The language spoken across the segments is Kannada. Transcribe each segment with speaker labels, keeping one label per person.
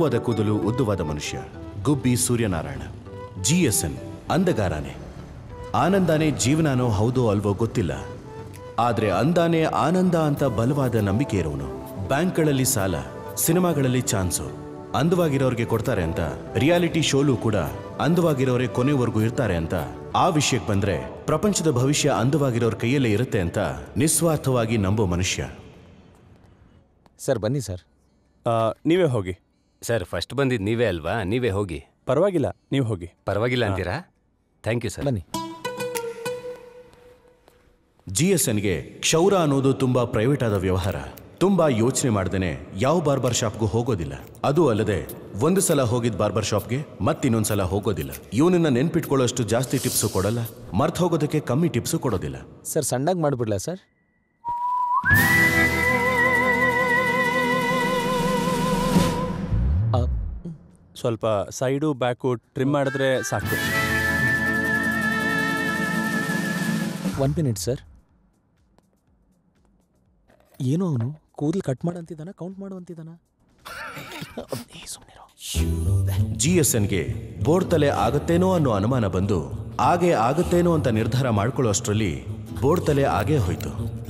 Speaker 1: ತೆಳುವಾದ ಕೂದಲು ಉದ್ದವಾದ ಮನುಷ್ಯ Gubbi Suryanarayana G S N ಅಂದಗಾರನೇ ಆನಂದಾನೇ ಜೀವನಾನೋ ಹೌದೋ ಅಲ್ವೋ ಗೊತ್ತಿಲ್ಲ ಆದ್ರೆ ಅಂದಾನೇ ಆನಂದ ಅಂತ ಬಲವಾದ ನಂಬಿಕೆ ಇರೋನು ಬ್ಯಾಂಕ್ಗಳಲ್ಲಿ ಸಾಲ ಸಿನಿಮಾಗಳಲ್ಲಿ ಚಾನ್ಸು ಅಂದವಾಗಿರೋರಿಗೆ ಕೊಡ್ತಾರೆ ಅಂತ ರಿಯಾಲಿಟಿ ಶೋಲು ಕೂಡ ಅಂದವಾಗಿರೋರೆ ಕೊನೆವರೆಗೂ ಇರ್ತಾರೆ ಅಂತ ಆ ವಿಷಯಕ್ಕೆ ಬಂದ್ರೆ ಪ್ರಪಂಚದ ಭವಿಷ್ಯ ಅಂದವಾಗಿರೋರ್ ಕೈಯಲ್ಲೇ ಇರುತ್ತೆ ಅಂತ ನಿಸ್ವಾರ್ಥವಾಗಿ ನಂಬೋ ಮನುಷ್ಯ
Speaker 2: ಸರ್ ಬನ್ನಿ ಸರ್
Speaker 3: ನೀವೇ ಹೋಗಿ
Speaker 4: ಸರ್ ಫಸ್ಟ್ ಬಂದಿದ್ದು ನೀವೇ ಅಲ್ವಾ ನೀವೇ ಹೋಗಿ
Speaker 3: ಪರವಾಗಿಲ್ಲ ನೀವು ಹೋಗಿ
Speaker 4: ಪರವಾಗಿಲ್ಲ ಅಂತೀರಾ ಥ್ಯಾಂಕ್ ಯು ಸರ್
Speaker 2: ಬನ್ನಿ
Speaker 1: ಜಿ ಎಸ್ ಎನ್ಗೆ ಕ್ಷೌರ ಅನ್ನೋದು ತುಂಬಾ ಪ್ರೈವೇಟ್ ಆದ ವ್ಯವಹಾರ ತುಂಬಾ ಯೋಚನೆ ಮಾಡ್ದೇನೆ ಯಾವ ಬಾರ್ಬರ್ ಶಾಪ್ಗೂ ಹೋಗೋದಿಲ್ಲ ಅದು ಅಲ್ಲದೆ ಒಂದು ಸಲ ಹೋಗಿದ್ ಬಾರ್ಬರ್ ಶಾಪ್ಗೆ ಮತ್ತಿನ್ನೊಂದು ಸಲ ಹೋಗೋದಿಲ್ಲ ಇವನನ್ನ ನೆನ್ಪಿಟ್ಕೊಳ್ಳೋಷ್ಟು ಜಾಸ್ತಿ ಟಿಪ್ಸು ಕೊಡಲ್ಲ ಮರ್ತ್ ಹೋಗೋದಕ್ಕೆ ಕಮ್ಮಿ ಟಿಪ್ಸು ಕೊಡೋದಿಲ್ಲ
Speaker 2: ಸರ್ ಸಣ್ಣಗೆ ಮಾಡಿಬಿಡ್ಲಾ ಸರ್
Speaker 3: ಸ್ವಲ್ಪ ಸೈಡು ಬ್ಯಾಕು ಟ್ರಿಮ್ ಮಾಡಿದ್ರೆ ಸಾಕು
Speaker 2: ಒನ್ ಮಿನಿಟ್ ಸರ್ ಏನು ಅವನು ಕೂದಲು ಕಟ್ ಮಾಡಂತಿದ್ದಾನ ಕೌಂಟ್ ಮಾಡುವಂತಿದ್ದಾನ ಸುಮ್ಮನೆ
Speaker 1: ಜಿ ಎಸ್ ಎನ್ಗೆ ಬೋರ್ಡ್ ತಲೆ ಆಗತ್ತೇನೋ ಅನ್ನೋ ಅನುಮಾನ ಬಂದು ಹಾಗೆ ಆಗತ್ತೇನೋ ಅಂತ ನಿರ್ಧಾರ ಮಾಡ್ಕೊಳ್ಳೋಷ್ಟರಲ್ಲಿ ಬೋರ್ಡ್ ತಲೆ ಆಗೇ ಹೋಯ್ತು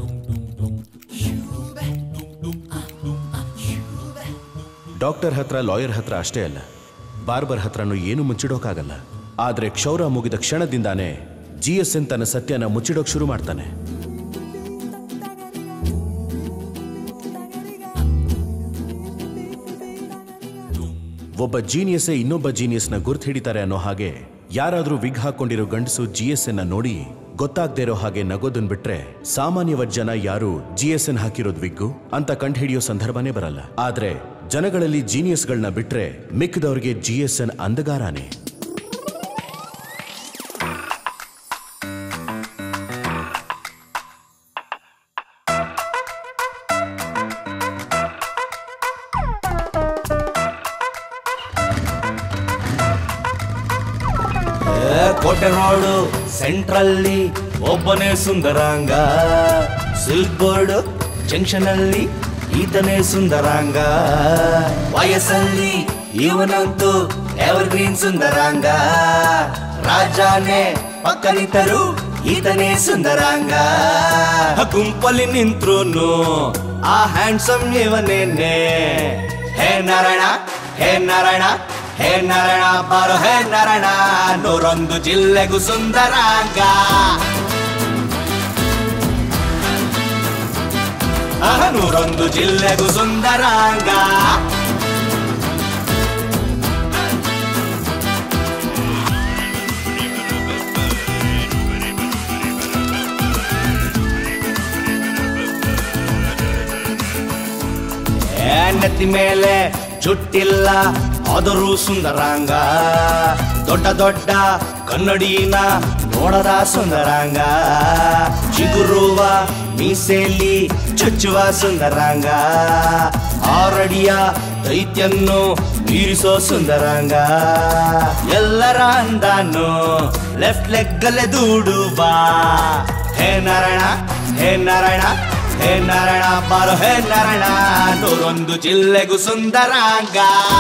Speaker 1: ಡಾಕ್ಟರ್ ಹತ್ರ ಲಾಯರ್ ಹತ್ರ ಅಷ್ಟೇ ಅಲ್ಲ ಬಾರ್ಬರ್ ಹತ್ರನೂ ಏನು ಮುಚ್ಚಿಡೋಕ್ಕಾಗಲ್ಲ ಆದ್ರೆ ಕ್ಷೌರ ಮುಗಿದ ಕ್ಷಣದಿಂದಾನೇ ಜಿ ಎಸ್ ಎನ್ ತನ್ನ ಸತ್ಯನ ಮುಚ್ಚಿಡೋಕ್ ಶುರು ಮಾಡ್ತಾನೆ ಒಬ್ಬ ಜೀನಿಯಸ್ಸೇ ಇನ್ನೊಬ್ಬ ಜೀನಿಯಸ್ನ ಗುರ್ತು ಹಿಡಿತಾರೆ ಅನ್ನೋ ಹಾಗೆ ಯಾರಾದ್ರೂ ವಿಗ್ ಹಾಕೊಂಡಿರೋ ಗಂಡಸು ಜಿ ಎಸ್ ಎನ್ ನೋಡಿ ಗೊತ್ತಾಗ್ದೇ ಇರೋ ಹಾಗೆ ನಗೋದನ್ ಬಿಟ್ರೆ ಸಾಮಾನ್ಯವಾದ ಜನ ಯಾರು ಜಿ ಎಸ್ ಎನ್ ಹಾಕಿರೋದ್ ವಿಗ್ಗು ಅಂತ ಕಂಡುಹಿಡಿಯೋ ಸಂದರ್ಭನೇ ಬರಲ್ಲ ಆದ್ರೆ ಜನಗಳಲ್ಲಿ ಜೀನಿಯಸ್ಗಳನ್ನ ಬಿಟ್ರೆ ಮಿಕ್ಕದವ್ರಿಗೆ ಜಿ ಎಸ್ ಎನ್ ಅಂದಗಾರಾನೆ
Speaker 5: ಕೋಟೆ ರೋಡು ಸೆಂಟ್ರಲ್ಲಿ ಒಬ್ಬನೇ ಸುಂದರಾಂಗ ಸಿಲ್ಕ್ ಬೋರ್ಡ್ ಜಂಕ್ಷನ್ ಅಲ್ಲಿ ಈತನೇ ಸುಂದರಾಂಗ ವಯಸ್ಸಲ್ಲಿ ಇವನಂತೂ ಎವರ್ ಗ್ರೀನ್ ಸುಂದರಾಂಗ ರಾಜಾನೇ ಪಕ್ಕ ನಿಂತರು ಈತನೇ ಸುಂದರಾಂಗ ಗುಂಪಲ್ಲಿ ನಿಂತ್ರುನು ಆ ಹ್ಯಾಂಡ್ಸಮ್ ಇವನೇನೆ ಹೇ ನಾರಾಯಣ ಹೇ ನಾರಾಯಣ ಹೇ ನಾರಾಯಣ ಬಾರೋ ಹೇ ನಾರಾಯಣ ನೂರೊಂದು ಜಿಲ್ಲೆಗೂ ಸುಂದರಾಂಗ ಆಹ, ನೂರೊಂದು ಜಿಲ್ಲೆಗೂ ಸುಂದರಾಂಗ ಏ, ನೆತ್ತಿ ಮೇಲೆ ಜುಟ್ಟಿಲ್ಲ ಆದರೂ ಸುಂದರಾಂಗ ದೊಡ್ಡ ದೊಡ್ಡ ಕನ್ನಡಿನ ನೋಡದ ಸುಂದರಾಂಗ ಚಿಗುರುವ ಮೀಸೆಯಲ್ಲಿ ಚುಚ್ಚುವ ಸುಂದರಾಂಗ ಆರಡಿಯ ದೈತ್ಯನ್ನು ಮೀರಿಸೋ ಸುಂದರಾಂಗ ಎಲ್ಲರ ಅಂದಾನು ಲೆಫ್ಟ್ ಲೆಗ್ಗಲ್ಲೇ ದೂಡುವ ಹೇ ನಾರಾಯಣ ಹೇ ನಾರಾಯಣ ಹೇ ನಾರಾಯಣ ಬಾರೋ ಹೇ ನಾರಾಯಣ ನೂರೊಂದು ಜಿಲ್ಲೆಗೂ ಸುಂದರಾಂಗ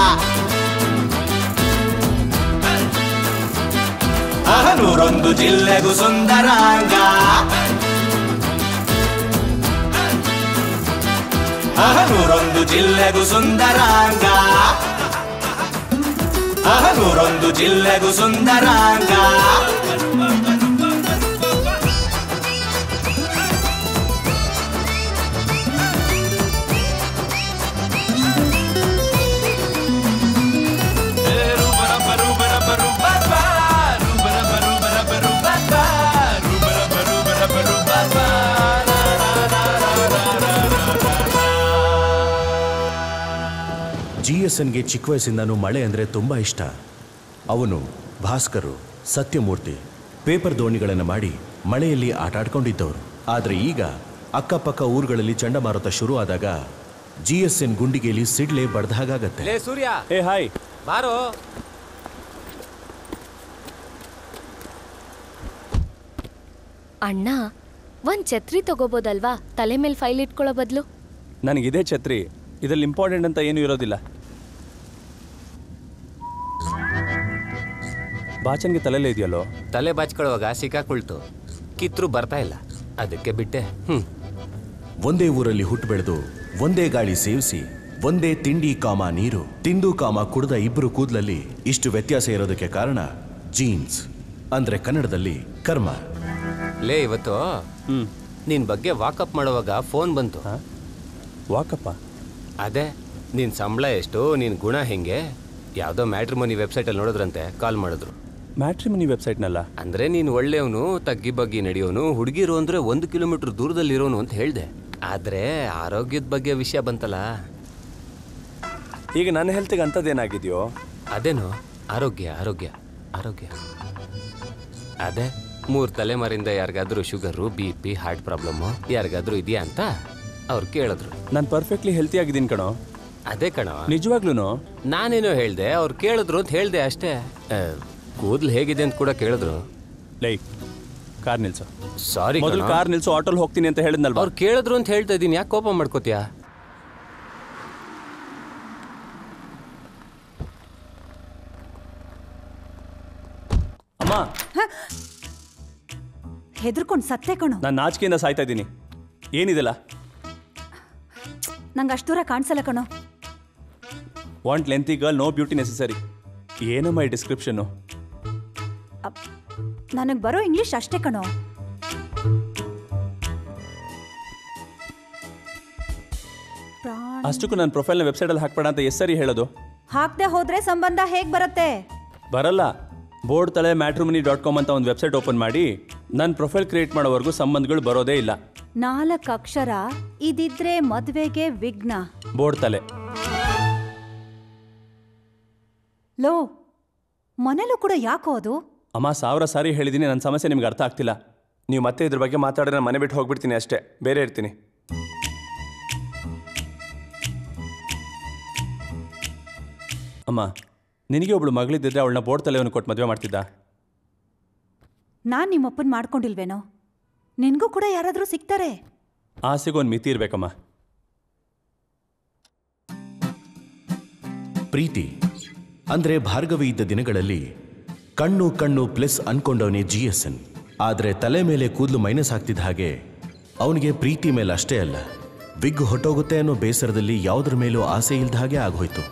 Speaker 5: ಆಹ, ನೂರೊಂದು ಜಿಲ್ಲೆಗೂ ಸುಂದರಾಂಗ ಆಹ, ನೂರೊಂದು ಜಿಲ್ಲೆಗೂ ಸುಂದರಾಂಗ ಆಹ, ನೂರೊಂದು ಜಿಲ್ಲೆಗೂ ಸುಂದರಾಂಗ
Speaker 1: ಜಿ ಎಸ್ ಎನ್ಗೆ ಚಿಕ್ಕ ವಯಸ್ಸಿಂದನೂ ಮಳೆ ಅಂದರೆ ತುಂಬ ಇಷ್ಟ ಅವನು ಭಾಸ್ಕರು ಸತ್ಯಮೂರ್ತಿ ಪೇಪರ್ ದೋಣಿಗಳನ್ನು ಮಾಡಿ ಮಳೆಯಲ್ಲಿ ಆಟ ಆಡ್ಕೊಂಡಿದ್ದವರು ಆದರೆ ಈಗ ಅಕ್ಕಪಕ್ಕ ಊರುಗಳಲ್ಲಿ ಚಂಡಮಾರುತ ಶುರು ಆದಾಗ ಜಿ ಎಸ್ ಎನ್ ಗುಂಡಿಗೆಯಲ್ಲಿ ಸಿಡ್ಲೆ ಬಡ್ದಾಗತ್ತೆ
Speaker 4: ಲೇ ಸೂರ್ಯ
Speaker 3: ಏ ಹಾಯ್
Speaker 4: ಬಾರೋ
Speaker 6: ಅಣ್ಣ ಒಂದ್ ಛತ್ರಿ ತಗೋಬೋದಲ್ವಾ ತಲೆ ಮೇಲೆ ಫೈಲ್ ಇಟ್ಕೊಳ್ಳೋ ಬದಲು
Speaker 3: ನನಗಿದೇ ಛತ್ರಿ ಇದರಲ್ಲಿ ಇಂಪಾರ್ಟೆಂಟ್ ಅಂತ ಏನೂ ಇರೋದಿಲ್ಲ ಬಾಚನ್ಗೆ ತಲೆಲೇ ಇದೆಯಲ್ಲೋ
Speaker 4: ತಲೆ ಬಾಚ್ಕೊಳ್ಳುವಾಗ ಸಿಕ್ಕಾಕೊಳ್ತು ಕಿತ್ರು ಬರ್ತಾ ಇಲ್ಲ ಅದಕ್ಕೆ ಬಿಟ್ಟೆ ಹ್ಮ್
Speaker 1: ಒಂದೇ ಊರಲ್ಲಿ ಹುಟ್ಟು ಬೆಳೆದು ಒಂದೇ ಗಾಳಿ ಸೇವಿಸಿ ಒಂದೇ ತಿಂಡಿ ಕಾಮ ನೀರು ತಿಂದು ಕಾಮ ಕುಡ್ದ ಇಬ್ರು ಕೂದಲಲ್ಲಿ ಇಷ್ಟು ವ್ಯತ್ಯಾಸ ಇರೋದಕ್ಕೆ ಕಾರಣ ಜೀನ್ಸ್ ಅಂದ್ರೆ ಕನ್ನಡದಲ್ಲಿ ಕರ್ಮ
Speaker 4: ಲೇ ಇವತ್ತು
Speaker 3: ಹ್ಮ್
Speaker 4: ನಿನ್ ಬಗ್ಗೆ ವಾಕಪ್ ಮಾಡುವಾಗ ಫೋನ್ ಬಂತು
Speaker 3: ವಾಕಪ್ಪ
Speaker 4: ಅದೇ ನಿನ್ ಸಂಬಳ ಎಷ್ಟು ನಿನ್ ಗುಣ ಹೆಂಗೆ ಯಾವುದೋ ಮ್ಯಾಟ್ರಿಮೋನಿ ವೆಬ್ಸೈಟಲ್ಲಿ ನೋಡಿದ್ರಂತೆ ಕಾಲ್ ಮಾಡಿದ್ರು
Speaker 3: ಮ್ಯಾಟ್ರಿಮನಿ ವೆಬ್ಸೈಟ್ನಲ್ಲ
Speaker 4: ಅಂದ್ರೆ ನೀನು ಒಳ್ಳೆಯವನು ತಗ್ಗಿ ಬಗ್ಗಿ ನಡೆಯೋನು ಹುಡುಗಿರು ಅಂದ್ರೆ ಒಂದು ಕಿಲೋಮೀಟರ್ ದೂರದಲ್ಲಿರೋನು ಅಂತ ಹೇಳ್ದೆ ಆದ್ರೆ ಆರೋಗ್ಯದ ಬಗ್ಗೆ ವಿಷಯ ಬಂತಲ್ಲ
Speaker 3: ಈಗ ನನ್ನ ಹೆಲ್ತಿಗೆ ಅಂಥದ್ದೇನಾಗಿದೆಯೋ
Speaker 4: ಅದೇನು ಆರೋಗ್ಯ ಆರೋಗ್ಯ ಆರೋಗ್ಯ ಅದೇ ಮೂರು ತಲೆಮಾರಿಂದ ಯಾರಿಗಾದ್ರೂ sugar B P heart problem ಯಾರಿಗಾದ್ರೂ ಇದೆಯಾ ಅಂತ ಅವ್ರು ಕೇಳಿದ್ರು
Speaker 3: ನಾನು ಪರ್ಫೆಕ್ಟ್ಲಿ ಹೆಲ್ತಿ ಆಗಿದ್ದೀನಿ ಕಣೋ
Speaker 4: ಅದೇ ಕಣ
Speaker 3: ನಿಜವಾಗ್ಲೂ
Speaker 4: ನಾನೇನೋ ಹೇಳ್ದೆ ಅವ್ರು ಕೇಳಿದ್ರು ಅಂತ ಹೇಳ್ದೆ ಅಷ್ಟೇ ಕೂದಲು ಹೇಗಿದೆ ಅಂತ ಕೂಡ ಕೇಳಿದ್ರು
Speaker 3: ಲೈ ಕಾರ್ ನಿಲ್ಸು
Speaker 4: ಸಾರಿ
Speaker 3: ಮೊದಲು ಕಾರ್ ನಿಲ್ಸು ಆಟೋಲ್ ಹೋಗ್ತೀನಿ ಅಂತ ಹೇಳಿದ್ನಲ್ವಾ
Speaker 4: ಅವ್ರು ಕೇಳಿದ್ರು ಅಂತ ಹೇಳ್ತಾ ಇದೀನಿ ಯಾಕೆ ಕೋಪ ಮಾಡ್ಕೋತೀಯಾ
Speaker 3: ಅಮ್ಮ
Speaker 7: ಹೆದರ್ಕೊಂಡು ಸತ್ತೆ ಕಣೋ
Speaker 3: ನಾನು ನಾಚಿಕೆಯಿಂದ ಸಾಯ್ತಾ ಇದ್ದೀನಿ ಏನಿದೆಲ್ಲ
Speaker 7: ನಂಗೆ ಅಷ್ಟು ದೂರ ಕಾಣಿಸಲ್ಲ ಕಣೋ
Speaker 3: want lengthy girl no beauty necessary ಏನಮ್ಮ ಈ ಡಿಸ್ಕ್ರಿಪ್ಷನ್ನು
Speaker 7: ನನಗೆ ಬರೋ ಇಂಗ್ಲಿಷ್ ಅಷ್ಟೇ ಕಣೋ ಪ್ರಾಣ
Speaker 3: ಅಷ್ಟಕ್ಕೂ ನನ್ನ ಪ್ರೊಫೈಲ್ನ ವೆಬ್ಸೈಟಲ್ಲಿ ಹಾಕ್ಬೇಡ ಅಂತ ಎಷ್ಟು ಸರಿ ಹೇಳೋದು
Speaker 7: ಹಾಕ್ದೆ ಹೋದ್ರೆ ಸಂಬಂಧ ಹೇಗ್ ಬರುತ್ತೆ
Speaker 3: ಬರಲ್ಲ ಬೋರ್ಡ್ ತಲೆ ಮ್ಯಾಟ್ರಿಮನಿ ಡಾಟ್ ಕಾಮ್ ಅಂತ ಒಂದು ವೆಬ್ಸೈಟ್ ಓಪನ್ ಮಾಡಿ ನನ್ನ ಪ್ರೊಫೈಲ್ ಕ್ರಿಯೇಟ್ ಮಾಡೋವರೆಗೂ ಸಂಬಂಧಗಳು ಬರೋದೇ ಇಲ್ಲ
Speaker 7: ನಾಲ್ಕು ಅಕ್ಷರ ಇದಿದ್ರೆ ಮದ್ವೆಗೆ ವಿಘ್ನ
Speaker 3: ಬೋರ್ಡ್ ತಲೆ
Speaker 7: ಲೋ ಮನೇಲೂ ಕೂಡ ಯಾಕೋ ಅದು
Speaker 3: ಅಮ್ಮ ಸಾವಿರ ಸಾರಿ ಹೇಳಿದ್ದೀನಿ ನನ್ನ ಸಮಸ್ಯೆ ನಿಮ್ಗೆ ಅರ್ಥ ಆಗ್ತಿಲ್ಲ ನೀವು ಮತ್ತೆ ಇದ್ರ ಬಗ್ಗೆ ಮಾತಾಡಿದ್ರೆ ನಾನು ಮನೆ ಬಿಟ್ಟು ಹೋಗ್ಬಿಡ್ತೀನಿ ಅಷ್ಟೇ ಬೇರೆ ಇರ್ತೀನಿ ಅಮ್ಮ ನಿನಗೆ ಒಬ್ಳು ಮಗಳಿದ್ದಿದ್ರೆ ಅವಳನ್ನ ಬೋರ್ಡ್ ತಲೆಯನ್ನು ಕೊಟ್ಟು ಮದುವೆ ಮಾಡ್ತಿದ್ದ
Speaker 7: ನಾನ್ ನಿಮ್ಮಪ್ಪನ್ ಮಾಡ್ಕೊಂಡಿಲ್ವೇನೋ ನಿನ್ಗೂ ಕೂಡ ಯಾರಾದ್ರೂ ಸಿಗ್ತಾರೆ
Speaker 3: ಆಸೆಗೆ ಒಂದು ಮಿತಿ ಇರಬೇಕಮ್ಮ
Speaker 1: ಪ್ರೀತಿ ಅಂದ್ರೆ ಭಾರ್ಗವಿ ಇದ್ದ ದಿನಗಳಲ್ಲಿ ಕಣ್ಣು ಕಣ್ಣು ಪ್ಲಸ್ ಅನ್ಕೊಂಡವನೇ ಜಿ ಎಸ್ ಎನ್ ಆದ್ರೆ ತಲೆ ಮೇಲೆ ಕೂದಲು ಮೈನಸ್ ಆಗ್ತಿದ್ದ ಹಾಗೆ ಅವನಿಗೆ ಪ್ರೀತಿ ಮೇಲೆ ಅಷ್ಟೇ ಅಲ್ಲ ವಿಗ್ ಹೊಟ್ಟೋಗುತ್ತೆ ಅನ್ನೋ ಬೇಸರದಲ್ಲಿ ಯಾವುದ್ರ ಮೇಲೂ ಆಸೆ ಇಲ್ದ ಹಾಗೆ ಆಗೋಯ್ತು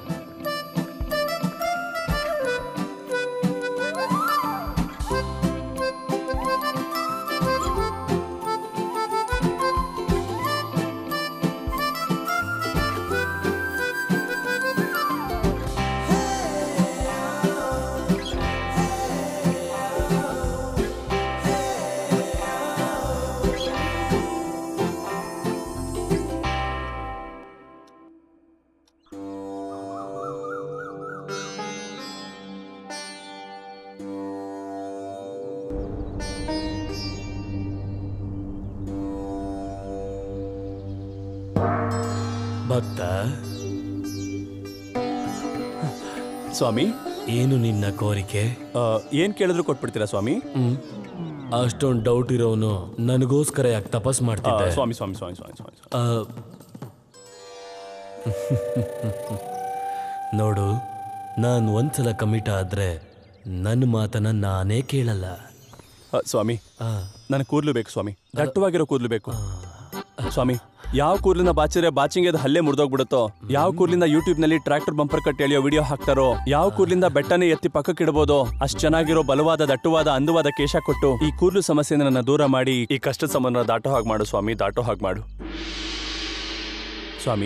Speaker 2: ಭಕ್ತ
Speaker 3: ಸ್ವಾಮಿ
Speaker 2: ಏನು ನಿನ್ನ ಕೋರಿಕೆ
Speaker 3: ಏನು ಕೇಳಿದ್ರು ಕೊಟ್ಬಿಡ್ತೀರಾ ಸ್ವಾಮಿ
Speaker 2: ಅಷ್ಟೊಂದು ಡೌಟ್ ಇರೋನು ನನಗೋಸ್ಕರ ಯಾಕೆ ತಪಸ್
Speaker 3: ಆ,
Speaker 2: ಮಾಡ್ತಿದ್ದೆ
Speaker 3: ಸ್ವಾಮಿ ಸ್ವಾಮಿ ಸ್ವಾಮಿ ಸ್ವಾಮಿ ಸ್ವಾಮಿ ಸ್ವಾಮಿ.
Speaker 2: ಆ, ನೋಡು ನಾನು ಒಂದ್ಸಲ ಕಮಿಟ ಆದ್ರೆ ನನ್ನ ಮಾತನ್ನ ನಾನೇ ಕೇಳಲ್ಲ
Speaker 3: ಆ, ಸ್ವಾಮಿ
Speaker 2: ಆ,
Speaker 3: ನನಗೆ ಕೂದಲು ಬೇಕು ಸ್ವಾಮಿ ದಟ್ಟವಾಗಿರೋ ಕೂದಲು ಬೇಕು ಸ್ವಾಮಿ ಯಾವ ಕೂದಲಿನ ಬಾಚಿದ್ರೆ ಬಾಚಿಂಗ್ ಹಲ್ಲೆ ಮುರಿದೋಗ್ಬಿಡುತ್ತೋ ಯಾವ ಕೂದಲಿಂದ ಯೂಟ್ಯೂಬ್ ನಲ್ಲಿ ಟ್ರ್ಯಾಕ್ಟರ್ ಬಂಪರ್ ಕಟ್ ಎಳೆಯೋ ವಿಡಿಯೋ ಹಾಕ್ತಾರೋ ಯಾವ ಕೂದಲಿಂದ ಬೆಟ್ಟನೇ ಎತ್ತಿ ಪಕ್ಕಕ್ಕಿಡಬಹುದೋ ಅಷ್ಟ್ ಚೆನ್ನಾಗಿರೋ ಬಲವಾದ ದಟ್ಟವಾದ ಅಂದವಾದ ಕೇಶ ಕೊಟ್ಟು ಈ ಕೂದಲು ಸಮಸ್ಯೆಯಿಂದ ನನ್ನ ದೂರ ಮಾಡಿ ಈ ಕಷ್ಟದ ಸಂಬಂಧ ದಾಟೋ ಹಾಗೆ ಮಾಡು ಸ್ವಾಮಿ ದಾಟೋ ಹಾಗೆ ಮಾಡು ಸ್ವಾಮಿ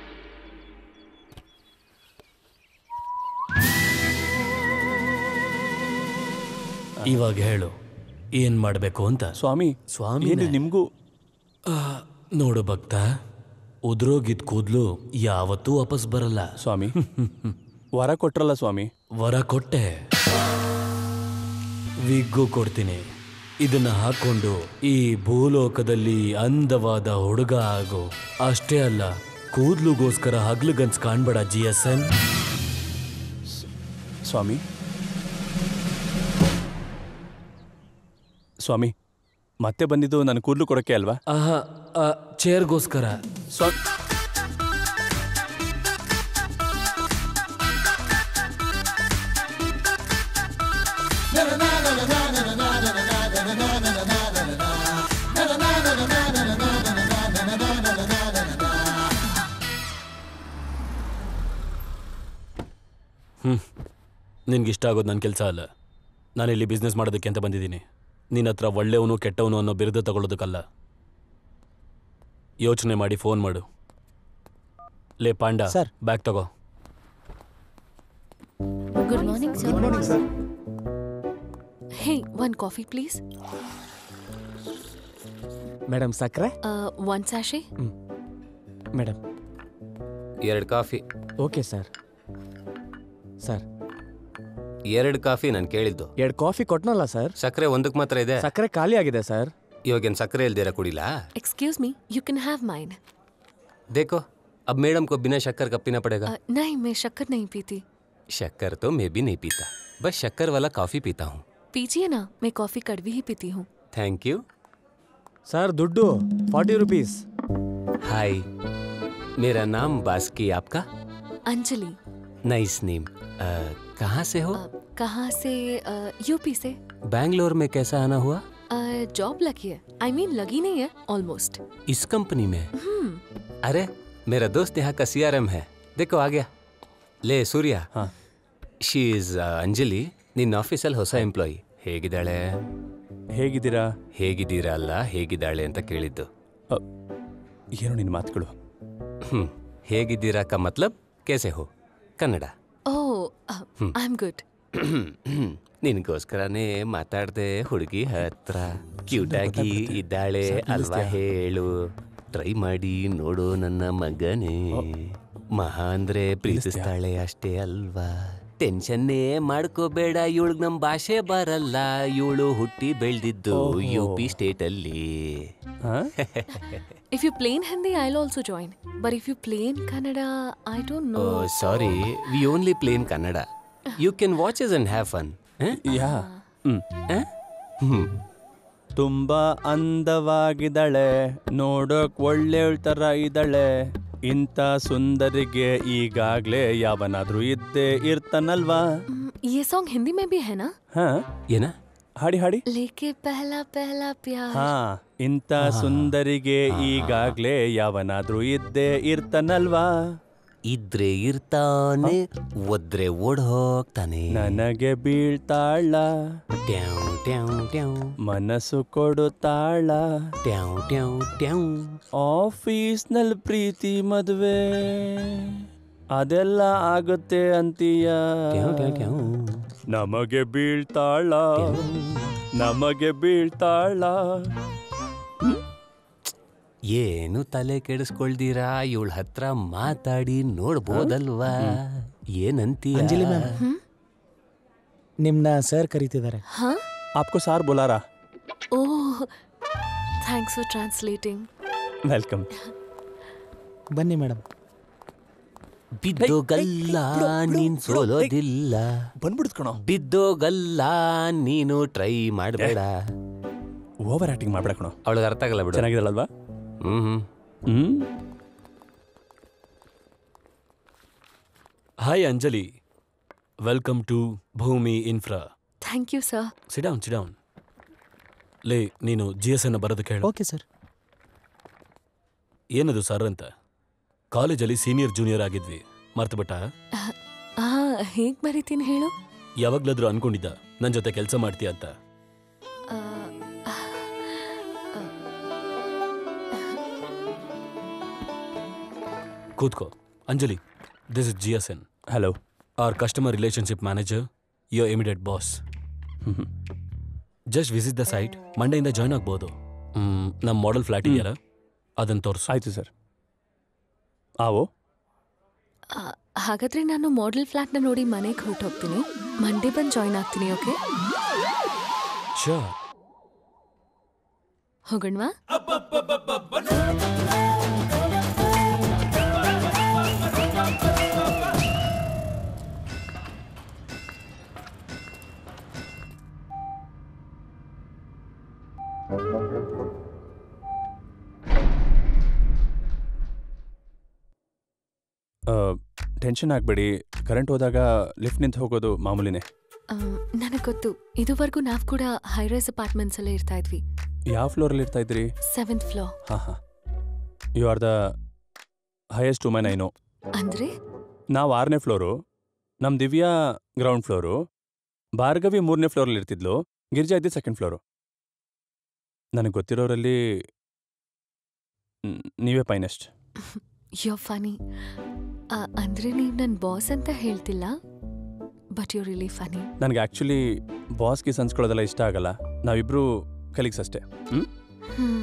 Speaker 2: ಇವಾಗ ಹೇಳು ಏನ್ ಮಾಡ್ಬೇಕು ಅಂತ
Speaker 3: ಸ್ವಾಮಿ
Speaker 2: ಸ್ವಾಮಿ
Speaker 3: ಏನು ನಿಮ್ಗೂ
Speaker 2: ಆ, ನೋಡು ಭಕ್ತ ಉದ್ರೋಗಿದ್ ಕೂದ್ಲು ಯಾವತ್ತೂ ವಾಪಸ್ ಬರಲ್ಲ
Speaker 3: ಸ್ವಾಮಿ ವರ ಕೊಟ್ರಲ್ಲ ಸ್ವಾಮಿ
Speaker 2: ವರ ಕೊಟ್ಟೆ ವಿಗ್ಗು ಕೊಡ್ತೀನಿ ಇದನ್ನ ಹಾಕೊಂಡು ಈ ಭೂಲೋಕದಲ್ಲಿ ಅಂದವಾದ ಹುಡುಗ ಆಗು ಅಷ್ಟೇ ಅಲ್ಲ ಕೂದ್ಲುಗೋಸ್ಕರ ಹಗ್ಲುಗನ್ಸ್ ಕಾಣ್ಬೇಡ ಜಿ ಎಸ್ ಎನ್
Speaker 3: ಸ್ವಾಮಿ ಸ್ವಾಮಿ ಮತ್ತೆ ಬಂದಿದ್ದು ನನ್ನ ಕೂದಲು ಕೊಡಕ್ಕೆ ಅಲ್ವಾ
Speaker 2: ಆಹಾ ಆ, ಚೇರ್ಗೋಸ್ಕರ
Speaker 3: ಸ್ವಾಮಿ
Speaker 2: ನಿನ್ಗೆ ಇಷ್ಟ ಆಗೋದು ನನ್ನ ಕೆಲಸ ಅಲ್ಲ ನಾನಿಲ್ಲಿ ಬಿಸ್ನೆಸ್ ಮಾಡೋದಕ್ಕೆ ಅಂತ ಬಂದಿದ್ದೀನಿ ನಿನ್ನ ಹತ್ರ ಒಳ್ಳೆಯವನು ಕೆಟ್ಟವನು ಅನ್ನೋ ಬಿರುದು ತಗೊಳ್ಳೋದಕ್ಕಲ್ಲ ಯೋಚನೆ ಮಾಡಿ ಫೋನ್ ಮಾಡು ಲೇ ಪಾಂಡ
Speaker 8: ಸರ್.
Speaker 2: ಬ್ಯಾಗ್ ತಗೋ
Speaker 6: ಗುಡ್ ಮಾರ್ನಿಂಗ್ ಸರ್
Speaker 8: ಸರ್
Speaker 9: ಹೇ ಒನ್ ಕಾಫಿ ಪ್ಲೀಸ್
Speaker 8: ಮೇಡಮ್ ಸಕ್ಕರೆ
Speaker 9: ಒನ್ ಸ್ಯಾಶೆ
Speaker 8: ಮೇಡಮ್
Speaker 4: ಎರಡು ಕಾಫಿ
Speaker 8: ಓಕೆ ಸರ್ ಸರ್
Speaker 4: ಎರಡು ಕಾಫಿ ನಾನು ಕೇಳಿದ್ದು
Speaker 8: ಎರಡು ಕಾಫಿ ಕೊಟ್ನಲ್ಲ ಸರ್
Speaker 4: ಸಕ್ಕರೆ ಒಂದಕ್ಕೆ ಮಾತ್ರ ಇದೆ
Speaker 8: ಸಕ್ಕರೆ ಖಾಲಿ ಆಗಿದೆ ಸರ್
Speaker 4: ಇವಾಗೇನು ಸಕ್ಕರೆ ಇಲ್ದಿರ ಕುಡಿಲಾ
Speaker 9: excuse me you can have mine
Speaker 4: देखो अब मैडम को बिना शक्कर का पीना पड़ेगा
Speaker 9: नहीं मैं शक्कर नहीं पीती
Speaker 4: शक्कर तो मैं भी नहीं पीता बस शक्कर वाला कॉफी पीता हूँ
Speaker 9: पीजिए ना मैं कॉफी कड़वी ही पीती हूँ
Speaker 4: थैंक यू
Speaker 8: ಸರ್ ದುಡ್ಡು ಫಾರ್ಟಿ ರುಪೀಸ್
Speaker 4: हाय मेरा नाम बास्की आपका
Speaker 9: अंजलि
Speaker 4: नाइस नेम कहाँ से हो
Speaker 9: अ, कहाँ से यूपी से
Speaker 4: बैंगलोर में कैसा आना हुआ
Speaker 9: जॉब लगी है आई I मीन mean, लगी नहीं है ऑलमोस्ट
Speaker 4: इस कंपनी में अरे मेरा दोस्त यहाँ का सीआरएम है देखो आ गया ले सूर्ಯ ಶಿ ಇಸ್ ಅಂಜಲಿ ನಿನ್ನ ಆಫೀಸಲ್ಲಿ ಹೊಸ ಎಂಪ್ಲಾಯಿ ಹೇಗಿದ್ದಾಳೆ
Speaker 3: ಹೇಗಿದ್ದೀರಾ
Speaker 4: ಹೇಗಿದ್ದೀರಾ ಅಲ್ಲ ಹೇಗಿದ್ದಾಳೆ ಅಂತ ಕೇಳಿದ್ದು
Speaker 3: ಅ, ಏನು ನಿನ್ನ ಮಾತುಗಳು
Speaker 4: ಹ್ಮ್ ಹೇಗಿದ್ದೀರಾ ಕ ಮತ್ಲಬ್ ಕೇಸೆ ಹೋ Kannada
Speaker 9: oh I am good
Speaker 4: ನಿನಗೋಸ್ಕರನೇ ಮಾತಾಡ್ದೆ ಹುಡುಗಿ ಹತ್ರ ಕ್ಯೂಟಾಗಿ ಇದ್ದಾಳೆ ಅಲ್ವಾ ಹೇಳು ಟ್ರೈ ಮಾಡಿ ನೋಡು ನನ್ನ ಮಗನೇ ಮಹಾ ಅಂದ್ರೆ ಪ್ರೀತಿಸ್ತಾಳೆ ಅಷ್ಟೇ ಅಲ್ವಾ ಟೆನ್ಷನ್ನೇ ಮಾಡ್ಕೋಬೇಡ ಇವಳಿಗೆ ನಮ್ ಭಾಷೆ ಬರಲ್ಲ ಇವಳು ಹುಟ್ಟಿ ಬೆಳ್ದಿದ್ದು ಯು ಪಿ ಸ್ಟೇಟ್ ಅಲ್ಲಿ
Speaker 9: If you play in Hindi, I'll also join. But if you play in Kannada, I don't know.
Speaker 4: Sorry we only play in Kannada you can watch us and have fun
Speaker 3: yeah hmm ತುಂಬಾ ಅಂದವಾಗಿದ್ದಾಳೆ ನೋಡೋಕ್ ಒಳ್ಳೆಯವಳ ತರ ಇದ್ದಾಳೆ ಇಂಥ ಸುಂದರಿಗೆ ಈಗಾಗ್ಲೇ ಯಾವನಾದ್ರೂ ಇದ್ದೇ ಇರ್ತಾನಲ್ವಾ
Speaker 9: Hmm, ये सॉन्ग हिंदी में भी है ना
Speaker 3: ಹಾ
Speaker 4: ಏನ
Speaker 3: ಹಾಡಿ ಹಾಡಿ
Speaker 9: लेके पहला पहला प्यार
Speaker 3: ಹಾ ಇಂಥ ಸುಂದರಿಗೆ ಈಗಾಗ್ಲೇ ಯಾವನಾದ್ರೂ ಇದ್ದೇ ಇರ್ತಾನಲ್ವಾ
Speaker 4: ಇದ್ರೆ ಇರ್ತಾನೆ ಒದ್ರೆ ಓಡ್ ಹೋಗ್ತಾನೆ
Speaker 3: ನನಗೆ ಬೀಳ್ತಾಳ
Speaker 4: ಟ್ಯಾವ್ ಟ್ಯಾವ್ ಟ್ಯಾವ್
Speaker 3: ಮನಸ್ಸು ಕೊಡುತ್ತಾಳ
Speaker 4: ಟ್ಯಾವ್ ಟ್ಯಾವ್ ಟ್ಯಾವ್
Speaker 3: ಆಫೀಸ್ನಲ್ಲಿ ಪ್ರೀತಿ ಮದುವೆ ಅದೆಲ್ಲ ಆಗುತ್ತೆ ಅಂತೀಯ
Speaker 4: ಟ್ಯಾವ್ ಟ್ಯಾವ್ ಟ್ಯಾವ್
Speaker 3: ನಮಗೆ ಬೀಳ್ತಾಳ ನಮಗೆ ಬೀಳ್ತಾಳ
Speaker 4: ಏನು ತಲೆ ಕೆಡಿಸ್ಕೊಳ್ದಿರಾ ಇವಳ ಹತ್ರ ಮಾತಾಡಿ ನೋಡ್ಬೋದಲ್ವಾ ಏನಂತೀಯ
Speaker 8: ಅಂಜಲಿ ಮ್ಯಾಮ್ ನಿಮ್ನ ಸರ್ ಕರೀತಿದ್ದಾರೆ
Speaker 9: हाँ
Speaker 3: आपको सार बोला रहा
Speaker 9: oh thanks for translating
Speaker 3: welcome
Speaker 8: ಬನ್ನಿ ಮೇಡಮ್
Speaker 4: ಬಿದ್ದೋಗಲ್ಲ ನೀನ್ ಸೋಲೋದಿಲ್ಲ
Speaker 3: ಬಂದ್ಬಿಡ್ತು ಕಣೋ
Speaker 4: ಬಿದ್ದೋಗಲ್ಲ ನೀನು ಟ್ರೈ ಮಾಡಬೇಡ
Speaker 3: ಓವರ್ ಆಕ್ಟಿಂಗ್ ಮಾಡ್ಬೇಡ ಕಣೋ
Speaker 4: ಅವಳಿಗೆ ಅರ್ಥ ಆಗಲ್ಲ ಬಿಡು
Speaker 3: ಚೆನ್ನಾಗಿದಳಲ್ವಾ
Speaker 4: ಹ್ಮ್ ಹ್ಮ್
Speaker 3: ಹ್ಮ್
Speaker 2: hi Anjali welcome to Bhoomi Infra
Speaker 9: thank you sir
Speaker 2: sit down sit down ಲೇ ನೀನು ಜಿ ಎಸ್ ಅನ್ನ ಬರೋದಕ್ಕೆ ಹೇಳು
Speaker 8: ಓಕೆ ಸರ್
Speaker 2: ಏನದು ಸರ್ ಅಂತ ಕಾಲೇಜಲ್ಲಿ ಸೀನಿಯರ್ ಜೂನಿಯರ್ ಆಗಿದ್ವಿ ಮರ್ತುಬಿಟ್ಟ
Speaker 9: हाँ ಹೇಗೆ ಬರೀತೀನಿ ಹೇಳು
Speaker 2: ಯಾವಾಗ್ಲಾದ್ರೂ ಅನ್ಕೊಂಡಿದ್ದ ನನ್ನ ಜೊತೆ ಕೆಲಸ ಮಾಡ್ತೀಯ ಅಂತ
Speaker 9: ಆ,
Speaker 2: ಕೂತ್ಕೋ Anjali this is G S N
Speaker 3: hello
Speaker 2: our customer relationship manager your immediate boss just visit the site ಮಂಡೆಯಿಂದ ಜಾಯ್ನ್ ಆಗ್ಬೋದು ನಮ್ಮ ಮಾಡೆಲ್ ಫ್ಲಾಟ್ ಇದೆಯಲ್ಲ ಅದನ್ನು ತೋರಿಸು
Speaker 3: ಆಯ್ತು ಸರ್ ಆವೋ
Speaker 9: ಆ, ಹಾಗಾದ್ರೆ ನಾನು ಮಾಡೆಲ್ ಫ್ಲಾಟ್ನ ನೋಡಿ ಮನೆಗೆ ಹೊರಟೋಗ್ತೀನಿ ಮಂಡೇ ಬಂದು ಜಾಯ್ನ್ ಆಗ್ತೀನಿ ಓಕೆ
Speaker 2: ಶೋರ್
Speaker 9: ಹೋಗೋಣವಾ
Speaker 3: ಟೆನ್ಷನ್ ಆಗಬೇಡಿ ಕರೆಂಟ್ ಹೋದಾಗ ಲಿಫ್ಟ್ ನಿಂತು ಹೋಗೋದು ಮಾಮೂಲಿನೇ
Speaker 9: ನನಗೆ ಗೊತ್ತು ಇದುವರೆಗೂ ನಾವ್ ಕೂಡ ಹೈರೈಸ್ ಅಪಾರ್ಟ್ಮೆಂಟ್ಸ್ ಅಲ್ಲೇ ಇರ್ತಾ ಇದ್ವಿ
Speaker 3: ಯಾವ ಫ್ಲೋರಲ್ಲಿ ಇರ್ತಾ ಇದ್ರಿ
Speaker 9: ಸೆವೆಂತ್ ಫ್ಲೋರ್
Speaker 3: ಹಾ ಹಾ you are the highest women I know
Speaker 9: ಅಂದ್ರೆ
Speaker 3: ನಾವು ಆರನೇ ಫ್ಲೋರು ನಮ್ಮ ದಿವ್ಯಾ ಗ್ರೌಂಡ್ ಫ್ಲೋರು ಭಾರ್ಗವಿ ಮೂರನೇ ಫ್ಲೋರಲ್ಲಿ ಇರ್ತಿದ್ಲು ಗಿರಿಜಾ ಇದ್ದಿದ್ದು ಸೆಕೆಂಡ್ ಫ್ಲೋರು ನನಗೆ ಗೊತ್ತಿರೋರಲ್ಲಿ ನ್- ನೀವೇ ಫೈನೆಸ್ಟ್
Speaker 9: ಯೋ ಫನಿ ಅಂದ್ರೆ ನೀವ್ ನನ್ ಬಾಸ್ ಅಂತ ಹೇಳ್ತಿಲ್ಲ ಬಟ್ ಯು ರಿಲಿ ಫನಿ
Speaker 3: ನನಗೆ ಆ್ಯಕ್ಚುಲಿ ಬಾಸ್ಗೆ ಅನ್ಸ್ಕೊಳ್ಳೋದೆಲ್ಲ ಇಷ್ಟ ಆಗಲ್ಲ ನಾವಿಬ್ರು ಕಲೀಗ್ಸ್ ಅಷ್ಟೇ ಹ್ಞೂ
Speaker 9: ಹ್ಮ್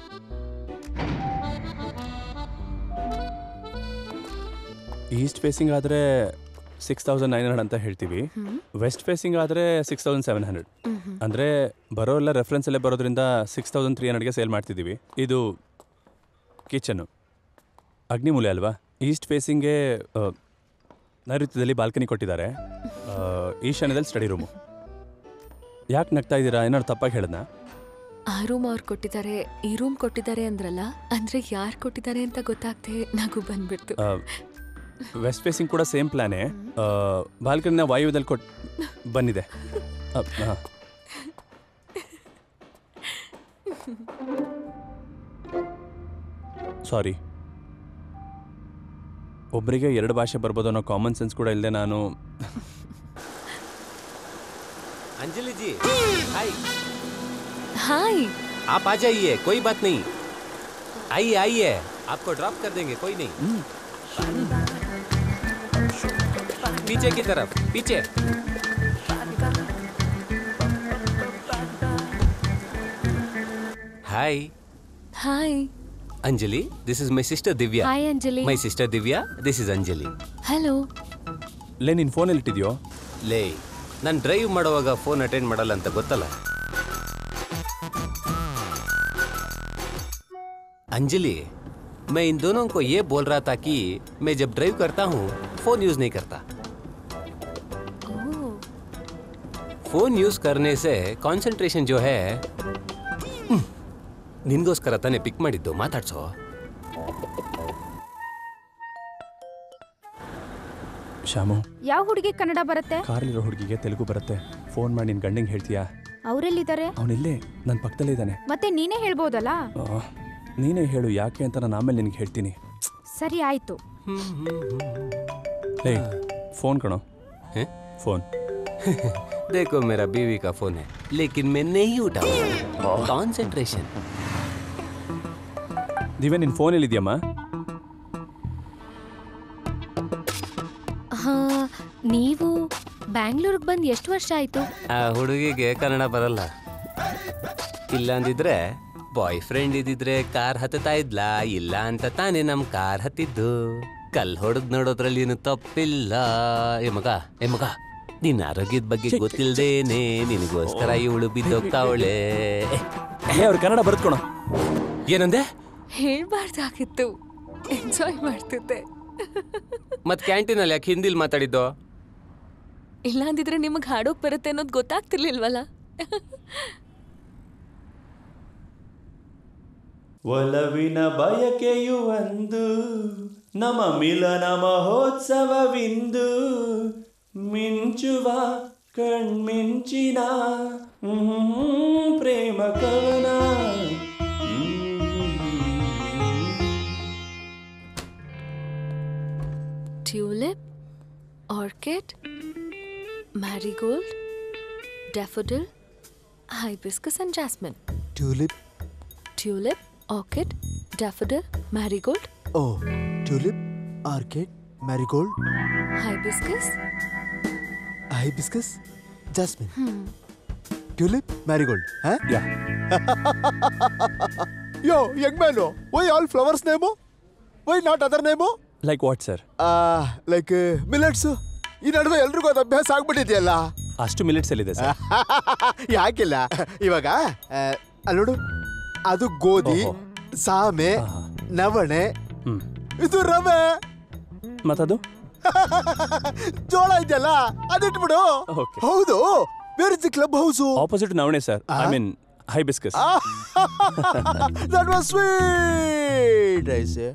Speaker 3: ಈಸ್ಟ್ ಫೇಸಿಂಗ್ ಆದರೆ ಸಿಕ್ಸ್ ತೌಸಂಡ್ ನೈನ್ ಹಂಡ್ರೆಡ್ ಅಂತ ಹೇಳ್ತೀವಿ
Speaker 9: ಹ್ಮ್
Speaker 3: ವೆಸ್ಟ್ ಫೇಸಿಂಗ್ ಆದರೆ ಸಿಕ್ಸ್ ತೌಸಂಡ್ ಸೆವೆನ್ ಹಂಡ್ರೆಡ್
Speaker 9: ಹ್ಮ್ ಹ್ಮ್.
Speaker 3: ಅಂದರೆ ಬರೋ ಎಲ್ಲ ರೆಫರೆನ್ಸಲ್ಲೇ ಬರೋದ್ರಿಂದ ಸಿಕ್ಸ್ ತೌಸಂಡ್ ತ್ರೀ ಹಂಡ್ರೆಡ್ಗೆ ಸೇಲ್ ಮಾಡ್ತಿದ್ದೀವಿ ಇದು ಕಿಚನ್ನು ಅಗ್ನಿಮೂಲೆ ಅಲ್ವಾ ಈಸ್ಟ್ ಫೇಸಿಂಗ್ಗೆ ನೈಋತ್ಯದಲ್ಲಿ ಬಾಲ್ಕನಿ ಕೊಟ್ಟಿದ್ದಾರೆ ಆ, ಈಶಾನ್ಯದಲ್ಲಿ ಸ್ಟಡಿ ರೂಮು ಯಾಕೆ ನಗ್ತಾ ಇದ್ದೀರಾ ಏನಾದ್ರು ತಪ್ಪಾಗಿ ಹೇಳ್ದಾ
Speaker 9: ಆ ರೂಮ್ ಅವ್ರು ಕೊಟ್ಟಿದ್ದಾರೆ ಈ ರೂಮ್ ಕೊಟ್ಟಿದ್ದಾರೆ ಅಂದ್ರಲ್ಲ ಅಂದ್ರೆ ಯಾರು ಕೊಟ್ಟಿದ್ದಾರೆ ಅಂತ ಗೊತ್ತಾಗ್ದೆ ನಗು ಬಂದ್ಬಿಡ್ತು
Speaker 3: ವೆಸ್ಟ್ ಫೇಸಿಂಗ್ ಕೂಡ ಸೇಮ್ ಪ್ಲಾನೇ ಬಾಲ್ಕನಿನ ವಾಯುವ್ಯದಲ್ಲಿ ಕೊಟ್ ಬಂದಿದೆ ಅ, ಹಾ. ಸಾರಿ ಒಬ್ಬರಿಗೆ ಎರಡು ಭಾಷೆ ಬರ್ಬೋದು ಅನ್ನೋ ಕಾಮನ್ ಸೆನ್ಸ್ ಕೂಡ ಇಲ್ಲದೆ ನಾನು
Speaker 4: अंजलि जी हाय
Speaker 9: ಹಾಯ್
Speaker 4: आप आ जाइए कोई बात नहीं आइए आइए आपको ड्रॉप कर देंगे कोई नहीं पीछे की तरफ पीछे hi
Speaker 9: hi
Speaker 4: Anjali this is my sister Divya
Speaker 9: hi Anjali
Speaker 4: my sister Divya this is Anjali
Speaker 9: hello
Speaker 3: ಲೇ ನಿನ್ನ ಫೋನಲ್ಲಿ ಇಟ್ಟಿದ್ಯೋ
Speaker 4: ಲೇ ನಾನು ಡ್ರೈವ್ ಮಾಡುವಾಗ ಫೋನ್ ಅಟೆಂಡ್ ಮಾಡಲ್ಲ ಅಂತ ಗೊತ್ತಲ್ಲ अंजलि मैं इन दोनों को ये बोल रहा था कि मैं जब ड्राइव करता हूँ फोन यूज नहीं करता फोन यूज करने से ಕಾನ್ಸಂಟ್ರೇಷನ್ जो है ಹ್ಮ್, ನಿನ್ಗೋಸ್ಕರ ತಾನೇ ಪಿಕ್ ಮಾಡಿದ್ದು ಮಾತಾಡ್ಸೋ
Speaker 3: ಶಾಮು
Speaker 6: ಯಾವ ಹುಡುಗಿ ಕನ್ನಡ ಬರುತ್ತೆ
Speaker 3: ಕಾರಲ್ಲಿರೋ ಹುಡುಗಿಗೆ ತೆಲುಗು ಬರುತ್ತೆ ಫೋನ್ ಮಾಡಿ ನಿನ್ನ ಗಂಡಂಗೆ ಹೇಳ್ತೀಯಾ
Speaker 6: ಅವರೆಲ್ಲಿದ್ದಾರೆ
Speaker 3: ಅವನಿಲ್ಲೇ ನನ್ನ ಪಕ್ಕದಲ್ಲೇ ಇದ್ದಾನೆ
Speaker 6: ಮತ್ತೆ ನೀನೇ ಹೇಳ್ಬೋದಲ್ಲ
Speaker 3: ಆ, ನೀನೇ ಹೇಳು ಯಾಕೆ ಅಂತ ನಾನು ಆಮೇಲೆ ನಿನಗೆ ಹೇಳ್ತೀನಿ
Speaker 6: ಸರಿ ಆಯ್ತು
Speaker 3: ಲೇ ಫೋನ್ ಕಣೋ
Speaker 4: हैं?
Speaker 3: ಫೋನ್
Speaker 4: देखो मेरा बीवी का फोन है लेकिन मैं नहीं उठाऊंगा कॉन्सेंट्रेशन
Speaker 3: ದಿವ್ಯಾ ನಿನ್ನ ಫೋನ್ ಎಲ್ಲಿದ್ಯಮ್ಮ
Speaker 9: ಹಾ ನೀವು ಬ್ಯಾಂಗ್ಳೂರ್ಗೆ ಬಂದು ಎಷ್ಟು ವರ್ಷ ಆಯ್ತು
Speaker 4: ಆ ಹುಡುಗಿಗೆ ಕನ್ನಡ ಬರಲ್ಲ ಇಲ್ಲ ಅಂದಿದ್ರೆ ಬಾಯ್ ಫ್ರೆಂಡ್ ಇದ್ದಿದ್ರೆ ಕಾರ್ ಹತ್ತುತ್ತಾ ಇದ್ಲ ಇಲ್ಲ ಅಂತ ತಾನೇ ನಮ್ ಕಾರ್ ಹತ್ತಿದ್ದು ಕಲ್ ಹೊಡೆದ್ ನೋಡೋದ್ರಲ್ಲಿ ಏನು ತಪ್ಪಿಲ್ಲ ಏ ಮಗ ಏ ಮಗ ನಿನ್ನ ಆರೋಗ್ಯದ ಬಗ್ಗೆ ಗೊತ್ತಿಲ್ದೇನೆ ನಿನಗೋಸ್ಕರ ಇವಳು ಬಿದ್ದೋಗ್ತಾವಳೆ
Speaker 3: ಏ ಅವ್ರು ಕನ್ನಡ ಬರೆದ್ಕೊಣ
Speaker 4: ಏನಂದೆ
Speaker 9: ಹೇಳ್ಬಾರ್ದಾಗಿತ್ತು ಎಂಜಾಯ್ ಮಾಡ್ತಿದ್ದೆ
Speaker 4: ಮತ್ ಕ್ಯಾಂಟೀನಲ್ಲಿ ಯಾಕೆ ಹಿಂದಿಲ್ ಮಾತಾಡಿದ್ದು
Speaker 9: ಇಲ್ಲ ಅಂದಿದ್ರೆ ನಿಮಗೆ ಹಾಡೋಕ್ ಬರುತ್ತೆ ಅನ್ನೋದು ಗೊತ್ತಾಗ್ತಿರ್ಲಿಲ್ವಲ್ಲ
Speaker 2: ಒಲವಿನ ಬಯಕೆಯು ಒಂದು ನಮ ಮಿಲನ ಮಹೋತ್ಸವವಿಂದು ಮಿಂಚುವ ಕಣ್ಮಿಂಚಿನ ಹ್ಮ್, ಪ್ರೇಮ ಕವನ
Speaker 9: tulip orchid marigold daffodil hibiscus and jasmine
Speaker 10: tulip
Speaker 9: tulip orchid daffodil marigold
Speaker 10: oh tulip orchid marigold
Speaker 9: hibiscus
Speaker 10: hibiscus jasmine tulip marigold
Speaker 3: yeah
Speaker 10: yo young man why all flowers name why not other name
Speaker 3: like what sir
Speaker 10: like millets ಈ ನಡುವೆ ಎಲ್ರಿಗೂ ಅದು ಅಭ್ಯಾಸ ಆಗ್ಬಿಟ್ಟಿದೆಯಲ್ಲ
Speaker 3: ಅಷ್ಟು ಮಿನಿಟ್ಸ್ ಎಲ್ಲಿದೆ ಸರ್
Speaker 10: ಯಾಕಿಲ್ಲ ಇವಾಗ ಆ, ಅಲ್ಲಿ ನೋಡು ಅದು ಗೋಧಿ
Speaker 3: ಓಹೋ.
Speaker 10: ಸಾಮೆ ನವಣೆ
Speaker 3: ಹ್ಮ್
Speaker 10: ಇದು ರವೆ
Speaker 3: ಮತ್ತದು
Speaker 10: ಜೋಳ ಇದೆಯಲ್ಲ ಅದಿಟ್ಬಿಡು
Speaker 3: Okay.
Speaker 10: ಹೌದು where is the club house
Speaker 3: opposite ನವಣೆ sir I mean hibiscus
Speaker 10: that was sweet I say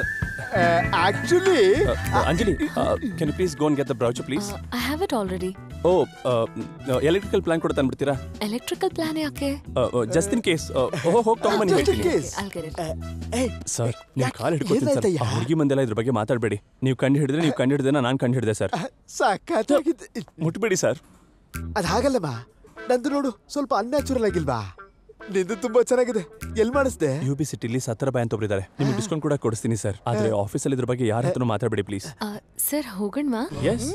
Speaker 10: actually
Speaker 3: Anjali can please go and get the brochure please
Speaker 9: I have it already
Speaker 3: oh electrical plan ಕೂಡ ತಂದ್ಬಿಡ್ತೀರಾ
Speaker 9: ಎಲೆಕ್ಟ್ರಿಕಲ್ ಪ್ಲಾನ್ ಯಾಕೆ
Speaker 3: ಜಸ್ಟ್ ಇನ್ ಕೇಸ್ ಹೋಗಿ ತಗೊಂಬನ್ನಿ
Speaker 10: Just in
Speaker 3: ಹೇಳ್ತೀನಿ
Speaker 10: case.
Speaker 9: I'll get it.
Speaker 3: Sir ನೀವು ಕಾಲ್ ಹಿಡ್ಕೊತೀನಿ ಸರ್
Speaker 10: ಏನಾಯ್ತಯ್ಯ?
Speaker 3: ಆ ಹುಡುಗಿ ಮಂದೆಲ್ಲ ಇದ್ರ ಬಗ್ಗೆ ಮಾತಾಡಬೇಡಿ ನೀವು ಕಂಡು ಹಿಡಿದ್ರೆ ನೀವು ಕಂಡು ಹಿಡಿದ್ರೆ ನಾನು ಕಂಡು ಹಿಡಿದೆ ಸರ್
Speaker 10: ಸಾಕಾಗಿದೆ
Speaker 3: ಮುಟ್ಬೇಡಿ ಸರ್
Speaker 10: ಅದ್ ಹಾಗಲ್ಲಮ್ಮ ನಂದು ನೋಡು ಸ್ವಲ್ಪ ಅನ್ಯಾಚುರಲ್ ಆಗಿಲ್ವಾ ನಿಂದು ತುಂಬಾ ಚೆನ್ನಾಗಿದೆ ಎಲ್ ಮಾಡಿಸ್ದೆ
Speaker 3: ಯು ಬಿ ಸಿಟಿಲಿ ಸತ್ತರ ಬಾಯ್ ಅಂತ ಒಬ್ರಿದ್ದಾರೆ ನಿಮಗೆ ಡಿಸ್ಕೌಂಟ್ ಕೂಡ ಕೊಡಿಸ್ತೀನಿ ಸರ್ ಆದ್ರೆ ಆಫೀಸಲ್ಲಿ ಇದ್ರ ಬಗ್ಗೆ ಯಾರ ಹತ್ರನೂ ಮಾತಾಡಬೇಡಿ ಪ್ಲೀಸ್
Speaker 9: ಸರ್ ಹೋಗಣ್ವಾ
Speaker 3: ಎಸ್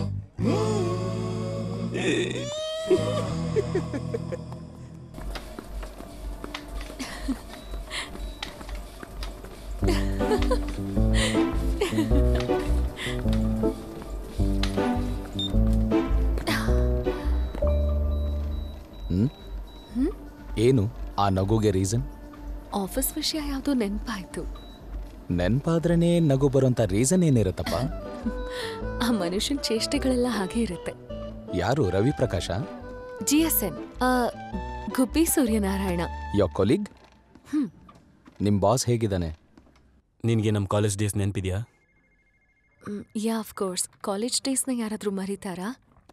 Speaker 8: ಏನು ಆ ನಗುಗೆ ರೀಸನ್
Speaker 9: ಆಫೀಸ್ ವಿಷಯ ಯಾವುದೋ ನೆನಪಾಯ್ತು
Speaker 8: ನೆನ್ಪಾದ್ರೇನೆ ನಗು ಬರೋಂಥ ರೀಸನ್ ಏನಿರುತ್ತಪ್ಪ
Speaker 9: ಆ ಮನುಷ್ಯನ ಚೇಷ್ಟೆಗಳೆಲ್ಲ ಹಾಗೆ ಇರುತ್ತೆ
Speaker 8: ಯಾರು Ravi Prakash
Speaker 9: G S N Gubbi Suryanarayana
Speaker 8: your colleague
Speaker 9: ಹ್ಮ್.
Speaker 8: ನಿಮ್ ಬಾಸ್ ಹೇಗಿದ್ದಾನೆ
Speaker 2: ನಿನಗೆ ನಮ್ಮ ಕಾಲೇಜ್ ಡೇಸ್ ನೆನಪಿದ್ಯಾ
Speaker 9: ಯಾ ಆಫ್ ಕೋರ್ಸ್ ಕಾಲೇಜ್ ಡೇಸ್ನ ಯಾರಾದರೂ ಮರೀತಾರಾ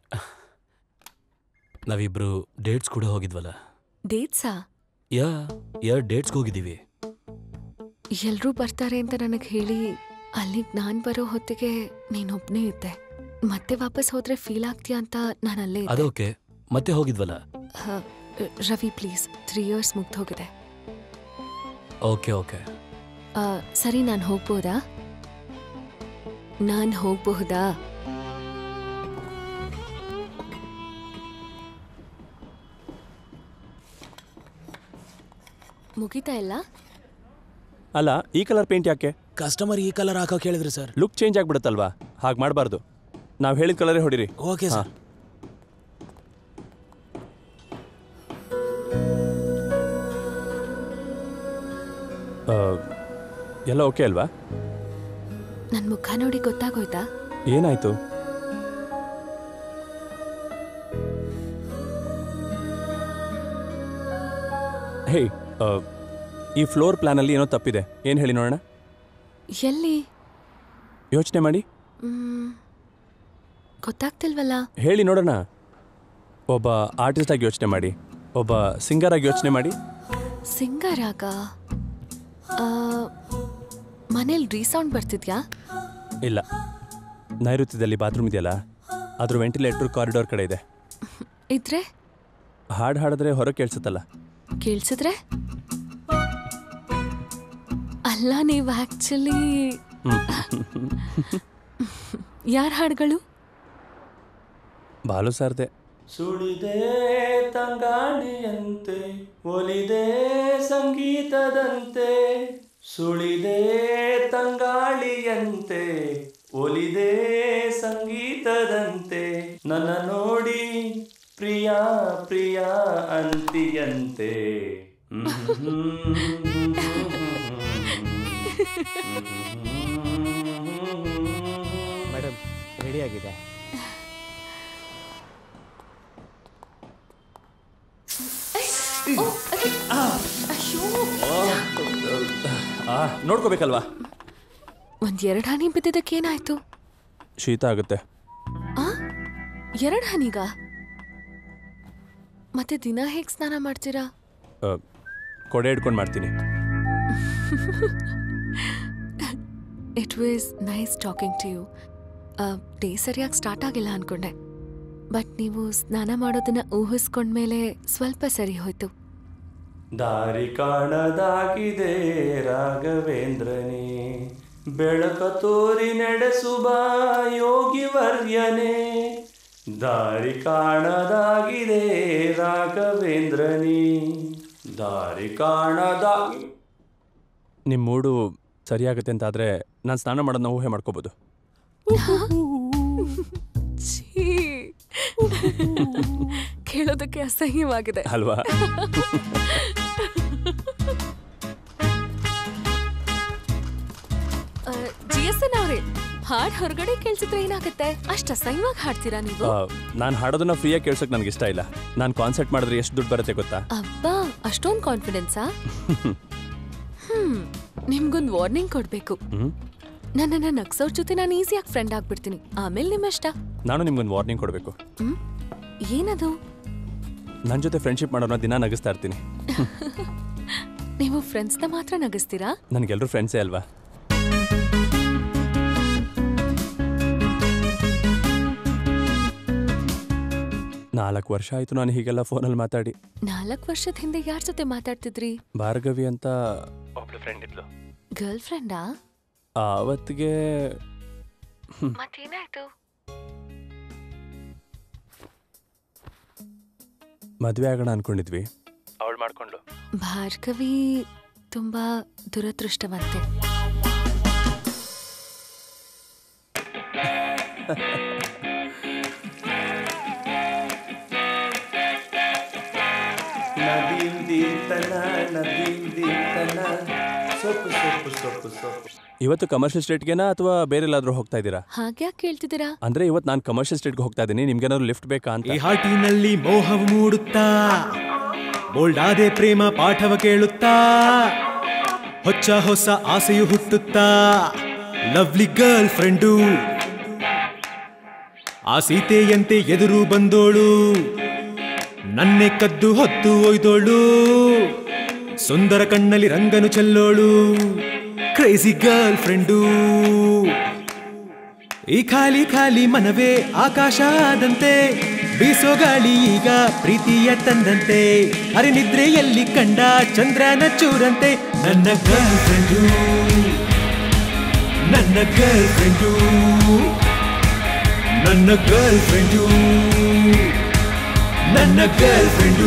Speaker 2: ನಾವಿಬ್ರು ಡೇಟ್ಸ್ ಕೂಡ ಹೋಗಿದ್ವಲ್ಲ
Speaker 9: ಡೇಟ್ಸಾ
Speaker 2: ಯಾ ಎರಡು ಡೇಟ್ಸ್ಗೆ ಹೋಗಿದ್ದೀವಿ
Speaker 9: ಎಲ್ರೂ ಬರ್ತಾರೆ ಅಂತ ನನಗೆ ಹೇಳಿ ಅಲ್ಲಿಗೆ ನಾನು ಬರೋ ಹೊತ್ತಿಗೆ ನೀನೊಬ್ನೇ ಇದ್ದೆ ಮತ್ತೆ ವಾಪಸ್ ಹೋದ್ರೆ ಫೀಲ್ ಆಗ್ತೀಯಾ ಅಂತ ನಾನು ಅಲ್ಲೇ ಇದ್ದೆ
Speaker 2: ಅದೋಕೆ ಮತ್ತೆ ಹೋಗಿದ್ವಲ್ಲ
Speaker 9: ಹ, ರವಿ ಪ್ಲೀಸ್ ತ್ರೀ ಇಯರ್ಸ್ ಮುಗ್ದು ಹೋಗಿದೆ
Speaker 2: ಓಕೆ ಓಕೆ
Speaker 9: ಆ, ಸರಿ ನಾನು ಹೋಗ್ಬೋದಾ ನಾನು ಹೋಗಬಹುದಾ ಮುಗಿತಾ ಇಲ್ಲ
Speaker 3: ಅಲ್ಲ ಈ ಕಲರ್ ಪೇಂಟ್ ಯಾಕೆ
Speaker 8: ಕಸ್ಟಮರ್ ಈ ಕಲರ್ ಹಾಕೋಕೆ ಹೇಳಿದ್ರು ಸರ್
Speaker 3: ಲುಕ್ ಚೇಂಜ್ ಆಗ್ಬಿಡುತ್ತಲ್ವಾ ಹಾಗೆ ಮಾಡಬಾರ್ದು ನಾವು ಹೇಳಿದ ಕಲರೇ ಹೊಡಿರಿ
Speaker 8: ಓಕೆ
Speaker 3: ಹಾ.
Speaker 8: ಸರ್
Speaker 3: ಆ, ಎಲ್ಲ ಓಕೆ ಅಲ್ವಾ
Speaker 9: ನನ್ನ ಮುಖ ನೋಡಿ ಗೊತ್ತಾಗೋಯ್ತಾ
Speaker 3: ಏನಾಯ್ತು ಹೇ ಆ, ಈ ಫ್ಲೋರ್ ಪ್ಲಾನಲ್ಲಿ ಏನೋ ತಪ್ಪಿದೆ ಏನು ಹೇಳಿ ನೋಡೋಣ
Speaker 9: ಎಲ್ಲಿ
Speaker 3: ಯೋಚನೆ ಮಾಡಿ
Speaker 9: ಮ್, ಗೊತ್ತಾಗ್ತಿಲ್ವಲ್ಲ
Speaker 3: ಹೇಳಿ ನೋಡೋಣ ಒಬ್ಬ ಆರ್ಟಿಸ್ಟ್ ಆಗಿ ಯೋಚನೆ ಮಾಡಿ ಒಬ್ಬ ಸಿಂಗರ್ ಆಗಿ ಯೋಚನೆ ಮಾಡಿ
Speaker 9: ಸಿಂಗರಾಗ ಮನೇಲಿ ರೀಸೌಂಡ್ ಬರ್ತಿದ್ಯಾ
Speaker 3: ಇಲ್ಲ ನೈಋತ್ಯದಲ್ಲಿ ಬಾತ್ರೂಮ್ ಇದೆಯಲ್ಲ ಅದ್ರ ವೆಂಟಿಲೇಟರ್ ಕಾರಿಡೋರ್ ಕಡೆ ಇದೆ
Speaker 9: ಇದ್ರೆ
Speaker 3: ಹಾಡು ಹಾಡಿದ್ರೆ ಹೊರಗೆ ಕೇಳಿಸುತ್ತಲ್ಲ
Speaker 9: ಕೇಳಿಸಿದ್ರೆ ಅಲ್ಲ ನೀವು ಆಕ್ಚುಲಿ ಯಾರ ಹಾಡುಗಳು
Speaker 3: ಬಾಲು ಸಾರ್ದೆ
Speaker 2: ಸುಳಿದೆ ತಂಗಾಳಿಯಂತೆ ಒಲಿದೆ ಸಂಗೀತದಂತೆ ಸುಳಿದೆ ತಂಗಾಳಿಯಂತೆ ಒಲಿದೆ ಸಂಗೀತದಂತೆ ನನ್ನ ನೋಡಿ ಪ್ರಿಯ ಪ್ರಿಯ ಅಂತಿಯಂತೆ
Speaker 8: ಮೇಡಮ್ ರೆಡಿ ಆಗಿದೆ
Speaker 3: ಆ ನೋಡ್ಕೋಬೇಕಲ್ವಾ
Speaker 9: ಒಂದ್ ಎರಡ್ ಹನಿ ಬಿದ್ದಿದ್ದಕ್ಕೇನಾಯ್ತು
Speaker 3: ಶೀತ ಆಗುತ್ತೆ
Speaker 9: ಆ ಎರಡ್ ಹನಿಗ ಮತ್ತೆ ದಿನ ಹೇಗ್ ಸ್ನಾನ ಮಾಡ್ತೀರಾ
Speaker 3: ಆ, ಕೊಡೆ ಹಿಡ್ಕೊಂಡು ಮಾಡ್ತೀನಿ
Speaker 9: it was nice talking to you day ಸರಿಯಾಗಿ ಸ್ಟಾರ್ಟ್ ಆಗಿಲ್ಲ ಅನ್ಕೊಂಡೆ ಬಟ್ ನೀವು ಸ್ನಾನ ಮಾಡೋದನ್ನ ಊಹಿಸ್ಕೊಂಡ್ಮೇಲೆ ಸ್ವಲ್ಪ ಸರಿ ಹೋಯ್ತು
Speaker 2: ದಾರಿ ಕಾಣದಾಗಿದೆ ರಾಘವೇಂದ್ರನೇ ಬೆಳಕ ತೋರಿ ನಡೆಸುವ ಯೋಗಿ ವರ್ಯನೇ ದಾರಿ ಕಾಣದಾಗಿದೆ ರಾಘವೇಂದ್ರನೇ ದಾರಿ ಕಾಣದಾಗಿ
Speaker 3: ನಿಮ್ಮ ಮೂಡು ಸರಿಯಾಗುತ್ತೆ ಅಂತಾದರೆ ನಾನು ಸ್ನಾನ ಮಾಡೋದನ್ನ ಊಹೆ ಮಾಡ್ಕೋಬೋದು
Speaker 9: ಛೀ. ಕೇಳೋದಕ್ಕೆ ಅಸಹ್ಯವಾಗಿದೆ
Speaker 3: ಅಲ್ವಾ
Speaker 9: ಜಿ ಎಸ್ ಎನ್ ಅವ್ರೆ ಹಾಡ್ ಹೊರಗಡೆ ಕೇಳಿಸಿದ್ರೆ ಏನಾಗುತ್ತೆ ಅಷ್ಟ ಅಸಹ್ಯವಾಗಿ ಹಾಡ್ತೀರಾ ನೀವು
Speaker 3: ನಾನು ಹಾಡೋದನ್ನ ಫ್ರೀಯಾಗಿ ಕೇಳ್ಸೋಕೆ ನನಗೆ ಇಷ್ಟ ಇಲ್ಲ ನಾನು ಕಾನ್ಸರ್ಟ್ ಮಾಡಿದ್ರೆ ಎಷ್ಟು ದುಡ್ಡು ಬರುತ್ತೆ ಗೊತ್ತಾ
Speaker 9: ಅಬ್ಬಾ ಅಷ್ಟೊಂದು ಕಾನ್ಫಿಡೆನ್ಸಾ ಹ್ಮ್ ನಿಮ್ಗೊಂದು ವಾರ್ನಿಂಗ್ ಕೊಡ್ಬೇಕು
Speaker 3: ಹ್ಮ್
Speaker 9: ನನ್ನನ್ನ ನಗ್ಸೋರ್ ಜೊತೆ ನಾನು ಈಸಿಯಾಗಿ ಫ್ರೆಂಡ್ ಆಗ್ಬಿಡ್ತೀನಿ ಆಮೇಲೆ ನಿಮ್ಮಷ್ಟ
Speaker 3: ನಾನು ನಿಮ್ಗೊಂದು ವಾರ್ನಿಂಗ್ ಕೊಡಬೇಕು
Speaker 9: ಹ್ಮ್ ಏನದು
Speaker 3: ನನ್ನ ಜೊತೆ ಫ್ರೆಂಡ್ಶಿಪ್ ಮಾಡೋಣ ದಿನ ನಗಿಸ್ತಾ ಇರ್ತೀನಿ
Speaker 9: ನೀವು ಫ್ರೆಂಡ್ಸ್ನ ಮಾತ್ರ ನಗಿಸ್ತೀರಾ
Speaker 3: ನನಗೆಲ್ಲರೂ ಫ್ರೆಂಡ್ಸೇ ಅಲ್ವಾ ನಾಲ್ಕು ವರ್ಷ ಆಯ್ತು ನಾನು ಹೀಗೆಲ್ಲ ಫೋನಲ್ಲಿ ಮಾತಾಡಿ
Speaker 9: ನಾಲ್ಕು ವರ್ಷದ ಹಿಂದೆ ಯಾರ ಜೊತೆ ಮಾತಾಡ್ತಿದ್ರಿ
Speaker 3: ಭಾರ್ಗವಿ ಅಂತ ಒಬ್ಳು ಫ್ರೆಂಡ್ ಇದ್ಲು
Speaker 9: ಗರ್ಲ್ ಫ್ರೆಂಡಾ
Speaker 3: ಆವತ್ತಿಗೆ
Speaker 9: ಮತ್ತೇನಾಯ್ತು
Speaker 3: ಮದುವೆ ಆಗೋಣ ಅನ್ಕೊಂಡಿದ್ವಿ ಅವಳು ಮಾಡ್ಕೊಂಡ್ಲು
Speaker 9: ಭಾರ್ಗವಿ ತುಂಬಾ ದುರದೃಷ್ಟವಂತೆ
Speaker 3: ಇವತ್ತು ಕಮರ್ಷಿಯಲ್ ಸ್ಟೇಟ್ಗೆನಾ ಅಥವಾ ಬೇರೆ ಎಲ್ಲಾದ್ರೂ ಹೋಗ್ತಾ ಇದ್ದೀರಾ
Speaker 9: ಹಾಗ್ಯಾಕ್ ಕೇಳ್ತಿದ್ದೀರಾ
Speaker 3: ಅಂದ್ರೆ ಇವತ್ತು ನಾನು ಕಮರ್ಷಿಯಲ್ ಸ್ಟೇಟ್ಗೆ ಹೋಗ್ತಾ ಇದ್ದೀನಿ ನಿಮ್ಗೇನಾದ್ರು ಲಿಫ್ಟ್ ಬೇಕಾ ಅಂತ
Speaker 11: ಈ ಹಾಟಿನಲ್ಲಿ ಮೋಹವು ಮೂಡುತ್ತಾ ಬೋಲ್ಡಾದೆ ಪ್ರೇಮ ಪಾಠವ ಕೇಳುತ್ತಾ ಹೊಚ್ಚ ಹೊಸ ಆಸೆಯು ಹುಟ್ಟುತ್ತಾ ಲವ್ಲಿ ಗರ್ಲ್ ಫ್ರೆಂಡು ಆ ಸೀತೆಯಂತೆ ಎದುರು ಬಂದೋಳು ನನ್ನೆ ಕದ್ದು ಹೊತ್ತು ಒಯ್ದೋಳು ಸುಂದರ ಕಣ್ಣಲ್ಲಿ ರಂಗನು ಚೆಲ್ಲೋಳು ಕ್ರೇಜಿ ಗರ್ಲ್ ಫ್ರೆಂಡು ಈ ಖಾಲಿ ಖಾಲಿ ಮನವೇ ಆಕಾಶ ಆದಂತೆ ಬೀಸೋ ಗಾಳಿ ಈಗ ಪ್ರೀತಿಯ ತಂದಂತೆ ಅರೆ ನಿದ್ರೆಯಲ್ಲಿ ಕಂಡ ಚಂದ್ರನ ಚೂರಂತೆ ನನ್ನ ಗರ್ಲ್ ಫ್ರೆಂಡು ನನ್ನ ಗರ್ಲ್ ಫ್ರೆಂಡು ನನ್ನ ಗರ್ಲ್ ಫ್ರೆಂಡು ನನ್ನ girlfriend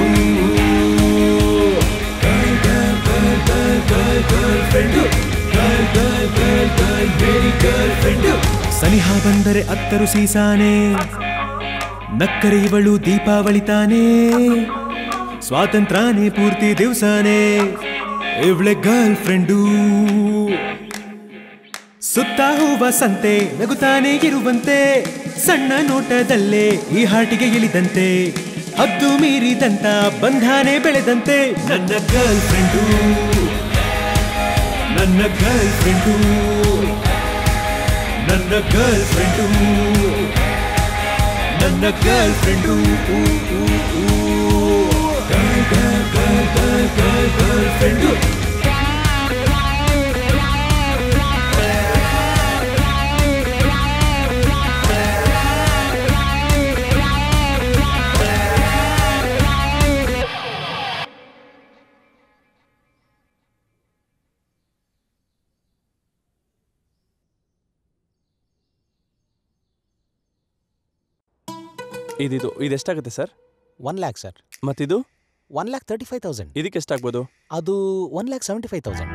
Speaker 11: girl girl girl girl girl girlfriend girl girl girl girl ಮೇರಿ ಗರ್ಲ್ ಫ್ರೆಂಡು ಸನಿಹ ಬಂದರೆ ಅತ್ತರು ಸೀಸಾನೆ ನಕ್ಕರೆ ಇವಳು ದೀಪಾವಳಿ ತಾನೇ ಸ್ವಾತಂತ್ರ್ಯನೇ ಪೂರ್ತಿ ದಿವಸಾನೇ ಇವಳೆ ಗರ್ಲ್ ಫ್ರೆಂಡು ಸುತ್ತ ಹೂವ ಸಂತೆ ನಗುತ್ತಾನೆ ಇರುವಂತೆ ಸಣ್ಣ ನೋಟದಲ್ಲೇ ಈ ಹಾಟಿಗೆ ಇಳಿದಂತೆ ಹದ್ದು ಮೀರಿದಂತ ಬಂಧಾನೆ ಬೆಳೆದಂತೆ ನನ್ನ ಗರ್ಲ್ ಫ್ರೆಂಡು ನನ್ನ ಗರ್ಲ್ ಫ್ರೆಂಡು ನನ್ನ ಗರ್ಲ್ ಫ್ರೆಂಡು ನನ್ನ girlfriend girl girl girl girl girl girlfriend
Speaker 3: ಇದಿದು ಇದೆಷ್ಟಾಗುತ್ತೆ ಸರ್
Speaker 8: ಒನ್ ಲ್ಯಾಕ್ ಸರ್
Speaker 3: ಮತ್ತಿದು
Speaker 8: one lakh thirty five thousand
Speaker 3: ಇದಕ್ಕೆ ಎಷ್ಟಾಗ್ಬೋದು
Speaker 8: ಅದು one lakh seventy five thousand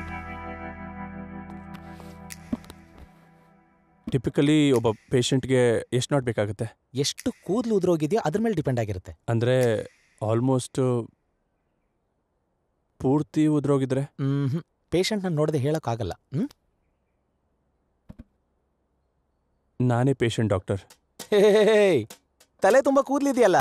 Speaker 3: typically ಒಬ್ಬ ಪೇಷಂಟ್ಗೆ ಎಷ್ಟು ನಾಟ್ ಬೇಕಾಗುತ್ತೆ
Speaker 8: ಎಷ್ಟು ಕೂದಲು ಉದ್ರೋಗಿದೆಯೋ ಅದ್ರ ಮೇಲೆ ಡಿಪೆಂಡ್ ಆಗಿರುತ್ತೆ
Speaker 3: ಅಂದರೆ ಆಲ್ಮೋಸ್ಟ್ ಪೂರ್ತಿ ಉದ್ರೋಗಿದ್ರೆ
Speaker 8: ಹ್ಮ್ ಪೇಷಂಟ್ನ ನೋಡದೆ ಹೇಳೋಕ್ಕಾಗಲ್ಲ ಹ್ಮ್
Speaker 3: ನಾನೇ ಪೇಷಂಟ್ ಡಾಕ್ಟರ್
Speaker 8: ಹೇ ತಲೆ ತುಂಬ ಕೂದಲಿದೆಯಲ್ಲ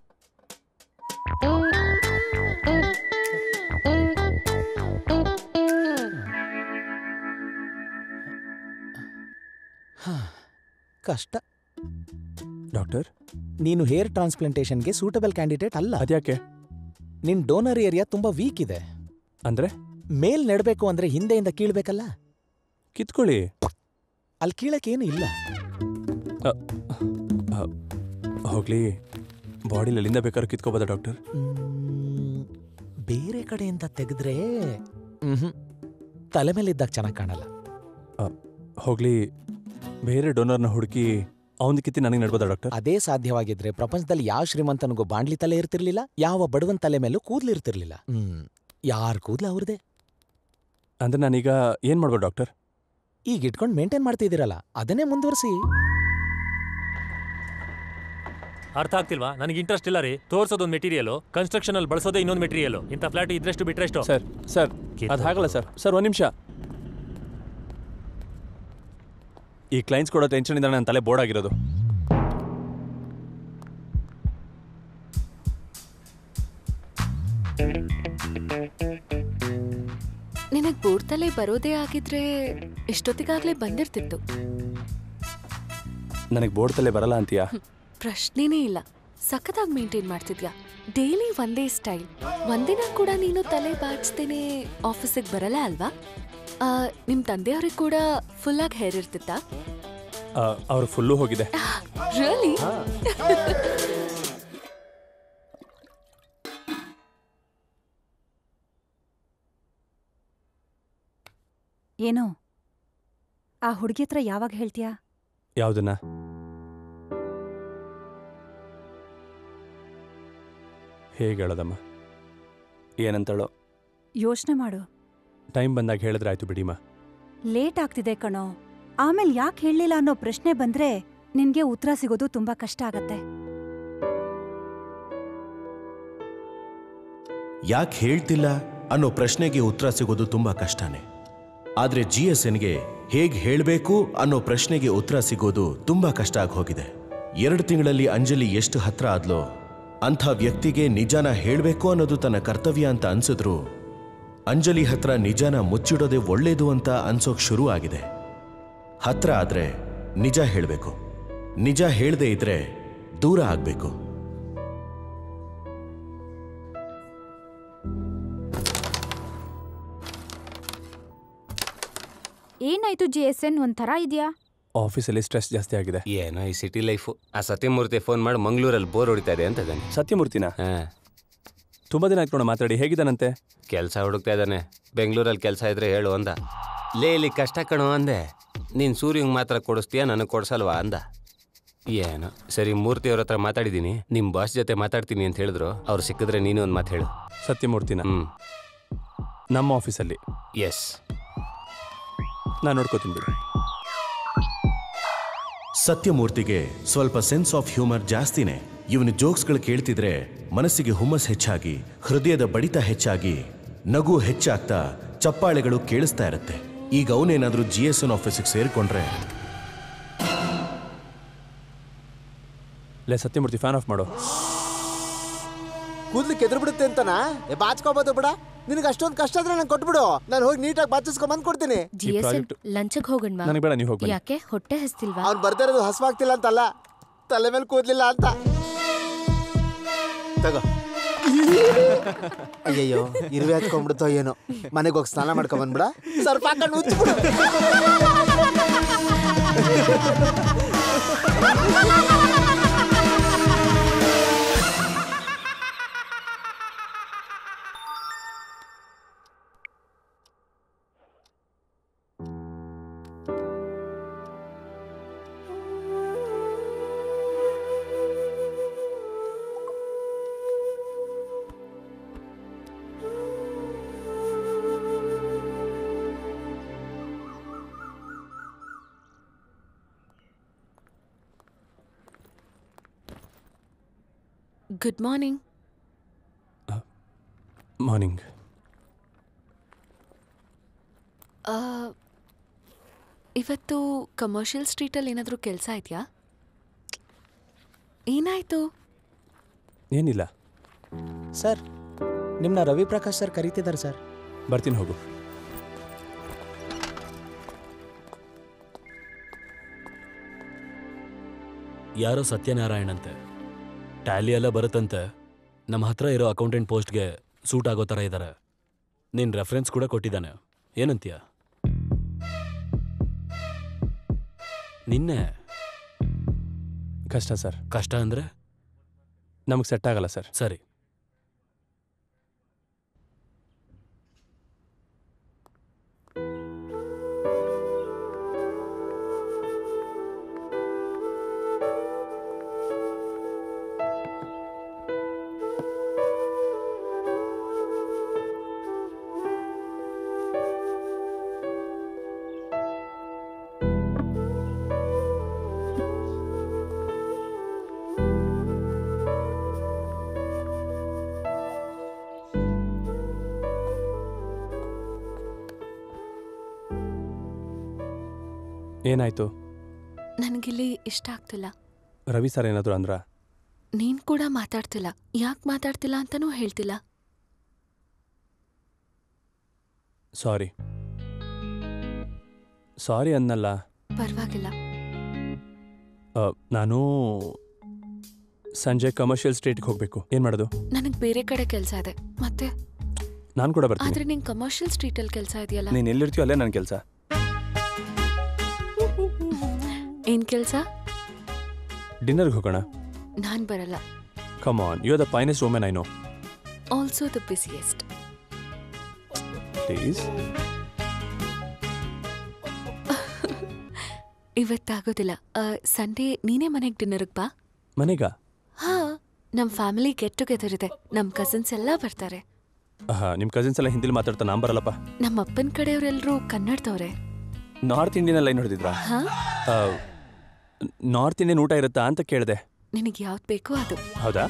Speaker 8: ಕಷ್ಟ
Speaker 3: ಡಾಕ್ಟರ್
Speaker 8: ನೀನು ಹೇರ್ ಟ್ರಾನ್ಸ್ಪ್ಲಾಂಟೇಷನ್ಗೆ ಸೂಟಬಲ್ ಕ್ಯಾಂಡಿಡೇಟ್ ಅಲ್ಲ
Speaker 3: ಅದ್ಯಾಕೆ
Speaker 8: ನಿನ್ ಡೋನರ್ ಏರಿಯಾ ತುಂಬಾ ವೀಕ್ ಇದೆ
Speaker 3: ಅಂದ್ರೆ
Speaker 8: ಮೇಲ್ ನೆಡಬೇಕು ಅಂದ್ರೆ ಹಿಂದೆಯಿಂದ ಕೀಳ್ಬೇಕಲ್ಲ
Speaker 3: ಕಿತ್ಕೊಳ್ಳಿ
Speaker 8: ಅಲ್ಲಿ ಕೀಳಕ್ಕೇನು ಇಲ್ಲ
Speaker 3: ಅ, ಅ, ಹೋಗ್ಲಿ ಬಾಡಿಲಿ ಎಲ್ಲಿಂದ ಬೇಕಾದ್ರೂ ಕಿತ್ಕೋಬೋದಾ ಡಾಕ್ಟರ್
Speaker 8: ಮ್, ಬೇರೆ ಕಡೆಯಿಂದ ತೆಗೆದ್ರೆ ಮ್ಹೂ. ತಲೆ ಮೇಲಿದ್ದಾಗ ಚೆನ್ನಾಗಿ ಕಾಣಲ್ಲ
Speaker 3: ಅ, ಹೋಗ್ಲಿ ಬೇರೆ ಡೋನರ್ನ ಹುಡುಕಿ ಅವನ ಕಿತ್ತಿ ನನಗೆ ನಡ್ಬೋದಾ ಡಾಕ್ಟರ್
Speaker 8: ಅದೇ ಸಾಧ್ಯವಾಗಿದ್ರೆ ಪ್ರಪಂಚದಲ್ಲಿ ಯಾವ ಶ್ರೀಮಂತನಿಗೂ ಬಾಂಡ್ಲಿ ತಲೆ ಇರ್ತಿರ್ಲಿಲ್ಲ ಯಾವ ಬಡವನ್ ತಲೆ ಮೇಲೂ ಕೂದ್ಲಿರ್ತಿರ್ಲಿಲ್ಲ ಹ್ಮ್ ಯಾರ ಕೂದ್ಲು ಅವ್ರದೇ
Speaker 3: ಅಂದ್ರೆ ನಾನೀಗ ಏನ್ ಮಾಡ್ಬೋದು ಡಾಕ್ಟರ್
Speaker 8: ಈಗ ಇಟ್ಕೊಂಡು ಮೇಂಟೈನ್ ಮಾಡ್ತಿದ್ದೀರಲ್ಲ ಅದನ್ನೇ ಮುಂದುವರಿಸಿ
Speaker 12: ಅರ್ಥ ಆಗ್ತಿಲ್ವಾ ನನಗೆ ಇಂಟ್ರೆಸ್ಟ್ ಇಲ್ಲ ರೀ ತೋರ್ಸೋದೊಂದು ಮೆಟೀರಿಯಲ್ ಕನ್ಸ್ಟ್ರಕ್ಷನ್ ಅಲ್ಲಿ ಬಳಸೋದೇ ಇನ್ನೊಂದು ಮೆಟೀರಿಯಲ್ ಇಂಥ ಫ್ಲಾಟ್ ಇದ್ರೆಷ್ಟು ಬಿಟ್ರೆಷ್ಟು
Speaker 3: ಸರ್ ಸರ್ ಅದು ಹಾಗಲ್ಲ ಸರ್ ಸರ್ ಒಂದು ನಿಮಿಷ ಈ ಕ್ಲೈಂಟ್ಸ್ ಕೊಡೋ ಟೆನ್ಷನಿಂದ ನನ್ನ ತಲೆ ಬೋರ್ಡ್ ಆಗಿರೋದು
Speaker 9: ನಿನಗ್ ಬೂರ್ತಲೆ ಬರೋದೇ ಆಗಿದ್ರೆ ಎಷ್ಟೊತ್ತಿಗಾಗ್ಲೇ ಬಂದಿರ್ತಿತ್ತು
Speaker 3: ನನಗೆ ಬೋರ್ಡ್ ತಲೆ ಬರಲ್ಲ ಅಂತೀಯಾ
Speaker 9: ಪ್ರಶ್ನೆನೇ ಇಲ್ಲ ಸಖತ್ತಾಗಿ ಮೇಂಟೈನ್ ಮಾಡ್ತಿದ್ಯಾ ಡೈಲಿ ಒಂದೇ ಸ್ಟೈಲ್ ಒಂದಿನ ಕೂಡ ನೀನು ತಲೆ ಬಾಚ್ತೇನೆ ಆಫೀಸಿಗೆ ಬರಲ್ಲ ಅಲ್ವಾ ಆ, ನಿಮ್ ತಂದೆಯವ್ರಿಗೆ ಕೂಡ ಫುಲ್ ಆಗಿ ಹೇರ್ ಇರ್ತಿತ್ತಾ
Speaker 3: ಅವ್ರು ಫುಲ್ಲು ಹೋಗಿದೆ
Speaker 9: ರಿಯಲಿ
Speaker 7: ಏನೋ ಆ ಹುಡುಗಿ ಹತ್ರ ಯಾವಾಗ ಹೇಳ್ತೀಯಾ
Speaker 3: ಯಾವುದನ್ನ ಹೇಗೆ ಹೇಳೋದಮ್ಮ ಏನಂತಳೋ
Speaker 7: ಯೋಚನೆ ಮಾಡು
Speaker 3: ಟೈಮ್ ಬಂದಾಗ ಹೇಳಿದ್ರೆ ಆಯ್ತು ಬಿಡಿಮ್ಮ
Speaker 7: ಲೇಟ್ ಆಗ್ತಿದೆ ಕಣೋ ಆಮೇಲೆ ಯಾಕೆ ಹೇಳಲಿಲ್ಲ ಅನ್ನೋ ಪ್ರಶ್ನೆ ಬಂದ್ರೆ ನಿನ್ಗೆ ಉತ್ತರ ಸಿಗೋದು ತುಂಬಾ ಕಷ್ಟ ಆಗತ್ತೆ
Speaker 1: ಯಾಕೆ ಹೇಳ್ತಿಲ್ಲ ಅನ್ನೋ ಪ್ರಶ್ನೆಗೆ ಉತ್ತರ ಸಿಗೋದು ತುಂಬಾ ಕಷ್ಟನೇ ಆದ್ರೆ ಜಿ ಎಸ್ ಎನ್ಗೆ ಹೇಗ್ ಹೇಳಬೇಕು ಅನ್ನೋ ಪ್ರಶ್ನೆಗೆ ಉತ್ತರ ಸಿಗೋದು ತುಂಬಾ ಕಷ್ಟ ಆಗಿ ಹೋಗಿದೆ ಎರಡು ತಿಂಗಳಲ್ಲಿ ಅಂಜಲಿ ಎಷ್ಟು ಹತ್ರ ಆದ್ಲೋ ಅಂಥ ವ್ಯಕ್ತಿಗೆ ನಿಜಾನ ಹೇಳಬೇಕು ಅನ್ನೋದು ತನ್ನ ಕರ್ತವ್ಯ ಅಂತ ಅನ್ಸಿದ್ರು ಅಂಜಲಿ ಹತ್ರ ನಿಜಾನ ಮುಚ್ಚಿಡೋದೇ ಒಳ್ಳೇದು ಅಂತ ಅನ್ಸೋಕ್ ಶುರು ಆಗಿದೆ ಹತ್ರ ಆದ್ರೆ ನಿಜ ಹೇಳಬೇಕು ನಿಜ ಹೇಳದೇ ಇದ್ರೆ ದೂರ ಆಗ್ಬೇಕು
Speaker 6: ಏನಾಯ್ತು ಜಿ ಎಸ್ ಎನ್ ಒಂಥರ ಇದೆಯಾ
Speaker 3: ಆಫೀಸಲ್ಲಿ ಸ್ಟ್ರೆಸ್ ಜಾಸ್ತಿ ಆಗಿದೆ
Speaker 4: ಏನೋ ಈ ಸಿಟಿ ಲೈಫು ಆ ಸತ್ಯಮೂರ್ತಿ ಫೋನ್ ಮಾಡಿ ಮಂಗಳೂರಲ್ಲಿ ಬೋರ್ ಹೊಡಿತಾ ಇದೆ ಅಂತ ಇದ್ದಾನೆ
Speaker 3: ಸತ್ಯಮೂರ್ತಿನ
Speaker 4: ಹಾಂ
Speaker 3: ತುಂಬ ದಿನ ಆಯ್ತು ನೋಡ ಮಾತಾಡಿ ಹೇಗಿದ್ದಾನಂತೆ
Speaker 4: ಕೆಲಸ ಹುಡುಕ್ತಾ ಇದ್ದಾನೆ ಬೆಂಗಳೂರಲ್ಲಿ ಕೆಲಸ ಇದ್ರೆ ಹೇಳು ಅಂದ ಲೇ ಇಲ್ಲಿ ಕಷ್ಟ ಕಣೋ ಅಂದೆ ನೀನು ಸೂರ್ಯಂಗೆ ಮಾತ್ರ ಕೊಡಿಸ್ತೀಯಾ ನನಗೆ ಕೊಡ್ಸಲ್ವಾ ಅಂದ ಏನೋ ಸರಿ ಮೂರ್ತಿ ಅವ್ರ ಹತ್ರ ಮಾತಾಡಿದ್ದೀನಿ ನಿಮ್ಮ ಬಾಸ್ ಜೊತೆ ಮಾತಾಡ್ತೀನಿ ಅಂತ ಹೇಳಿದ್ರು ಅವ್ರು ಸಿಕ್ಕಿದ್ರೆ ನೀನು ಒಂದು ಮಾತು ಹೇಳು
Speaker 3: ಸತ್ಯಮೂರ್ತಿನ
Speaker 4: ಹ್ಞೂ
Speaker 3: ನಮ್ಮ ಆಫೀಸಲ್ಲಿ
Speaker 4: ಎಸ್
Speaker 3: ನಾನು ನೋಡ್ಕೋತೀನಿ ಬಿಡಿ
Speaker 1: ಸತ್ಯಮೂರ್ತಿಗೆ ಸ್ವಲ್ಪ ಸೆನ್ಸ್ ಆಫ್ ಹ್ಯೂಮರ್ ಜಾಸ್ತಿನೇ ಇವನು ಜೋಕ್ಸ್ಗಳು ಕೇಳ್ತಿದ್ರೆ ಮನಸ್ಸಿಗೆ ಹುಮ್ಮಸ್ ಹೆಚ್ಚಾಗಿ ಹೃದಯದ ಬಡಿತ ಹೆಚ್ಚಾಗಿ ನಗು ಹೆಚ್ಚಾಗ್ತಾ ಚಪ್ಪಾಳೆಗಳು ಕೇಳಿಸ್ತಾ ಇರುತ್ತೆ ಈಗ ಅವನೇನಾದ್ರೂ ಜಿ ಎಸ್ ಎನ್ ಆಫೀಸಿಗೆ ಸೇರಿಕೊಂಡ್ರೆ
Speaker 3: ಲೇ ಸತ್ಯಮೂರ್ತಿ ಫ್ಯಾನ್ ಆಫ್ ಮಾಡು
Speaker 10: ಕೂದ್ಲಿಕ್ಕೆ ಎದುರು ಬಿಡುತ್ತೆ ಅಂತನಾ ಏ ಬಾಚ್ಕೋಬೋದು ಬಿಡ ನಿನಗೆ ಅಷ್ಟೊಂದು ಕಷ್ಟ ಆದ್ರೆ ನಂಗೆ ಕೊಟ್ಬಿಡು ನಾನು ಹೋಗಿ ನೀಟಾಗಿ ಬಾಚಿಸ್ಕೊಂಡ್ ಬಂದ್ ಕೊಡ್ತೀನಿ
Speaker 3: ಈ ಪ್ರಾಜೆಕ್ಟ್
Speaker 9: ಲಂಚಕ್ಕೆ ಹೋಗೋಣ
Speaker 3: ನನಗೆ ಬೇಡ ನೀವು ಹೋಗಿ ಬನ್ನಿ
Speaker 9: ಯಾಕೆ ಹೊಟ್ಟೆ ಹಸ್ತಿಲ್ವಾ
Speaker 10: ಅವ್ನು ಬರ್ತಾ ಇರೋದು ಹಸುವಾಗ್ತಿಲ್ಲ ಅಂತಲ್ಲ ತಲೆ ಮೇಲೆ ಕೂದ್ಲಿಲ್ಲ ಅಂತ ತಗೋ ಅಯ್ಯಯ್ಯೋ ಇರುವೆ ಹತ್ಕೊಂಡ್ಬಿಡ್ತೋ ಏನೋ ಮನೆಗೆ ಹೋಗಿ ಸ್ನಾನ ಮಾಡ್ಕೊಂಡ್ ಬಂದ್ಬಿಡ ಸ್ವಲ್ಪ ಹಾಕೊಂಡು ಉಚ್ಚಿಬಿಡು
Speaker 9: ಗುಡ್ ಮಾರ್ನಿಂಗ್
Speaker 3: ಮಾರ್ನಿಂಗ್
Speaker 9: ಇವತ್ತು ಕಮರ್ಷಿಯಲ್ ಸ್ಟ್ರೀಟಲ್ಲಿ ಏನಾದರೂ ಕೆಲಸ ಇದೆಯಾ ಏನಾಯ್ತು
Speaker 3: ಏನಿಲ್ಲ
Speaker 8: ಸರ್ ನಿಮ್ಮನ್ನ ರವಿ ಪ್ರಕಾಶ್ ಸರ್ ಕರೀತಿದ್ದಾರೆ ಸರ್
Speaker 3: ಬರ್ತೀನಿ ಹೋಗು
Speaker 2: ಯಾರೋ ಸತ್ಯನಾರಾಯಣ್ ಅಂತೆ ಟ್ಯಾಲಿ ಎಲ್ಲ ಬರುತ್ತಂತೆ ನಮ್ಮ ಹತ್ರ ಇರೋ ಅಕೌಂಟೆಂಟ್ ಪೋಸ್ಟ್ಗೆ ಸೂಟ್ ಆಗೋ ಥರ ಇದ್ದಾರೆ ನಿನ್ನ ರೆಫರೆನ್ಸ್ ಕೂಡ ಕೊಟ್ಟಿದ್ದಾನೆ ಏನಂತೀಯ ನಿನ್ನೆ
Speaker 3: ಕಷ್ಟ ಸರ್
Speaker 2: ಕಷ್ಟ ಅಂದ್ರೆ
Speaker 3: ನಮಗೆ ಸೆಟ್ ಆಗಲ್ಲ ಸರ್
Speaker 2: ಸರಿ
Speaker 3: ಏನಾಯ್ತು
Speaker 9: ನನಗಿಲ್ಲಿ ಇಷ್ಟ ಆಗ್ತಿಲ್ಲ
Speaker 3: ರವಿ ಸರ್ ಏನಾದ್ರು ಅಂದ್ರ
Speaker 9: ನೀನ್ ಕೂಡ ಮಾತಾಡ್ತಿಲ್ಲ ಯಾಕೆ ಮಾತಾಡ್ತಿಲ್ಲ ಅಂತನೂ ಹೇಳ್ತಿಲ್ಲ
Speaker 3: ಸಾರಿ ಸಾರಿ ಅನ್ನಲ್ಲ
Speaker 9: ಪರವಾಗಿಲ್ಲ
Speaker 3: ಆ, ನಾನು ಸಂಜೆ ಕಮರ್ಷಿಯಲ್ ಸ್ಟ್ರೀಟ್ಗೆ ಹೋಗಬೇಕು ಏನು ಮಾಡೋದು
Speaker 9: ನನಗೆ ಬೇರೆ ಕಡೆ ಕೆಲಸ ಇದೆ ಮತ್ತೆ
Speaker 3: ನಾನು ಕೂಡ ಬರ್ತೀನಿ
Speaker 9: ಆದ್ರೆ ನಿಂಗೆ ಕಮರ್ಷಿಯಲ್ ಸ್ಟ್ರೀಟಲ್ಲಿ ಕೆಲಸ ಇದೆಯಲ್ಲ
Speaker 3: ನೀನು ಎಲ್ಲಿರ್ತೀಯೋ ಅಲ್ಲೇ ನನ್ನ ಕೆಲಸ
Speaker 9: ಏನ್ ಕೆಲಸ
Speaker 3: ಡಿನ್ನರ್ಗೆ ಹೋಗೋಣ
Speaker 9: ನಾನ್ ಬರಲ್ಲ
Speaker 3: come on you the finest women I know
Speaker 9: also the busiest
Speaker 3: please
Speaker 9: ಇವತ್ತಾಗೋದಿಲ್ಲ ಸಂಡೇ ನೀನೇ ಮನೆಗೆ ಡಿನ್ನರ್ಗೆ ಬಾ
Speaker 3: ಮನೆಗ
Speaker 9: ಹಾ ನಮ್ ಫ್ಯಾಮಿಲಿ ಗೆಟ್ ಟುಗೆದರ್ ಇದೆ ನಮ್ ಕಸಿನ್ಸ್ ಎಲ್ಲ ಬರ್ತಾರೆ
Speaker 3: ನಿಮ್ಮ ಕಸಿನ್ಸ್ ಎಲ್ಲ ಹಿಂದಿಲಿ ಮಾತಾಡ್ತಾ ನಾನು ಬರಲ್ಲಪ್ಪ
Speaker 9: ನಮ್ಮ ಅಪ್ಪನ ಕಡೆಯವರೆಲ್ಲರೂ ಕನ್ನಡದವ್ರೆ
Speaker 3: ನಾರ್ತ್ ಇಂಡಿಯನ್ ಎಲ್ಲ ಏನು ಹೊಡೆದಿದ್ರಾ
Speaker 9: ಹಾ
Speaker 3: ನಾರ್ತ್ ಇಂಡಿಯನ್ ಊಟ ಇರುತ್ತಾ ಅಂತ ಕೇಳಿದೆ
Speaker 9: ನಿನಗೆ ಯಾವ್ದು ಬೇಕೋ ಅದು
Speaker 3: ಹೌದಾ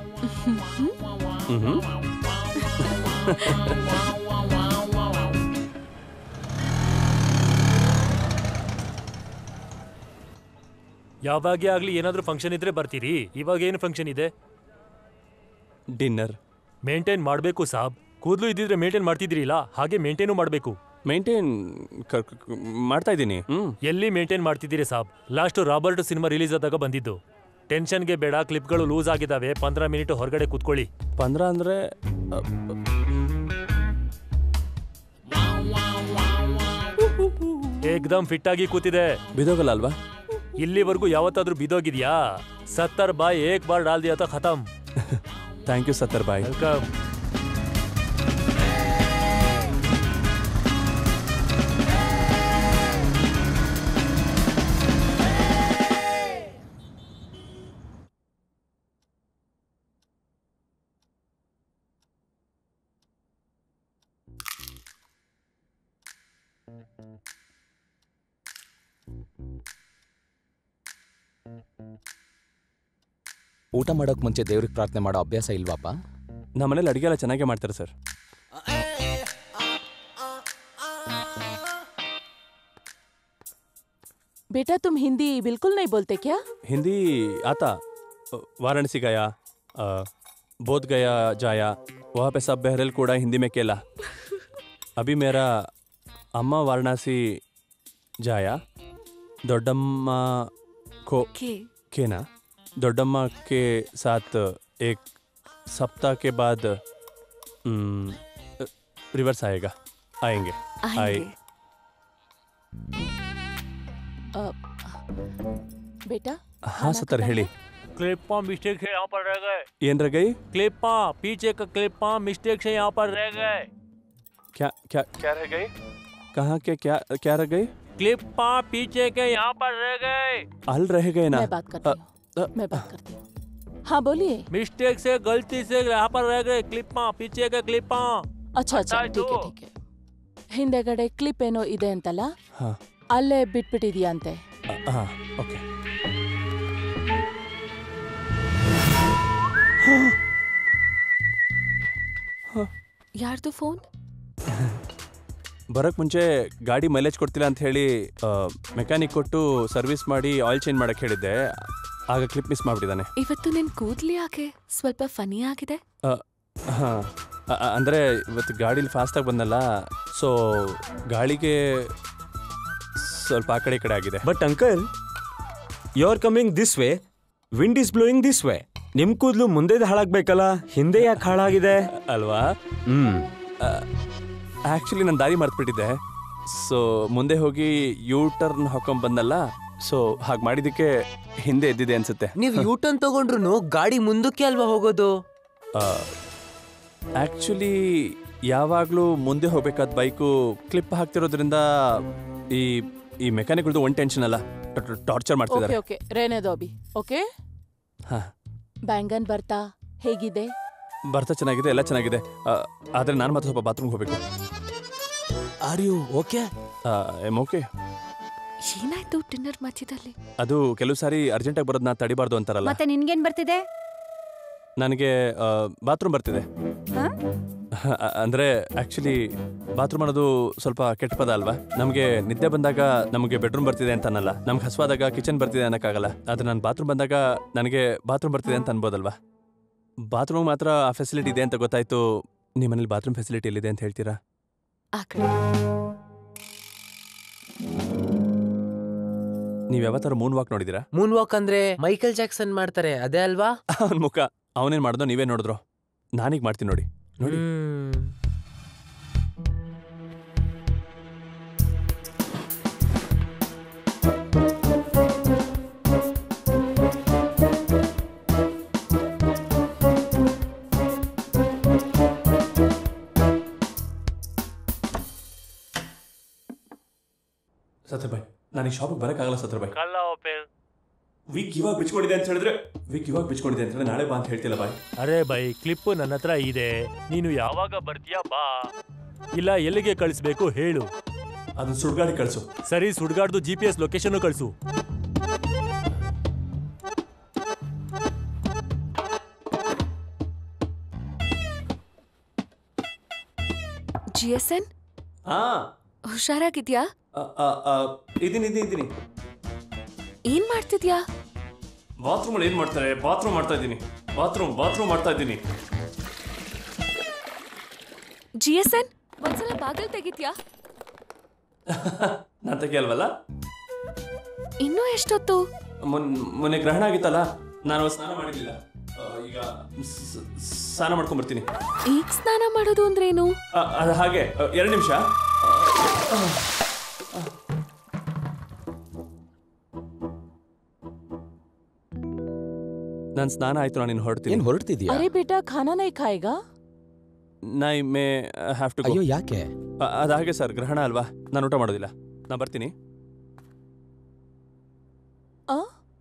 Speaker 3: ಹ್ಮ್
Speaker 12: ಯಾವಾಗೇ ಆಗ್ಲಿ ಏನಾದ್ರೂ ಫಂಕ್ಷನ್ ಇದ್ರೆ ಬರ್ತೀರಿ ಇವಾಗ ಏನು ಫಂಕ್ಷನ್ ಇದೆ
Speaker 3: ಡಿನ್ನರ್
Speaker 12: ಮೇಂಟೈನ್ ಮಾಡಬೇಕು ಸಾಬ್ ಕೂದಲು ಇದ್ದಿದ್ರೆ ಮೇಂಟೈನ್ ಮಾಡ್ತಿದ್ರಿಲ್ಲ ಹಾಗೆ ಮೇಂಟೈನು ಮಾಡಬೇಕು
Speaker 3: ಮೇಂಟೈನ್ ಮಾಡ್ತಾ ಇದ್ದೀನಿ ಹ್ಮ್
Speaker 12: ಎಲ್ಲಿ ಮೇಂಟೈನ್ ಮಾಡ್ತಿದ್ದೀರಿ ಸಾಬ್ ಲಾಸ್ಟ್ ರಾಬರ್ಟ್ ಸಿನಿಮಾ ರಿಲೀಸ್ ಆದಾಗ ಬಂದಿದ್ದು ಟೆನ್ಷನ್ಗೆ ಬೇಡ ಕ್ಲಿಪ್ಗಳು ಲೂಸ್ ಆಗಿದ್ದಾವೆ ಪಂದ್ರ ಮಿನಿಟ್ ಹೊರಗಡೆ ಕೂತ್ಕೊಳ್ಳಿ
Speaker 3: ಪಂದ್ರ ಅಂದ್ರೆ ಅ,
Speaker 12: ಏಕ್ದಮ್ ಫಿಟ್ ಆಗಿ ಕೂತಿದೆ
Speaker 3: ಬಿದೋಗಲ್ಲ ಅಲ್ವಾ
Speaker 12: ಇಲ್ಲಿವರೆಗೂ ಯಾವತ್ತಾದ್ರೂ ಬಿದೋಗಿದ್ಯಾ ಸತ್ತರ್ ಬಾಯ್ ಏಕ್ ಬಾರ್ ಡಾಲ್ ದಿಯಾ ತಾ ಖತಮ್
Speaker 3: ಥ್ಯಾಂಕ್ ಯು ಸತ್ತರ್ ಬಾಯ್
Speaker 12: ವೆಲ್ಕಮ್
Speaker 8: ಊಟ ಮಾಡೋಕ್ ಮುಂಚೆ ದೇವ್ರಿಗೆ ಪ್ರಾರ್ಥನೆ ಮಾಡೋ ಅಭ್ಯಾಸ ಇಲ್ವಾಪ್ಪ
Speaker 3: ನಮ್ಮ ಮನೇಲಿ ಅಡುಗೆ ಎಲ್ಲ ಚೆನ್ನಾಗೇ ಮಾಡ್ತಾರೆ ಸರ್
Speaker 13: बेटा तुम हिंदी बिल्कुल नहीं बोलते क्या
Speaker 3: हिंदी आता अ, वाराणसी गया अ, बोध गया जाया वहाँ पे सब बहरल कूड़ा हिंदी में केला अभी मेरा अम्मा वाराणसी जाया दोड्डम्मा को
Speaker 9: के
Speaker 3: के ना दोड्डम्मा के साथ एक सप्ताह के बाद हम्म, अ, रिवर्स आएगा आएंगे
Speaker 13: आएंगे। अ, बेटा
Speaker 3: हाँ सतर ಹೇಳಿ
Speaker 12: क्लिपा मिस्टेक से यहाँ पर रह गए
Speaker 3: ಏನ್ ರಗೈ
Speaker 12: क्लिपा पीछे का क्लिपा मिस्टेक से यहाँ पर रह गए
Speaker 3: क्या क्या क्या रह गई कहाँ के क्या क्या रह गई
Speaker 12: क्लिपा पीछे के यहाँ पर रह गए
Speaker 3: हल रह गए ना
Speaker 13: मैं बात करती हूँ मैं बात करती हूँ हाँ बोलिए
Speaker 12: मिस्टेक से गलती से यहाँ पर रह गए क्लिपा पीछे के क्लिपा
Speaker 13: अच्छा अच्छा ठीक है ठीक है ಹಿಂದೆಗಡೆ ಕ್ಲಿಪ್ ಏನೋ ಇದೆ ಅಂತಲ್ಲ
Speaker 3: हाँ
Speaker 13: ಅಲ್ಲೇ ಬಿಟ್ಬಿಟ್ಟಿದ್ಯಾ ಅಂತೆ
Speaker 3: हाँ ओके
Speaker 9: ಯಾರ್ದು ಫೋನ್
Speaker 3: ಬರೋಕ್ ಮುಂಚೆ ಗಾಡಿ ಮೈಲೇಜ್ ಕೊಡ್ತಿಲ್ಲ ಅಂತ ಹೇಳಿ ಮೆಕ್ಯಾನಿಕ್ ಕೊಟ್ಟು ಸರ್ವಿಸ್ ಮಾಡಿ ಆಯಿಲ್ ಚೇಂಜ್ ಮಾಡಕ್ ಹೇಳಿದ್ದೆ ಆಗ ಕ್ಲಿಪ್ ಮಿಸ್ ಮಾಡ್ಬಿಟ್ಟಿದ್ದಾನೆ
Speaker 9: ಇವತ್ತು ನಿನ್ ಕೂದ್ಲಿ ಯಾಕೆ ಸ್ವಲ್ಪ ಫನಿ ಆಗಿದೆ
Speaker 3: ಹಾಂ ಅಂದರೆ ಇವತ್ತು ಗಾಡೀಲಿ ಫಾಸ್ಟಾಗಿ ಬಂದಲ್ಲ ಸೊ ಗಾಳಿಗೆ ಸ್ವಲ್ಪ ಆ ಕಡೆ ಈ ಕಡೆ ಆಗಿದೆ
Speaker 14: but uncle you are coming this way wind is blowing this way ನಿಮ್ ಕೂದಲು ಮುಂದೆದು ಹಾಳಾಗ್ಬೇಕಲ್ಲ ಹಿಂದೆ ಯಾಕೆ ಹಾಳಾಗಿದೆ
Speaker 3: ಅಲ್ವಾ
Speaker 14: ಹ್ಮ್
Speaker 3: ಆ್ಯಕ್ಚುಲಿ ನಾನು ದಾರಿ ಮರ್ತ್ಬಿಟ್ಟಿದ್ದೆ ಸೊ ಮುಂದೆ ಹೋಗಿ ಯೂ ಟರ್ನ್ ಹಾಕೊಂಡ್ ಬಂದಲ್ಲ ಸೊ ಹಾಗೆ ಮಾಡಿದ್ದಕ್ಕೆ ಹಿಂದೆ ಎದ್ದಿದೆ ಅನ್ಸುತ್ತೆ
Speaker 15: ನೀವ್ ಯೂಟರ್ನ್ ತಗೊಂಡ್ರು ಗಾಡಿ ಮುಂದಕ್ಕೆ ಅಲ್ವಾ ಹೋಗೋದು
Speaker 3: ಆ್ಯಕ್ಚುಲಿ ಯಾವಾಗಲೂ ಮುಂದೆ ಹೋಗ್ಬೇಕಾದ ಬೈಕು ಕ್ಲಿಪ್ ಹಾಕ್ತಿರೋದ್ರಿಂದ ಈ ಈ ಮೆಕ್ಯಾನಿಕ್ಗಳದ್ದು ಒಂದು ಟೆನ್ಷನ್ ಅಲ್ಲ ಟಾರ್ಚರ್
Speaker 13: ಓಕೆ
Speaker 3: ಮಾಡ್ತಿದ್ದಾರೆ
Speaker 13: ಓಕೆ ರೇನೆ ದೋಬಿ ಓಕೆ
Speaker 3: ಹಾ
Speaker 13: ಬ್ಯಾಂಗನ್ ಬರ್ತಾ ಹೇಗಿದೆ
Speaker 3: ಬರ್ತಾ ಚೆನ್ನಾಗಿದೆ ಎಲ್ಲ ಚೆನ್ನಾಗಿದೆ ಆ, ಆದ್ರೆ ನಾನು ಮಾತ್ರ ಸ್ವಲ್ಪ ಬಾತ್ರೂಮ್ಗೆ ಹೋಗ್ಬೇಕು
Speaker 8: are you okay
Speaker 3: I'm okay
Speaker 9: ಏನಾಯ್ತು ಡಿನ್ನರ್ ಮಧ್ಯದಲ್ಲಿ
Speaker 3: ಅದು ಕೆಲವು ಸಾರಿ ಅರ್ಜೆಂಟಾಗಿ ಬರೋದನ್ನ ತಡಿಬಾರ್ದು ಅಂತಾರಲ್ಲ
Speaker 7: ಮತ್ತೆ ನಿನ್ಗೇನ್ ಬರ್ತಿದೆ
Speaker 3: ನನಗೆ ಬಾತ್ರೂಮ್ ಬರ್ತಿದೆ
Speaker 7: ಹಾ?
Speaker 3: ಅ- ಅಂದ್ರೆ ಆಕ್ಚುಲಿ ಬಾತ್ರೂಮ್ ಅನ್ನೋದು ಸ್ವಲ್ಪ ಕೆಟ್ಟ ಪದ ಅಲ್ವಾ ನಮಗೆ ನಿದ್ದೆ ಬಂದಾಗ ನಮಗೆ ಬೆಡ್ರೂಮ್ ಬರ್ತಿದೆ ಅಂತ ಅನ್ನಲ್ಲ ನಮ್ಗೆ ಹಸುವಾದಾಗ ಕಿಚನ್ ಬರ್ತಿದೆ ಅನ್ನಕ್ಕಾಗಲ್ಲ ಆದ್ರೆ ನಾನು ಬಾತ್ರೂಮ್ ಬಂದಾಗ ನನಗೆ ಬಾತ್ರೂಮ್ ಬರ್ತಿದೆ ಅಂತ ಅನ್ಬೋದಲ್ವಾ ಬಾತ್ರೂಮ್ ಮಾತ್ರ ಆ ಫೆಸಿಲಿಟಿ ಇದೆ ಅಂತ ಗೊತ್ತಾಯ್ತು ನಿಮ್ಮ ಮನೇಲಿ ಬಾತ್ರೂಮ್ ಫೆಸಿಲಿಟಿ ಎಲ್ಲಿದೆ ಅಂತ ಹೇಳ್ತೀರಾ
Speaker 9: ಆ ಕಡೆ
Speaker 3: ನೀವ್ ಯಾವತ್ತಾರ ಮೂನ್ ವಾಕ್ ನೋಡಿದಿರಾ
Speaker 15: ಮೂನ್ ವಾಕ್ ಅಂದ್ರೆ ಮೈಕಲ್ ಜಾಕ್ಸನ್ ಮಾಡ್ತಾರೆ ಅದೇ ಅಲ್ವಾ
Speaker 3: ಅವನ್ ಮುಖ ಅವನೇನ್ ಮಾಡ್ದೋ ನೀವೇ ನೋಡಿದ್ರು ನಾನೀಗ ಮಾಡ್ತೀನಿ ನೋಡಿ ನೋಡಿ ಸತ್ಯಭಾಯ್ ನಾನು ಈ ಶಾಪಿಗೆ ಬರೋಕ್ಕಾಗಲ್ಲ ಸತ್ಯಭಾಯ್
Speaker 12: ಕಲ್ಲ ಓಪೇಲ್
Speaker 3: ವೀಕ್ ಇವಾಗ ಬಿಚ್ಕೊಂಡಿದೆ ಅಂತ ಹೇಳಿದ್ರೆ ವೀಕ್ ಇವಾಗ ಬಿಚ್ಕೊಂಡಿದೆ ಅಂತ ಹೇಳಿದ್ರೆ ನಾಳೆ ಬಾ ಅಂತ ಹೇಳ್ತಿಲ್ಲ ಬಾಯ್
Speaker 12: ಅರೆ ಬೈ ಕ್ಲಿಪ್ ನನ್ನ ಹತ್ರ ಇದೆ ನೀನು ಯಾವಾಗ ಬರ್ತೀಯಾ ಬಾ ಇಲ್ಲ ಎಲ್ಲಿಗೆ ಕಳಿಸ್ಬೇಕು ಹೇಳು
Speaker 3: ಅದು ಸುಡ್ಗಾಡಿ ಕಳಿಸು
Speaker 12: ಸರಿ ಸುಡ್ಗಾಡ್ದು ಜಿ ಪಿ ಎಸ್ ಲೊಕೇಶನ್ ಕಳಿಸು
Speaker 9: ಜಿ ಎಸ್ ಎನ್
Speaker 3: ಹಾ
Speaker 9: ಹುಷಾರಾಗಿದ್ಯಾ
Speaker 3: ಇದೀನಿ ಇದೀನಿ ಇದೀನಿ
Speaker 9: ಏನ್ ಮಾಡ್ತಿದ್ಯಾ
Speaker 3: ಬಾತ್ರೂಮ್ ಅಲ್ಲಿ ಏನ್ ಮಾಡ್ತಾರೆ ಬಾತ್ರೂಮ್ ಮಾಡ್ತಾ ಇದ್ದೀನಿ ಬಾತ್ರೂಮ್ ಬಾತ್ರೂಮ್ ಮಾಡ್ತಾ ಇದ್ದೀನಿ
Speaker 9: ಜಿ ಎಸ್ ಎನ್ ಒಂದ್ಸಲ ಬಾಗಲ್ ತೆಗಿತ್ಯಾ
Speaker 3: ನಾನು ತೆಗಿಯಲ್ವಲ್ಲ
Speaker 9: ಇನ್ನೂ ಎಷ್ಟೊತ್ತು
Speaker 3: ಮೊನ್ ಮೊನ್ನೆ ಗ್ರಹಣ ಆಗಿತ್ತಲ್ಲ ನಾನು ಸ್ನಾನ ಮಾಡಿರ್ಲಿಲ್ಲ ಆ, ಈಗ ಸ್- ಸ್ನಾನ ಮಾಡ್ಕೊಂಡ್ ಬರ್ತೀನಿ
Speaker 9: ಈಗ ಸ್ನಾನ ಮಾಡೋದು ಅಂದ್ರೇನು
Speaker 3: ಆ, ಅದು ಹಾಗೆ ಎರಡು ನಿಮಿಷ ನನ್ನ ಸ್ನಾನ ಆಯ್ತು ನಾನು ಹೊರಡ್ತೀನಿ
Speaker 8: ಏನ್ ಹೊರಡ್ತಿದ್ಯಾ
Speaker 13: अरे बेटा खाना नहीं खाएगा
Speaker 3: ನೈ ಮೇ ಹ್ಯಾವ್ ಟು
Speaker 8: ಅಯ್ಯೋ ಯಾಕೆ
Speaker 3: ಅದು ಹಾಗೆ ಸರ್ ಗ್ರಹಣ ಅಲ್ವಾ ನಾನು ಊಟ ಮಾಡೋದಿಲ್ಲ ನಾನು ಬರ್ತೀನಿ
Speaker 13: ಆ?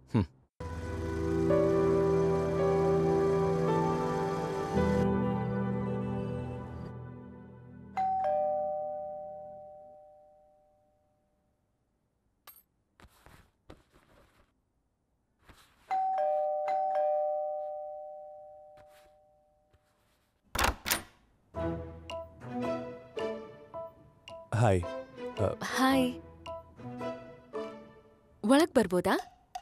Speaker 3: ಹಾಯ್
Speaker 9: ಹಾಯ್ ಒಳಗ್ ಬರ್ಬೋದಾ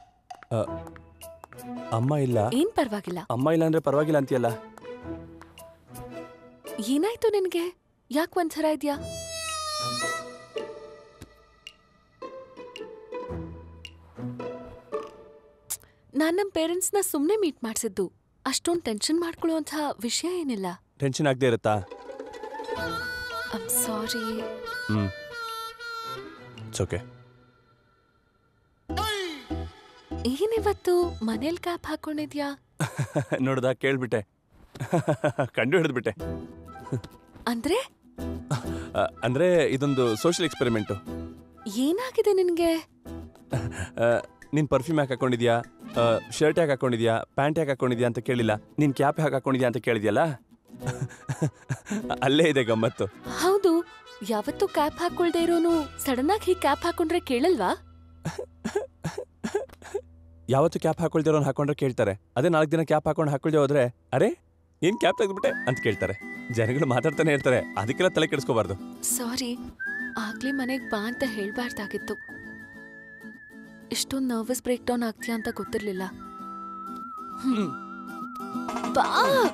Speaker 3: ಅಮ್ಮ ಇಲ್ಲ
Speaker 9: ಏನ್ ಪರವಾಗಿಲ್ಲ
Speaker 3: ಅಮ್ಮ ಇಲ್ಲ ಅಂದ್ರೆ ಪರವಾಗಿಲ್ಲ ಅಂತೀಯಲ್ಲ
Speaker 9: ಏನಾಯ್ತು ನಿನ್ಗೆ ಯಾಕೆ ಒಂಥರ ಇದ್ಯಾ ನಾನ್ ನಮ್ಮ ಪೇರೆಂಟ್ಸ್ನ ಸುಮ್ಮನೆ ಮೀಟ್ ಮಾಡಿಸಿದ್ದು ಅಷ್ಟೊಂದು ಟೆನ್ಷನ್ ಮಾಡ್ಕೊಳ್ಳುವಂಥ ವಿಷಯ ಏನಿಲ್ಲ
Speaker 3: ಟೆನ್ಷನ್ ಆಗದೆ ಇರುತ್ತಾ
Speaker 9: I'm sorry
Speaker 3: hmm it's okay
Speaker 9: ಏನಿವತ್ತು ಮನೇಲಿ ಕ್ಯಾಪ್ ಹಾಕೊಂಡಿದ್ಯಾ
Speaker 3: ನೋಡ್ದ ಕೇಳ್ಬಿಟ್ಟೆ ಕಂಡು ಹಿಡಿದ್ಬಿಟ್ಟೆ
Speaker 9: ಅಂದ್ರೆ
Speaker 3: ಆ, ಅಂದ್ರೆ ಇದೊಂದು ಸೋಷಿಯಲ್ ಎಕ್ಸ್ಪೆರಿಮೆಂಟು
Speaker 9: ಏನಾಗಿದೆ ನಿನ್ಗೆ
Speaker 3: ನೀನ್ ಪರ್ಫ್ಯೂಮ್ ಯಾಕೆ ಹಾಕೊಂಡಿದ್ಯಾ ಶರ್ಟ್ ಯಾಕೆ ಹಾಕೊಂಡಿದ್ಯಾ ಪ್ಯಾಂಟ್ ಯಾಕೆ ಹಾಕೊಂಡಿದ್ಯಾ ಅಂತ ಕೇಳಿಲ್ಲ ನೀನ್ ಕ್ಯಾಪ್ ಯಾಕೆ ಹಾಕೊಂಡಿದ್ಯಾ ಅಂತ ಕೇಳಿದ್ಯಲ್ಲ ಅಲ್ಲೇ ಇದೆ ಗಮ್ಮತ್ತು
Speaker 9: ಹೌದು ಯಾವತ್ತೂ ಕ್ಯಾಪ್ ಹಾಕೊಳ್ದೆ ಇರೋನು ಸಡನ್ ಆಗಿ ಹೀಗೆ ಕ್ಯಾಪ್ ಹಾಕೊಂಡ್ರೆ ಕೇಳಲ್ವಾ
Speaker 3: ಯಾವತ್ತು ಕ್ಯಾಪ್ ಹಾಕೊಳ್ದಿರೋನ್ ಹಾಕೊಂಡ್ರೆ ಕೇಳ್ತಾರೆ ಅದೇ ನಾಲ್ಕು ದಿನ ಕ್ಯಾಪ್ ಹಾಕೊಂಡು ಹಾಕೊಳ್ದೆ ಹೋದ್ರೆ ಅರೆ ಏನ್ ಕ್ಯಾಪ್ ತೆಗೆದ್ಬಿಟ್ಟೆ ಅಂತ ಕೇಳ್ತಾರೆ ಜನಗಳು ಮಾತಾಡ್ತಾನೆ ಇರ್ತಾರೆ ಅದಕ್ಕೆಲ್ಲ ತಲೆ ಕೆಡಿಸ್ಕೋಬಾರ್ದು
Speaker 9: ಸಾರಿ ಆಗ್ಲೇ ಮನೆಗ್ ಬಾ ಅಂತ ಹೇಳ್ಬಾರ್ದಾಗಿತ್ತು ಇಷ್ಟೊಂದು ನರ್ವಸ್ ಬ್ರೇಕ್ ಡೌನ್ ಆಗ್ತೀಯಾ ಅಂತ ಗೊತ್ತಿರ್ಲಿಲ್ಲ ಹ್ಮ್. ಬಾ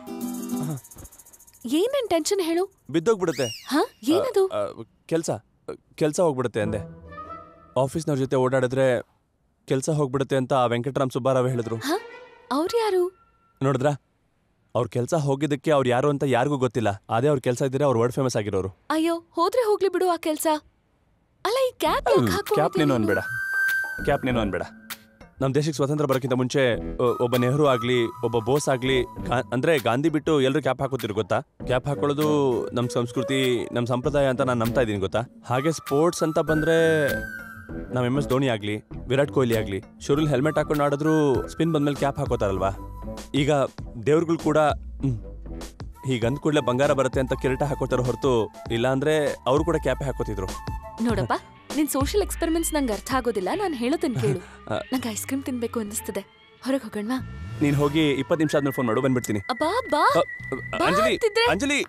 Speaker 9: ಏನೇನ್ ಟೆನ್ಷನ್ ಹೇಳು
Speaker 3: ಬಿದ್ದೋಗ್ಬಿಡುತ್ತೆ
Speaker 9: ಹಾ ಏನದು
Speaker 3: ಕೆಲಸ ಕೆಲಸ ಹೋಗ್ಬಿಡುತ್ತೆ ಅಂದೆ ಆಫೀಸ್ನವ್ರ ಜೊತೆ ಓಡಾಡಿದ್ರೆ ಕೆಲಸ ಹೋಗ್ಬಿಡುತ್ತೆ ಅಂತ ಆ ವೆಂಕಟರಾಮ್ ಸುಬ್ಬಾರಾವ್ ಹೇಳಿದ್ರು
Speaker 9: ಹಾ ಅವ್ರು ಯಾರು
Speaker 3: ನೋಡಿದ್ರಾ ಅವ್ರ ಕೆಲಸ ಹೋಗಿದ್ದಕ್ಕೆ ಅವ್ರು ಯಾರು ಅಂತ ಯಾರಿಗೂ ಗೊತ್ತಿಲ್ಲ ಅದೇ ಅವ್ರ ಕೆಲಸ ಇದ್ರೆ ಅವ್ರು ವರ್ಡ್ ಫೇಮಸ್ ಆಗಿರೋರು
Speaker 9: ಅಯ್ಯೋ ಹೋದ್ರೆ ಹೋಗ್ಲಿ ಬಿಡು ಆ ಕೆಲ್ಸ ಅಲ್ಲ ಈ ಕ್ಯಾಪ್
Speaker 3: ಕ್ಯಾಪ್ ನೀನು ಅನ್ಬೇಡ ಕ್ಯಾಪ್ ನೀನು ಅನ್ಬೇಡ ನಮ್ಮ ದೇಶಕ್ಕೆ ಸ್ವತಂತ್ರ ಬರೋಕ್ಕಿಂತ ಮುಂಚೆ ಒ- ಒಬ್ಬ ನೆಹರು ಆಗ್ಲಿ ಒಬ್ಬ ಬೋಸ್ ಆಗ್ಲಿ ಗಾ- ಅಂದ್ರೆ ಗಾಂಧಿ ಬಿಟ್ಟು ಎಲ್ಲರೂ ಕ್ಯಾಪ್ ಹಾಕೋತಿರು ಗೊತ್ತಾ ಕ್ಯಾಪ್ ಹಾಕೊಳ್ಳೋದು ನಮ್ಮ ಸಂಸ್ಕೃತಿ ನಮ್ಮ ಸಂಪ್ರದಾಯ ಅಂತ ನಾನು ನಂಬ್ತಾ ಇದ್ದೀನಿ ಗೊತ್ತಾ ಹಾಗೆ ಸ್ಪೋರ್ಟ್ಸ್ ಅಂತ ಬಂದ್ರೆ ನಮ್ಮ ಎಮ್ ಎಸ್ ಧೋನಿ ಆಗ್ಲಿ ವಿರಾಟ್ ಕೊಹ್ಲಿ ಆಗ್ಲಿ ಶುರುಲ್ ಹೆಲ್ಮೆಟ್ ಹಾಕೊಂಡು ಆಡಿದ್ರು ಸ್ಪಿನ್ ಬಂದ್ಮೇಲೆ ಕ್ಯಾಪ್ ಹಾಕೋತಾರಲ್ವಾ ಈಗ ದೇವ್ರುಗಳು ಕೂಡ ಹ್ಮ್, ಹೀಗೆ ಅಂದ ಕೂಡಲೇ ಬಂಗಾರ ಬರುತ್ತೆ ಅಂತ ಕಿರೀಟ ಹಾಕೋತಾರ ಹೊರತು ಇಲ್ಲಾಂದ್ರೆ ಅವರು ಕೂಡ ಕ್ಯಾಪ್ ಹಾಕೋತಿದ್ರು
Speaker 9: ನೋಡಪ್ಪ ನಿನ್ ಸೋಷಿಯಲ್ ಎಕ್ಸ್ಪೆರಿಮೆಂಟ್ಸ್ ನಂಗೆ ಅರ್ಥ ಆಗೋದಿಲ್ಲ ನಾನು ಹೇಳೋದನ್ನ ಕೇಳು
Speaker 3: ಆ,
Speaker 9: ನಂಗೆ ಐಸ್ ಕ್ರೀಮ್ ತಿನ್ಬೇಕು ಅನಿಸ್ತದೆ ಹೊರಗೆ ಹೋಗೋಣ
Speaker 3: ನೀನ್ ಹೋಗಿ ಇಪ್ಪತ್ತು ನಿಮಿಷ ಆದ್ಮೇಲೆ ಫೋನ್ ಮಾಡು ಬಂದ್ಬಿಡ್ತೀನಿ
Speaker 9: ಅಬ್ಬಾ ಬಾ
Speaker 3: ಅ,
Speaker 9: ಬಾ
Speaker 3: ಅಂಜಲಿ
Speaker 9: ಅಂತಿದ್ರೆ.
Speaker 3: ಅಂಜಲಿ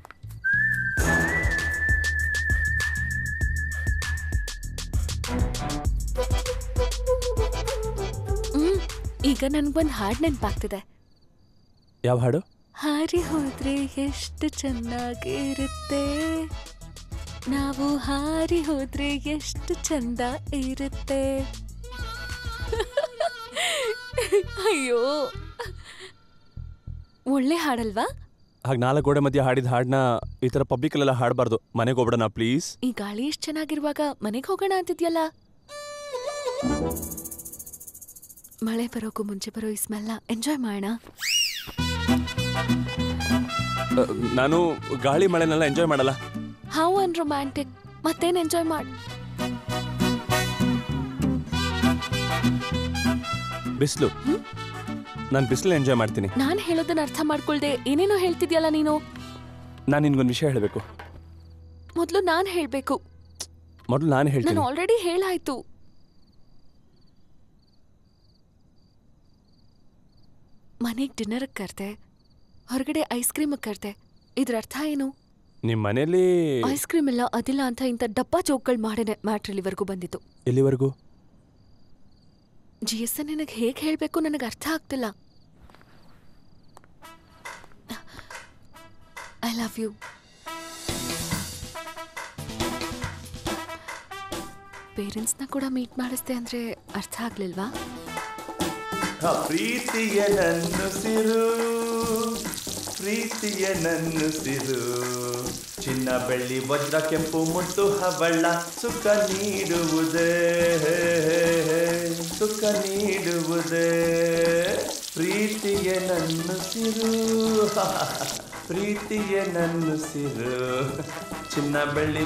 Speaker 9: ಹ್ಮ್ ಈಗ ನನ್ಗೊಂದ್ ಹಾಡ್ ನೆನ್ಪಾಗ್ತಿದೆ
Speaker 3: ಯಾವ ಹಾಡು
Speaker 9: ಹಾರಿ ಹೋದ್ರೆ ಎಷ್ಟು ಚೆನ್ನಾಗಿರುತ್ತೆ ನಾವು ಹಾರಿ ಹೋದ್ರೆ ಎಷ್ಟು ಚಂದ ಇರುತ್ತೆ ಅಯ್ಯೋ ಒಳ್ಳೆ ಹಾಡಲ್ವಾ
Speaker 3: ಹಾಗೆ ನಾಲ್ಕು ಗೋಡೆ ಮಧ್ಯೆ ಹಾಡಿದ ಹಾಡನ್ನ ಈ ಥರ ಪಬ್ಲಿಕಲ್ಲೆಲ್ಲ ಹಾಡಬಾರ್ದು ಮನೆಗೆ ಹೋಗ್ಬಿಡೋಣ ಪ್ಲೀಸ್
Speaker 9: ಈ ಗಾಳಿ ಎಷ್ಟ್ ಚೆನ್ನಾಗಿರುವಾಗ ಮನೆಗೆ ಹೋಗೋಣ ಅಂತಿದ್ಯಲ್ಲ ಮಳೆ ಬರೋಕ್ಕೂ ಮುಂಚೆ ಬರೋ ಈ ಸ್ಮೆಲ್ನ ಎಂಜಾಯ್ ಮಾಡೋಣ
Speaker 3: ನಾನು ಗಾಳಿ ಮಳೆನೆಲ್ಲ ಎಂಜಾಯ್ ಮಾಡಲ್ಲ
Speaker 9: ಹೌ ಅನ್ ರೊಮ್ಯಾಂಟಿಕ್ ಮತ್ತೇನ್ ಎಂಜಾಯ್ ಮಾಡ್
Speaker 3: ಬಿಸಿಲು ನಾನು ಬಿಸಿಲು ಎಂಜಾಯ್ ಮಾಡ್ತೀನಿ
Speaker 9: ನಾನ್ ಹೇಳೋದನ್ನ ಅರ್ಥ ಮಾಡ್ಕೊಳ್ದೆ ಏನೇನೋ ಹೇಳ್ತಿದ್ಯಲ್ಲ ನೀನು
Speaker 3: ನಾನು ನಿನ್ಗೊಂದು ವಿಷಯ ಹೇಳಬೇಕು
Speaker 9: ಮೊದ್ಲು ನಾನ್ ಹೇಳ್ಬೇಕು
Speaker 3: ಮೊದಲು ನಾನು
Speaker 9: ನಾನು
Speaker 3: ಹೇಳ್ತೀನಿ
Speaker 9: ಆಲ್ರೆಡಿ ಹೇಳಾಯ್ತು ಮನೆಗ್ ಡಿನ್ನರ್ ಕರ್ದೆ ಹೊರಗಡೆ ಐಸ್ ಕ್ರೀಮ್ ಕರ್ದೆ ಇದ್ರ ಅರ್ಥ ಏನು
Speaker 3: ನಿಮ್ಮ ಮನೇಲಿ
Speaker 9: ಐಸ್ ಕ್ರೀಮ್ ಇಲ್ಲ ಅದಿಲ್ಲ ಅಂತ ಇಂಥ ಡಬ್ಬಾ ಜೋಕ್ಗಳು ಮಾಡೇನೆ ಮ್ಯಾಟ್ರ್ ಇಲ್ಲಿವರೆಗೂ ಬಂದಿತ್ತು
Speaker 3: ಎಲ್ಲಿವರೆಗೂ
Speaker 9: ಜಿ ಎಸ್ ನಿನಗೆ ಹೇಗೆ ಹೇಳಬೇಕು ನನಗೆ ಅರ್ಥ ಆಗ್ತಿಲ್ಲ ಐ ಲವ್ ಯು ಪೇರೆಂಟ್ಸ್ನ ಕೂಡ ಮೀಟ್ ಮಾಡಿಸ್ದೆ ಅಂದ್ರೆ ಅರ್ಥ ಆಗ್ಲಿಲ್ವಾ
Speaker 5: ಪ್ರೀತಿಯ ನನ್ನುಸಿರು ಪ್ರೀತಿಯ ನನ್ನುಸಿರು ಚಿನ್ನ ಬೆಳ್ಳಿ ವಜ್ರ ಕೆಂಪು ಮುತ್ತು ಹವಳ ಸುಖ ನೀಡುವುದೇ ಸುಖ ನೀಡುವುದೇ ಪ್ರೀತಿಯ ನನ್ನುಸಿರು ಪ್ರೀತಿಯ ನನ್ನುಸಿರು ಚಿನ್ನ ಬೆಳ್ಳಿ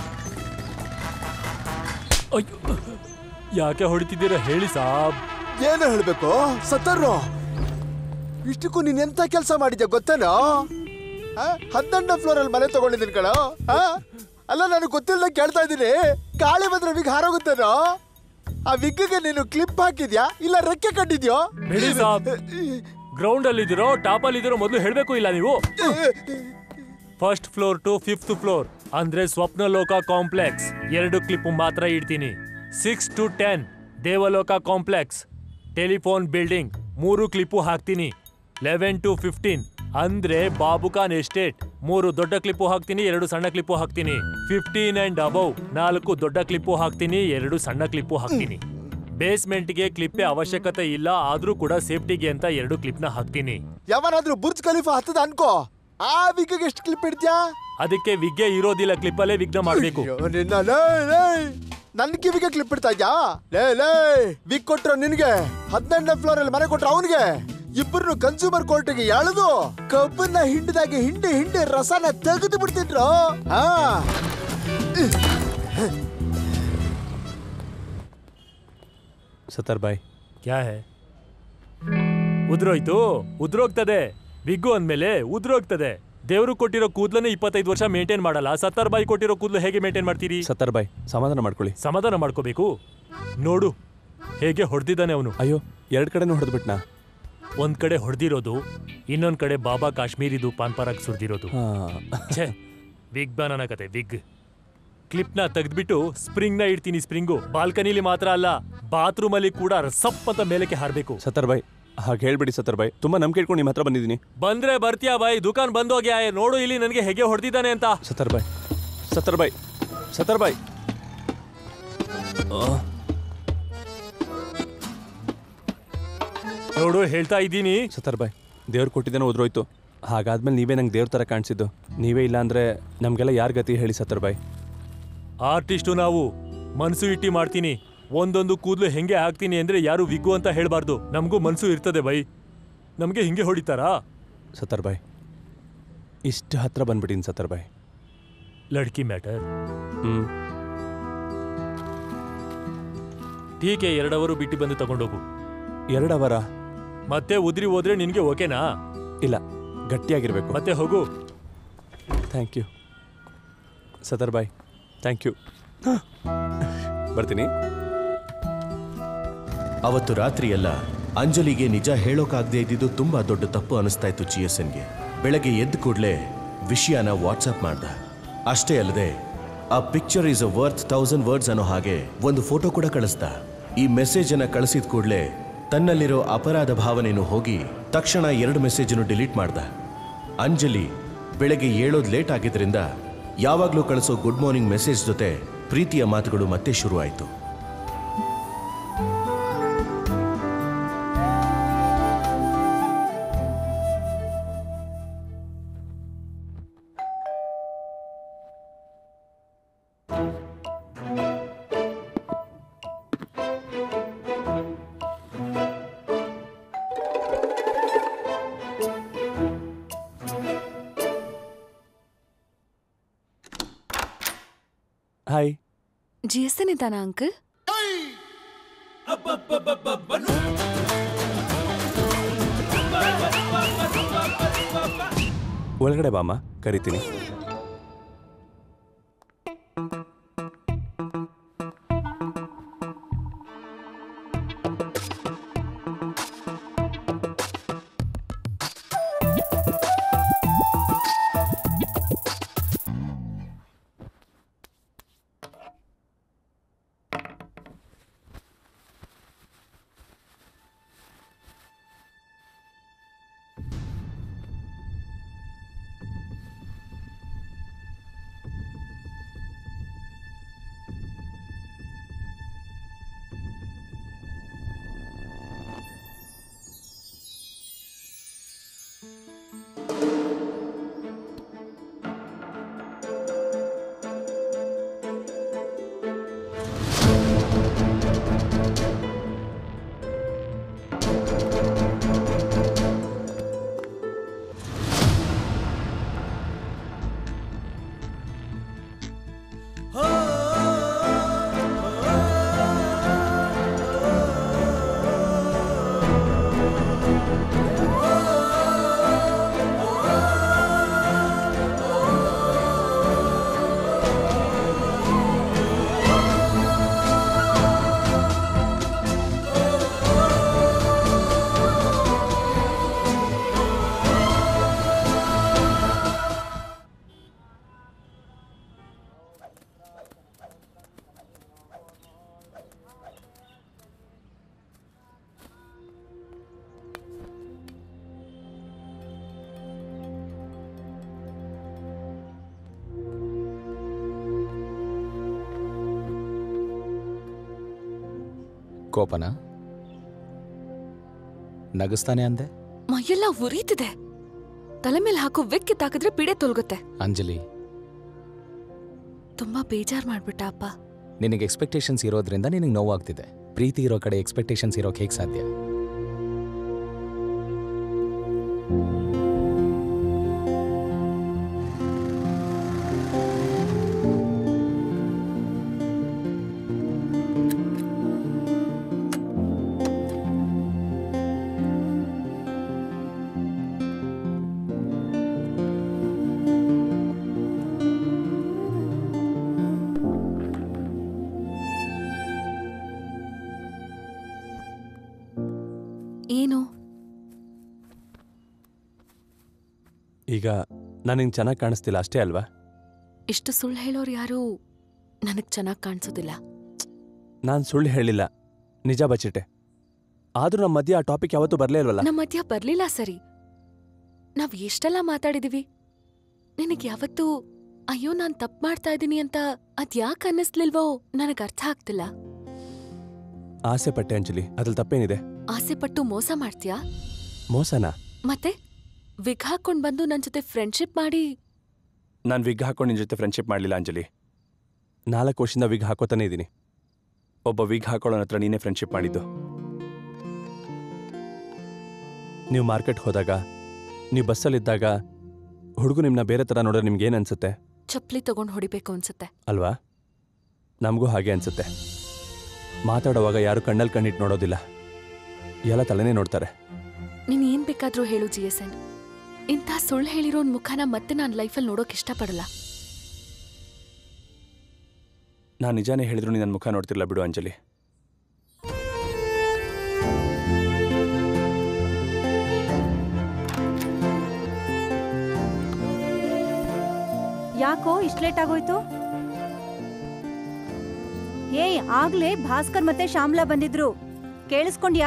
Speaker 12: ಯಾಕೆ ಹೊಡಿತಿದ್ದೀರಾ ಹೇಳಿ ಸಾಬ್
Speaker 10: ಏನು ಹೇಳ್ಬೇಕು ಸತ್ತರ್ರು ಇಷ್ಟಕ್ಕೂ ನೀನ್ ಎಂತ ಕೆಲಸ ಮಾಡಿದ್ಯಾ ಗೊತ್ತೇನೋ ಆ? ಹದಿನೆಂಟನೇ ಫ್ಲೋರ್ ಅಲ್ಲಿ ಮನೆ ತಗೊಂಡಿದ್ದೀನಿ ಕಣ ಅಲ್ಲ ನನಗೆ ಗೊತ್ತಿಲ್ಲ ಕೇಳ್ತಾ ಇದ್ದೀನಿ ಗಾಳಿ ಬಂದ್ರೆ ವಿಗ್ ಹಾರೋಗುತ್ತೇನೋ ಆ ವಿಗ್ಗೆ ನೀನು ಕ್ಲಿಪ್ ಹಾಕಿದ್ಯಾ ಇಲ್ಲ ರೆಕ್ಕೆ ಕಟ್ಟಿದ್ಯೋ
Speaker 12: ಬಿಡಿ ಸಾಬ್ ಗ್ರೌಂಡ್ ಅಲ್ಲಿ ಇದ್ದೀರೋ ಟಾಪ್ ಅಲ್ಲಿ ಇದ್ದೀರೋ ಮೊದಲು ಹೇಳ್ಬೇಕು ಇಲ್ಲ ನೀವು first floor to fifth floor ಅಂದ್ರೆ ಸ್ವಪ್ನ ಲೋಕ ಕಾಂಪ್ಲೆಕ್ಸ್ ಎರಡು ಕ್ಲಿಪ್ ಮಾತ್ರ ಇಡ್ತೀನಿ six to ten Devaloka complex telephone building ಮೂರು ಕ್ಲಿಪ್ಪು ಹಾಕ್ತೀನಿ ಲೆವೆನ್ ಟು ಫಿಫ್ಟೀನ್ ಅಂದ್ರೆ ಬಾಬುಖಾನ್ ಎಸ್ಟೇಟ್ ಮೂರು ದೊಡ್ಡ ಕ್ಲಿಪ್ಪು ಹಾಕ್ತೀನಿ ಎರಡು ಸಣ್ಣ ಕ್ಲಿಪ್ಪು ಹಾಕ್ತೀನಿ ಫಿಫ್ಟೀನ್ ಅಂಡ್ ಅಬೌವ್ ನಾಲ್ಕು ದೊಡ್ಡ ಕ್ಲಿಪ್ಪು ಹಾಕ್ತೀನಿ ಎರಡು ಸಣ್ಣ ಕ್ಲಿಪ್ಪು ಹಾಕ್ತೀನಿ ಬೇಸ್ಮೆಂಟ್ಗೆ ಕ್ಲಿಪ್ಪೆ ಅವಶ್ಯಕತೆ ಇಲ್ಲ ಆದ್ರೂ ಕೂಡ ಸೇಫ್ಟಿಗೆ ಅಂತ ಎರಡು ಕ್ಲಿಪ್ನ ಹಾಕ್ತೀನಿ
Speaker 10: ಯಾವನಾದ್ರೂ ಬುರ್ಜ್ ಖಲೀಫಾ ಹತ್ತದ ಅನ್ಕೋ ಆ ವಿಗ್ಗೆ ಎಷ್ಟು ಕ್ಲಿಪ್ ಇಡ್ತೀಯಾ
Speaker 12: ಅದಕ್ಕೆ ವಿಗ್ಗೆ ಇರೋದಿಲ್ಲ ಕ್ಲಿಪ್ಪಲ್ಲೇ ವಿಘ್ನ ಮಾಡ್ಬೇಕು
Speaker 10: ಅಯ್ಯೋ, ನಿನ್ನ ಲೇ, ಲೇ. ನನ್ ಕಿವಿಗೆ ಕ್ಲಿಪ್ ಇಡ್ತಾ ಇದ್ಯಾ ಲೇ ಲೇ ವಿಗ್ ಕೊಟ್ರು ನಿನ್ಗೆ ಹದಿನೆಂಟನೇ ಫ್ಲೋರ್ ಅಲ್ಲಿ ಮನೆ ಕೊಟ್ರು ಅವನಿಗೆ ಇಬ್ಬರು ಕನ್ಸ್ಯೂಮರ್ ಕೋರ್ಟ್ಗೆ ಎಳೆದು ಕಬ್ಬನ್ನ ಹಿಂಡಿದಾಗೆ ಹಿಂಡಿ ಹಿಂಡಿ ರಸನ ತೆಗೆದು ಬಿಡ್ತಿದ್ರು ಹಾ
Speaker 3: ಸತ್ತರ್ ಬಾಯ್
Speaker 12: ಕ್ಯಾ ಹೇ ಉದ್ರೋಯ್ತು ಉದ್ರೋಗ್ತದೆ ಬಿಗ್ಗು ಅಂದ್ಮೇಲೆ ಉದ್ರೋಗ್ತದೆ ದೇವ್ರು ಕೊಟ್ಟಿರೋ ಕೂದ್ಲನ್ನ ಇಪ್ಪತ್ತೈದು ವರ್ಷ ಮೇಂಟೈನ್ ಮಾಡಲ್ಲ ಸತ್ತಾರ್ ಬಾಯಿ ಕೊಟ್ಟಿರೋ ಕೂದ್ಲು ಹೇಗೆ ಮೇಂಟೈನ್ ಮಾಡ್ತೀರಿ
Speaker 3: ಸತ್ತರ್ ಬಾಯ್ ಸಮಾಧಾನ ಮಾಡ್ಕೊಳ್ಳಿ
Speaker 12: ಸಮಾಧಾನ ಮಾಡ್ಕೋಬೇಕು ನೋಡು ಹೇಗೆ ಹೊಡೆದಿದ್ದಾನೆ ಅವನು
Speaker 3: ಅಯ್ಯೋ ಎರಡ್ ಕಡೆನೂ ಹೊಡೆದ್ಬಿಟ್ನಾ
Speaker 12: ಒಂದ್ ಕಡೆ ಹೊಡೆದಿರೋದು ಇನ್ನೊಂದ್ ಕಡೆ ಬಾಬಾ ಕಾಶ್ಮೀರಿದು ಪಾನ್ ಪರಾಗ್ ಸುರಿದಿರೋದು ಛೇ ಬಿಗ್ ಬ್ಯಾನನ ಕತೆ ಬಿಗ್ ಕ್ಲಿಪ್ನ ತೆಗೆದ್ಬಿಟ್ಟು ಸ್ಪ್ರಿಂಗ್ನ ಇಡ್ತೀನಿ ಸ್ಪ್ರಿಂಗು ಬಾಲ್ಕನಿಲಿ ಮಾತ್ರ ಅಲ್ಲ ಬಾತ್ರೂಮ್ ಅಲ್ಲಿ ಕೂಡ ಸಪ್ ಅಂತ ಮೇಲಕ್ಕೆ ಹಾರ್ಬೇಕು
Speaker 3: ಸತ್ತರ್ ಬಾಯ್ ಹಾಗೆ ಹೇಳ್ಬಿಡಿ ಸತ್ತರ್ ಬಾಯ್ ತುಂಬಾ ನಂಬಿಕೆ ಇಟ್ಕೊಂಡು ನಿಮ್ಮ ಹತ್ರ ಬಂದಿದ್ದೀನಿ
Speaker 12: ಬಂದ್ರೆ ಬರ್ತೀಯಾ ಬಾಯ್ ದುಕಾನ್ ಬಂದೋಗ್ಯಾ ನೋಡು ಇಲ್ಲಿ ನನಗೆ ಹೇಗೆ ಹೊಡೆದಿದ್ದಾನೆ ಅಂತ
Speaker 3: ಸತ್ತರ್ ಬಾಯ್ ಸತ್ತರ್ ಬಾಯ್ ಸತ್ತರ್ ಬಾಯ್
Speaker 12: ನೋಡು ಹೇಳ್ತಾ ಇದ್ದೀನಿ
Speaker 3: ಸತ್ತರ್ ಬಾಯ್ ದೇವ್ರು ಕೊಟ್ಟಿದ್ದೇನೋ ಉದ್ರೋಯ್ತು ಹಾಗಾದ್ಮೇಲೆ ನೀವೇ ನಂಗೆ ದೇವ್ರ ಥರ ಕಾಣಿಸಿದ್ದು ನೀವೇ ಇಲ್ಲ ಅಂದ್ರೆ ನಮಗೆಲ್ಲ ಯಾರ ಗತಿ ಹೇಳಿ ಸತ್ತರ್ ಬಾಯ್
Speaker 12: ಆರ್ಟಿಸ್ಟು ನಾವು ಮನ್ಸು ಇಟ್ಟಿ ಮಾಡ್ತೀನಿ ಒಂದೊಂದು ಕೂದಲು ಹೆಂಗೆ ಹಾಕ್ತೀನಿ ಅಂದ್ರೆ ಯಾರು ವಿಗ್ಗು ಅಂತ ಹೇಳ್ಬಾರ್ದು ನಮಗೂ ಮನ್ಸು ಇರ್ತದೆ ಬೈ ನಮಗೆ ಹಿಂಗೆ ಹೊಡಿತಾರಾ
Speaker 3: ಸತ್ತರ್ ಬಾಯ್ ಇಷ್ಟು ಹತ್ರ ಬಂದ್ಬಿಟ್ಟಿನಿ ಸತ್ತರ್ ಬಾಯ್
Speaker 12: ಲಡ್ಕಿ ಮ್ಯಾಟರ್
Speaker 3: ಹ್ಮ್
Speaker 12: ಟೀಕೆ ಎರಡವರು ಬಿಟ್ಟು ಬಂದು ತಗೊಂಡೋಗು
Speaker 3: ಎರಡವರ
Speaker 12: ಮತ್ತೆ ಉದ್ರಿ ಹೋದ್ರೆ ನಿನ್ಗೆ ಓಕೆನಾ
Speaker 3: ಇಲ್ಲ ಗಟ್ಟಿಯಾಗಿರ್ಬೇಕು
Speaker 12: ಮತ್ತೆ ಹೋಗು
Speaker 3: ಥ್ಯಾಂಕ್ ಯು ಸತರ್ ಬಾಯ್ ಥ್ಯಾಂಕ್ ಯು ಬರ್ತೀನಿ
Speaker 1: ಅವತ್ತು ರಾತ್ರಿಯೆಲ್ಲ ಅಂಜಲಿಗೆ ನಿಜ ಹೇಳೋಕಾಗದೇ ಇದ್ದಿದ್ದು ತುಂಬಾ ದೊಡ್ಡ ತಪ್ಪು ಅನಿಸ್ತಾ ಇತ್ತು ಜಿ ಎಸ್ ಎನ್ಗೆ ಬೆಳಗ್ಗೆ ಎದ್ದ ಕೂಡಲೇ ವಿಷಯನ ವಾಟ್ಸಪ್ ಮಾಡ್ದ ಅಷ್ಟೇ ಅಲ್ಲದೆ ಆ picture is a worth thousand words ಅನ್ನೋ ಹಾಗೆ ಒಂದು ಫೋಟೋ ಕೂಡ ಕಳಿಸ್ದ ಈ ಮೆಸೇಜ್ ಅನ್ನ ಕಳಿಸಿದ ಕೂಡಲೇ ತನ್ನಲ್ಲಿರೋ ಅಪರಾಧ ಭಾವನೆಯನ್ನು ಹೋಗಿ ತಕ್ಷಣ ಎರಡು ಮೆಸೇಜನ್ನು ಡಿಲೀಟ್ ಮಾಡ್ದ ಅಂಜಲಿ ಬೆಳಗ್ಗೆ ಏಳೋದು ಲೇಟ್ ಆಗಿದ್ರಿಂದ ಯಾವಾಗಲೂ ಕಳಿಸೋ ಗುಡ್ ಮಾರ್ನಿಂಗ್ ಮೆಸೇಜ್ ಜೊತೆ ಪ್ರೀತಿಯ ಮಾತುಗಳು ಮತ್ತೆ ಶುರುವಾಯಿತು
Speaker 3: ಹಾಯ್
Speaker 9: ಜಿ ಎಸ್ ಎನ್ ಇದ್ದಾನಾ ಅಂಕಲ್
Speaker 3: ಒಳಗಡೆ ಬಾಮ್ಮ ಕರಿತೀನಿ
Speaker 8: ಕೋಪನ ನಗಸ್ತಾನೆ ಅಂದೆ
Speaker 9: ಮೈಯೆಲ್ಲ ಉರೀತಿದೆ ತಲೆ ಮೇಲೆ ಹಾಕೋ ವಿಕ್ಕಿ ತಾಕಿದ್ರೆ ಪಿಡೆ ತೊಲಗುತ್ತೆ
Speaker 8: ಅಂಜಲಿ
Speaker 9: ತುಂಬಾ ಬೇಜಾರ್ ಮಾಡ್ಬಿಟ್ಟ ಅಪ್ಪ
Speaker 8: ನಿನಗೆ ಎಕ್ಸ್ಪೆಕ್ಟೇಷನ್ಸ್ ಇರೋದ್ರಿಂದ ನಿನಗೆ ನೋವಾಗ್ತಿದೆ ಪ್ರೀತಿ ಇರೋ ಕಡೆ ಎಕ್ಸ್ಪೆಕ್ಟೇಷನ್ಸ್ ಇರೋಕೆ ಹೇಗೆ ಸಾಧ್ಯ
Speaker 9: ಏನು
Speaker 3: ಈಗ ನಾನು ನಿಂಗೆ ಚೆನ್ನಾಗಿ ಕಾಣಿಸ್ತಿಲ್ಲ ಅಷ್ಟೇ ಅಲ್ವಾ
Speaker 9: ಇಷ್ಟು ಸುಳ್ಳು ಹೇಳೋರು ಯಾರು ನನಗ್ ಚೆನ್ನಾಗ್ ಕಾಣಿಸೋದಿಲ್ಲ
Speaker 3: ನಾನು ಸುಳ್ಳು ಹೇಳಿಲ್ಲ ನಿಜ ಬಚ್ಚಿಟ್ಟೆ ಆದ್ರೂ ನಮ್ಮ ಮಧ್ಯೆ ಆ ಟಾಪಿಕ್ ಯಾವತ್ತೂ ಬರಲೇ ಇಲ್ವಲ್ಲ
Speaker 9: ನಮ್ಮ ಮಧ್ಯ ಬರ್ಲಿಲ್ಲ ಸರಿ ನಾವ್ ಎಷ್ಟೆಲ್ಲ ಮಾತಾಡಿದೀವಿ ನಿನಗ್ ಯಾವತ್ತೂ ಅಯ್ಯೋ ನಾನ್ ತಪ್ಪು ಮಾಡ್ತಾ ಇದ್ದೀನಿ ಅಂತ ಅದ್ಯಾಕ್ ಅನ್ನಿಸ್ಲಿಲ್ವೋ ನನಗ್ ಅರ್ಥ ಆಗ್ತಿಲ್ಲ
Speaker 3: ಆಸೆ ಪಟ್ಟೆ ಅಂಜಲಿ ಅದ್ರಲ್ಲಿ ತಪ್ಪೇನಿದೆ
Speaker 9: ಆಸೆ ಪಟ್ಟು ಮೋಸ ಮಾಡ್ತೀಯಾ
Speaker 3: ಮೋಸನಾ
Speaker 9: ಮತ್ತೆ ವಿಗ್ ಹಾಕೊಂಡ್ ಬಂದು ನನ್ ಜೊತೆ ಫ್ರೆಂಡ್ಶಿಪ್ ಮಾಡಿ
Speaker 3: ನಾನು ವಿಗ್ ಹಾಕೊಂಡು ನಿನ್ನ ಜೊತೆ ಫ್ರೆಂಡ್ಶಿಪ್ ಮಾಡಲಿಲ್ಲ ಅಂಜಲಿ ನಾಲ್ಕು ವರ್ಷದಿಂದ ವಿಗ್ ಹಾಕೋತಾನೆ ಇದ್ದೀನಿ ಒಬ್ಬ ವಿಗ್ ಹಾಕೊಳ್ಳೋನ ಹತ್ರ ನೀನೇ ಫ್ರೆಂಡ್ಶಿಪ್ ಮಾಡಿದ್ದು ನೀವು ಮಾರ್ಕೆಟ್ ಹೋದಾಗ ನೀವು ಬಸ್ಸಲ್ಲಿದ್ದಾಗ ಹುಡುಗ ನಿಮ್ಮನ್ನ ಬೇರೆ ಥರ ನೋಡೋದು ನಿಮ್ಗೆ ಏನು ಅನ್ಸುತ್ತೆ
Speaker 9: ಚಪ್ಲಿ ತಗೊಂಡ್ ಹೊಡಿಬೇಕು ಅನ್ಸುತ್ತೆ
Speaker 3: ಅಲ್ವಾ ನಮಗೂ ಹಾಗೆ ಅನ್ಸುತ್ತೆ ಮಾತಾಡುವಾಗ ಯಾರು ಕಣ್ಣಲ್ಲಿ ಕಣ್ಣಿಟ್ಟು ನೋಡೋದಿಲ್ಲ ಎಲ್ಲ ತಲೆನೇ ನೋಡ್ತಾರೆ
Speaker 9: ನೀನ್ ಏನ್ ಬೇಕಾದ್ರೂ ಹೇಳು ಜಿ ಎಸ್ ಎನ್ ಇಂಥ ಸುಳ್ಳು ಹೇಳಿರೋನ್ ಮುಖನ ಮತ್ತೆ ನಾನ್ ಲೈಫಲ್ಲಿ ನೋಡೋಕ್ ಇಷ್ಟಪಡಲ್ಲ
Speaker 3: ನಾನು ನಿಜಾನೇ ಹೇಳಿದ್ರು ನೀನು ನನ್ನ ಮುಖ ನೋಡ್ತಿರ್ಲ ಬಿಡು ಅಂಜಲಿ
Speaker 7: ಯಾಕೋ ಇಷ್ಟ್ ಲೇಟ್ ಆಗೋಯ್ತು ಏಯ್ ಆಗ್ಲೇ ಭಾಸ್ಕರ್ ಮತ್ತೆ ಶ್ಯಾಮ್ಲಾ ಬಂದಿದ್ರು ಕೇಳಿಸ್ಕೊಂಡ್ಯಾ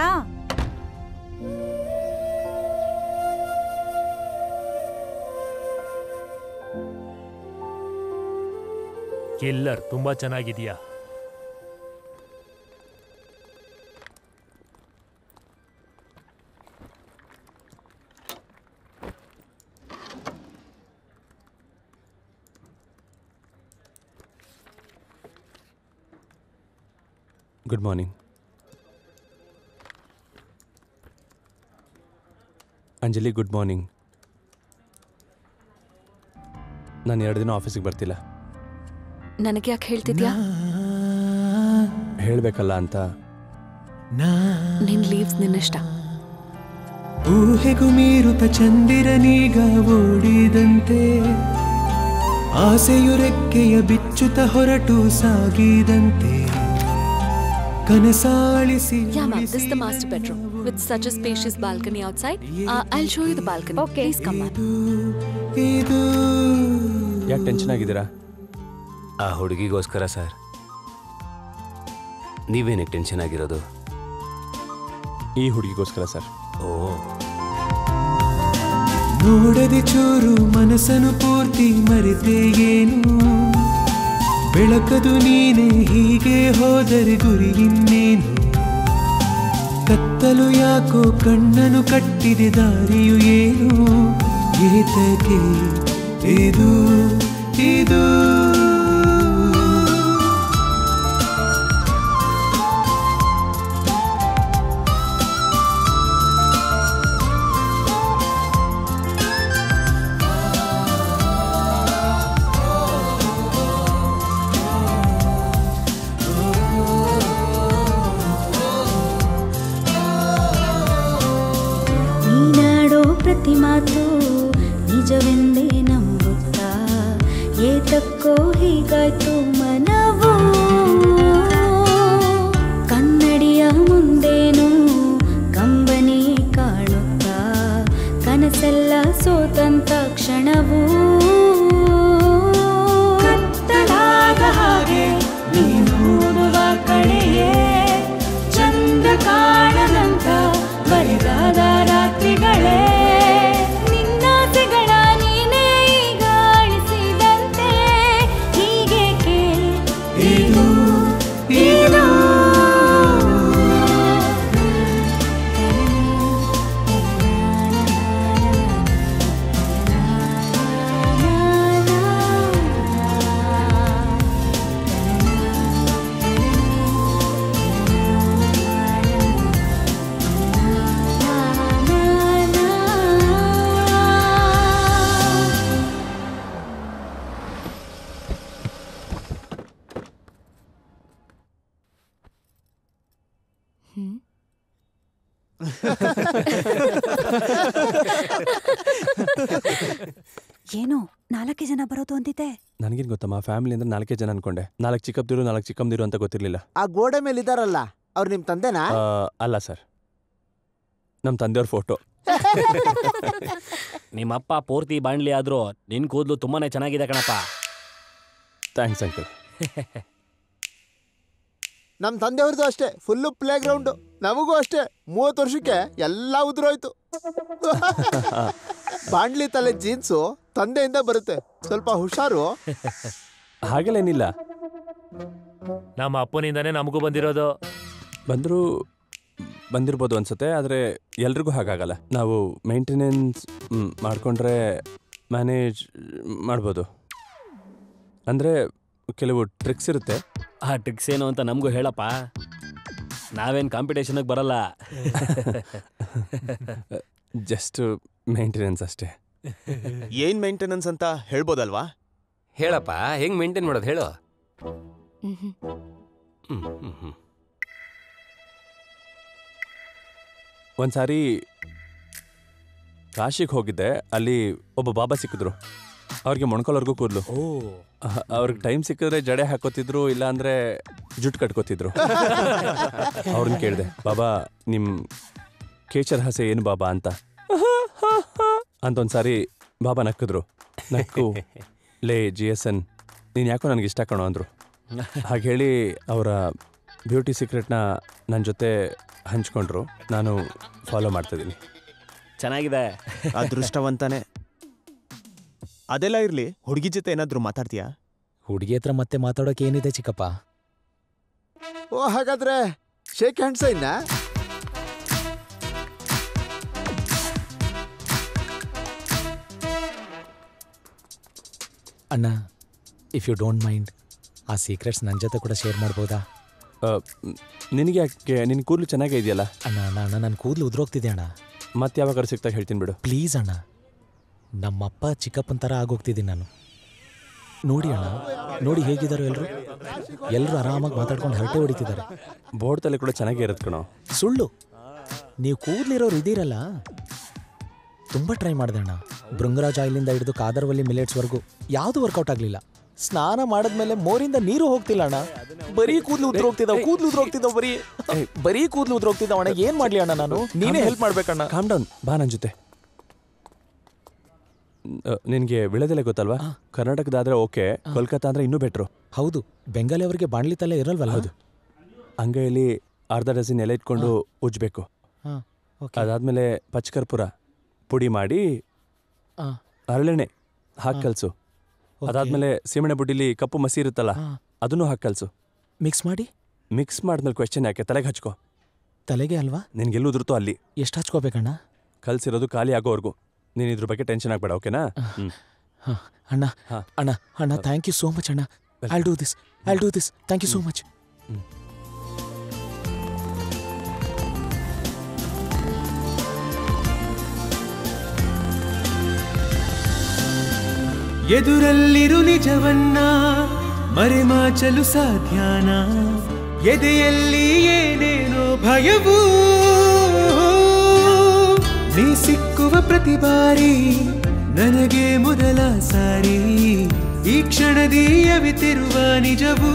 Speaker 12: ಕಿಲ್ಲರ್ ತುಂಬಾ ಚೆನ್ನಾಗಿದ್ಯಾ
Speaker 3: good morning Anjali good morning ನಾನು ಎರಡು ದಿನ ಆಫೀಸಿಗೆ ಬರ್ತಿಲ್ಲ
Speaker 9: ನನಗೆ ಯಾಕೆ ಹೇಳ್ತಿದ್ಯಾ
Speaker 3: ಹೇಳಬೇಕಲ್ಲ ಅಂತ
Speaker 9: ನಿನ್ ಲೀವ್ಸ್ ನಿನ್ನಿಷ್ಟ
Speaker 11: ಊಹೆಗೂ ಮೀರುತ ಚಂದಿರನೀಗ ಓಡಿದಂತೆ ಆಸೆಯು ರೆಕ್ಕೆಯ ಬಿಚ್ಚುತ ಹೊರಟು ಸಾಗಿದಂತೆ ಕನಸಾಳಿಸಿ
Speaker 9: Yeah, ma'am. This is the master bedroom with such a spacious balcony outside. Uh, I'll show you the balcony. Okay. Please come, ma'am.
Speaker 11: ಇದು
Speaker 3: ಯಾಕೆ ಟೆನ್ಷನ್ ಆಗಿದ್ದೀರಾ
Speaker 4: ಆ ಹುಡುಗಿಗೋಸ್ಕರ ಸರ್ ನೀವೇನಕ್ಕೆ ಟೆನ್ಷನ್ ಆಗಿರೋದು
Speaker 3: ಈ ಹುಡುಗಿಗೋಸ್ಕರ ಸರ್
Speaker 4: ಓ
Speaker 11: ನೋಡದೆ ಚೂರು ಮನಸ್ಸನ್ನು ಪೂರ್ತಿ ಮರೆತೆ ಏನು ಬೆಳಕದು ನೀನೆ ಹೀಗೆ ಹೋದರೆ ಗುರಿ ಇನ್ನೇನು ಕತ್ತಲು ಯಾಕೋ ಕಣ್ಣನು ಕಟ್ಟಿದೆ ದಾರಿಯು ಏನು ಏತಕ್ಕೆ ಇದು ಇದು
Speaker 16: ನೀನಾಡೋ ಪ್ರತಿ ಮಾತು ನಿಜವೆಂದೇ ನಂಬುತ್ತಾ ಏತಕ್ಕೋ ಹೀಗಾಯ್ತು ಮನವು ಕನ್ನಡಿಯ ಮುಂದೇನು ಕಂಬನಿ ಕಾಣುತ್ತಾ ಕನಸೆಲ್ಲ ಸೋತಂತ ಕ್ಷಣವು ಕತ್ತಲಾದ ಹಾಗೆ ನೀನು ನೋಡುವ ಕಡೆಯೇ ಚಂದ ಕಾಣದಂತ ಬರಿದಾದ ರಾತ್ರಿಗಳೇ ನಿನ್ನಾಸೆಗಳ ನೀನೇ ಈಗ ಅಳಿಸಿದಂತೆ ಹೀಗೇಕೆ ಇದು ಇದು
Speaker 7: ಏನೋ ನಾಲ್ಕೇ ಜನ ಬರೋದು ಅಂತಿದ್ದೆ
Speaker 3: ನನಗೇನು ಗೊತ್ತಮ್ಮ ಫ್ಯಾಮಿಲಿ ಅಂದ್ರೆ ನಾಲ್ಕೇ ಜನ ಅನ್ಕೊಂಡೆ ನಾಲ್ಕು ಚಿಕ್ಕಪ್ದಿರು ನಾಲ್ಕು ಚಿಕ್ಕಮ್ದಿರು ಅಂತ ಗೊತ್ತಿರಲಿಲ್ಲ
Speaker 10: ಆ ಗೋಡೆ ಮೇಲೆ ಇದಾರಲ್ಲ ಅವ್ರು ನಿಮ್ ತಂದೆನಾ
Speaker 3: ಅಲ್ಲ ಸರ್ ನಮ್ಮ ತಂದೆಯವ್ರ ಫೋಟೋ
Speaker 2: ನಿಮ್ಮಪ್ಪ ಪೂರ್ತಿ ಬಾಣ್ಲಿ ಆದ್ರೂ ನಿನ್ ಕೂದಲು ತುಂಬಾನೇ ಚೆನ್ನಾಗಿದೆ ಕಣಪ್ಪ
Speaker 3: ಥ್ಯಾಂಕ್ಸ್ ಅಂಕಲ್
Speaker 10: ನಮ್ ತಂದೆಯವ್ರದ್ದು ಅಷ್ಟೇ ಫುಲ್ಲು ಪ್ಲೇ ಗ್ರೌಂಡ್ ನಮಗೂ ಅಷ್ಟೇ ಮೂವತ್ತು ವರ್ಷಕ್ಕೆ ಎಲ್ಲ ಉದುರೋಯ್ತು ಬಾಂಡ್ಲಿ ತಲೆ ಜೀನ್ಸು ತಂದೆಯಿಂದ ಬರುತ್ತೆ ಸ್ವಲ್ಪ ಹುಷಾರು
Speaker 3: ಹಾಗೆಲ್ಲೇನಿಲ್ಲ
Speaker 12: ನಮ್ಮ ಅಪ್ಪನಿಂದಾನೇ ನಮಗೂ ಬಂದಿರೋದು
Speaker 3: ಬಂದರೂ ಬಂದಿರ್ಬೋದು ಅನ್ಸುತ್ತೆ ಆದರೆ ಎಲ್ರಿಗೂ ಹಾಗಾಗಲ್ಲ ನಾವು ಮೇಂಟೆನೆನ್ಸ್ ಮಾಡಿಕೊಂಡ್ರೆ ಮ್ಯಾನೇಜ್ ಮಾಡ್ಬೋದು ಅಂದರೆ ಕೆಲವು ಟ್ರಿಕ್ಸ್ ಇರುತ್ತೆ
Speaker 2: ಆ ಟ್ರಿಕ್ಸ್ ಏನು ಅಂತ ನಮಗೂ ಹೇಳಪ್ಪ ನಾವೇನ್ ಕಾಂಪಿಟೇಷನ್ಗೆ ಬರಲ್ಲ
Speaker 3: ಜಸ್ಟ್ ಮೇಂಟೆನೆನ್ಸ್ ಅಷ್ಟೇ
Speaker 17: ಏನ್ ಮೇಂಟೆನೆನ್ಸ್ ಅಂತ ಹೇಳ್ಬೋದಲ್ವಾ
Speaker 4: ಹೇಳಪ್ಪ ಹೆಂಗ್ ಮೇಂಟೈನ್ ಮಾಡೋದು ಹೇಳು
Speaker 3: ಒಂದ್ಸಾರಿ ಕಾಶಿಗೆ ಹೋಗಿದ್ದೆ ಅಲ್ಲಿ ಒಬ್ಬ ಬಾಬಾ ಸಿಕ್ಕಿದ್ರು ಅವ್ರಿಗೆ ಮೊಣ್ಕೊಳವರೆಗೂ ಕೂದಲು ಅವ್ರಿಗೆ ಟೈಮ್ ಸಿಕ್ಕಿದ್ರೆ ಜಡೆ ಹಾಕೋತಿದ್ರು ಇಲ್ಲ ಅಂದ್ರೆ ಜುಟ್ ಕಟ್ಕೋತಿದ್ರು ಅವ್ರನ್ನ ಕೇಳಿದೆ ಬಾಬಾ ನಿಮ್ ಕೇಚರ್ ಹಸೆ ಏನು ಬಾಬಾ ಅಂತ ಅಂತ ಒಂದ್ಸಾರಿ ಬಾಬಾ ನಕ್ಕಿದ್ರು ನಕ್ಕು ಲೇ ಜಿ ಎಸ್ ಎನ್ ನೀನು ಯಾಕೋ ನನಗೆ ಇಷ್ಟ ಕಣೋ ಅಂದರು ಹಾಗೆ ಹೇಳಿ ಅವರ ಬ್ಯೂಟಿ ಸೀಕ್ರೆಟ್ನ ನನ್ನ ಜೊತೆ ಹಂಚ್ಕೊಂಡ್ರು ನಾನು ಫಾಲೋ ಮಾಡ್ತಿದ್ದೀನಿ
Speaker 2: ಚೆನ್ನಾಗಿದೆ
Speaker 17: ಅದೃಷ್ಟವಂತಾನೆ ಅದೆಲ್ಲ ಇರ್ಲಿ ಹುಡುಗಿ ಜೊತೆ ಏನಾದ್ರೂ ಮಾತಾಡ್ತೀಯಾ
Speaker 8: ಹುಡುಗಿ ಹತ್ರ ಮತ್ತೆ ಮಾತಾಡೋಕೆ ಏನಿದೆ ಚಿಕ್ಕಪ್ಪ
Speaker 10: ಓ ಹಾಗಾದ್ರೆ ಶೇಕ್ ಹ್ಯಾಂಡ್ಸ್ ಇನ್ನ
Speaker 8: ಅಣ್ಣ ಇಫ್ ಯು ಡೋಂಟ್ ಮೈಂಡ್ ಆ ಸೀಕ್ರೆಟ್ಸ್ ನನ್ನ ಜೊತೆ ಕೂಡ ಶೇರ್ ಮಾಡ್ಬೋದಾ
Speaker 3: ನಿನಗೆ ಯಾಕೆ ನಿನ್ನ ಕೂದಲು ಚೆನ್ನಾಗೇ ಇದೆಯಲ್ಲ
Speaker 8: ಅಣ್ಣ ಅಣ್ಣ ಅಣ್ಣ ನನ್ನ ಕೂದಲು ಉದ್ರೋಗ್ತಿದೆ ಅಣ್ಣ
Speaker 3: ಮತ್ತೆ ಯಾವಾಗ ಸಿಗ್ತಾ ಹೇಳ್ತೀನಿ ಬಿಡು
Speaker 8: ಪ್ಲೀಸ್ ಅಣ್ಣ ನಮ್ಮಪ್ಪ ಚಿಕ್ಕಪ್ಪನ ಥರ ಆಗೋಗ್ತಿದ್ದೀನಿ ನಾನು ನೋಡಿ ಅಣ್ಣ ನೋಡಿ ಹೇಗಿದ್ದಾರೆ ಎಲ್ಲರೂ ಎಲ್ಲರೂ ಆರಾಮಾಗಿ ಮಾತಾಡ್ಕೊಂಡು ಹರಟೆ ಹೊಡಿತಿದ್ದಾರೆ
Speaker 3: ಬೋರ್ಡ್ ತಲೆ ಕೂಡ ಚೆನ್ನಾಗೇ ಇರುತ್ತೆ ಕಣೋ
Speaker 8: ಸುಳ್ಳು ನೀವು ಕೂದಲಿರೋರು ಇದೀರಲ್ಲ ತುಂಬ ಟ್ರೈ ಮಾಡಿದೆ ಅಣ್ಣ ಭೃಂಗರಾಜ್ ಆಯಿಲಿಂದ ಹಿಡಿದು ಕಾದರ್ವಲ್ಲಿ ಮಿಲೆಟ್ಸ್ವರೆಗೂ ಯಾವುದು ವರ್ಕೌಟ್ ಆಗಲಿಲ್ಲ ಸ್ನಾನ ಮಾಡಿದ್ಮೇಲೆ ಮೋರಿಂದ ನೀರು ಹೋಗ್ತಿಲ್ಲ ಅಣ್ಣ ಬರೀ ಕೂದಲು ಉದ್ರೋಗ್ತಿದ್ದಾವ ಕೂದಲು ಉದ್ರೋಗ್ತಿದ್ದಾವ ಬರೀ ಬರೀ ಕೂದಲು ಉದ್ರೋಗ್ತಿದ್ದಾವ ಅಣ್ಣ ಏನ್ ಮಾಡ್ಲಿ ಅಣ್ಣ ನಾನು ನೀನೇ ಹೆಲ್ಪ್ ಮಾಡ್ಬೇಕಣ್ಣ
Speaker 3: ಕಾಮ್ ಡೌನ್ ಬಾ ನನ್ನ ಜೊತೆ ನಿನಗೆ ವಿಳೆದೆಲೆ ಗೊತ್ತಲ್ವಾ ಕರ್ನಾಟಕದಾದ್ರೆ ಓಕೆ ಕೋಲ್ಕತ್ತಾ ಅಂದ್ರೆ ಇನ್ನೂ ಬೆಟ್ರು
Speaker 8: ಹೌದು ಬೆಂಗಾಲಿ ಅವರಿಗೆ ಬಾಣ್ಲಿ ತಲೆ ಇರಲ್ವಲ್ಲ
Speaker 3: ಹೌದು ಅಂಗೈಯಲ್ಲಿ ಅರ್ಧ ಡಜನ್ ಎಲೆ ಇಟ್ಕೊಂಡು ಉಜ್ಬೇಕು
Speaker 8: ಹಾ,
Speaker 3: ಅದಾದ್ಮೇಲೆ ಪಚ್ಕರ್ಪುರ ಪುಡಿ ಮಾಡಿ
Speaker 8: ಆ.
Speaker 3: ಹರಳೆಣ್ಣೆ ಹಾಕಿ
Speaker 8: ಹಾ.
Speaker 3: ಕಲ್ಸು ಅದಾದ್ಮೇಲೆ ಸೀಮೆಣ್ಣೆ ಬುಡ್ಡಿಲಿ ಕಪ್ಪು ಮಸಿ ಇರುತ್ತಲ್ಲ ಅದನ್ನು ಹಾಕಿ ಕಲ್ಸು
Speaker 8: ಮಿಕ್ಸ್ ಮಾಡಿ
Speaker 3: ಮಿಕ್ಸ್ ಮಾಡಿದ್ಮೇಲೆ ಕ್ವೆಶ್ಚನ್ ಯಾಕೆ ತಲೆಗೆ ಹಚ್ಕೋ
Speaker 8: ತಲೆಗೆ ಅಲ್ವಾ
Speaker 3: ನಿನ್ಗೆಲ್ಲೂ ಉದುರುತ್ತೋ ಅಲ್ಲಿ
Speaker 8: ಎಷ್ಟು ಹಚ್ಕೋಬೇಕಣ್ಣ
Speaker 3: ಕಲ್ಸಿರೋದು ಖಾಲಿ ಆಗೋವರೆಗೂ ನೀನು ಇದ್ರ ಬಗ್ಗೆ ಟೆನ್ಷನ್ ಆಗ್ಬೇಡ ಓಕೆನಾ ಹ್ಮ್
Speaker 8: ಹ, ಅಣ್ಣ ಅಣ್ಣ ಅಣ್ಣ ಥ್ಯಾಂಕ್ ಯು ಸೋ ಮಚ್ ಅಣ್ಣ I'll do this I'll do this thank you so much
Speaker 11: ಎದುರಲ್ಲಿರು ನಿಜವನ್ನ ಮರೆಮಾಚಲು ಸಾಧ್ಯನ ಎದೆಯಲ್ಲಿ ಏನೇನೋ ಭಯವೂ ನೀ ಸಿಕ್ಕುವ ಪ್ರತಿ ಬಾರಿ ನನಗೆ ಮೊದಲ ಸಾರಿ ಈ ಕ್ಷಣದಿ ಅವಿತಿರುವ ನಿಜವೂ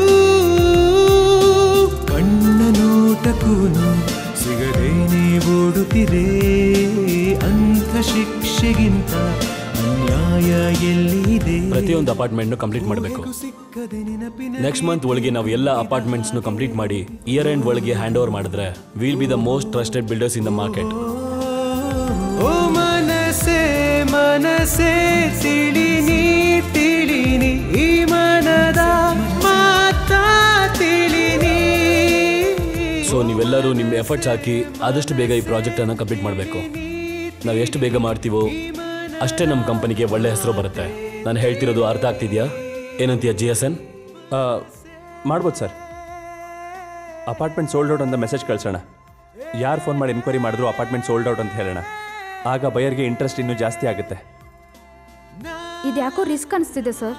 Speaker 11: ಕಣ್ಣ ನೋಟಕ್ಕೂನು ಸಿಗದೇನೆ ಓಡುತ್ತಿದೆ ಅಂಥ ಶಿಕ್ಷೆಗಿಂತ ಅನ್ಯಾಯ ಎಲ್ಲಿದೆ
Speaker 2: ಪ್ರತಿಯೊಂದು ಅಪಾರ್ಟ್ಮೆಂಟ್ನು ಕಂಪ್ಲೀಟ್ ಮಾಡಬೇಕು ನೆಕ್ಸ್ಟ್ ಮಂತ್ ಒಳಗೆ ನಾವು ಎಲ್ಲ ಅಪಾರ್ಟ್ಮೆಂಟ್ಸ್ನು ಕಂಪ್ಲೀಟ್ ಮಾಡಿ ಇಯರ್ ಎಂಡ್ ಒಳಗೆ ಹ್ಯಾಂಡ್ ಓವರ್ ಮಾಡಿದ್ರೆ will be the most trusted builders in the market
Speaker 11: ಓ ಮನಸೆ ಮನಸೆ ತಿಳಿನಿ ತಿಳಿನಿ ಈ ಮನದ ಮಾತಾ ತಿಳಿನಿ
Speaker 2: ಸೊ ನೀವೆಲ್ಲರೂ ನಿಮ್ಮ ಎಫರ್ಟ್ಸ್ ಹಾಕಿ ಆದಷ್ಟು ಬೇಗ ಈ ಪ್ರಾಜೆಕ್ಟನ್ನು ಕಂಪ್ಲೀಟ್ ಮಾಡಬೇಕು ನಾವು ಎಷ್ಟು ಬೇಗ ಮಾಡ್ತೀವೋ ಅಷ್ಟೇ ನಮ್ಮ ಕಂಪನಿಗೆ ಒಳ್ಳೆ ಹೆಸರು ಬರುತ್ತೆ ನಾನು ಹೇಳ್ತಿರೋದು ಅರ್ಥ ಆಗ್ತಿದ್ಯಾ ಏನಂತೀಯ ಜಿ ಎಸ್ ಎನ್
Speaker 3: ಮಾಡ್ಬೋದು ಸರ್ ಅಪಾರ್ಟ್ಮೆಂಟ್ ಸೋಲ್ಡ್ ಔಟ್ ಅಂತ ಮೆಸೇಜ್ ಕಳ್ಸೋಣ ಯಾರು ಫೋನ್ ಮಾಡಿ ಎನ್ಕ್ವೈರಿ ಮಾಡಿದ್ರು ಅಪಾರ್ಟ್ಮೆಂಟ್ ಸೋಲ್ಡ್ ಔಟ್ ಅಂತ ಹೇಳೋಣ ಆಗ ಬಯರ್ಗೆ ಇಂಟ್ರೆಸ್ಟ್ ಇನ್ನೂ ಜಾಸ್ತಿ ಆಗುತ್ತೆ
Speaker 6: ಇದ್ಯಾಕೋ ರಿಸ್ಕ್ ಅನಿಸ್ತಿದೆ ಸರ್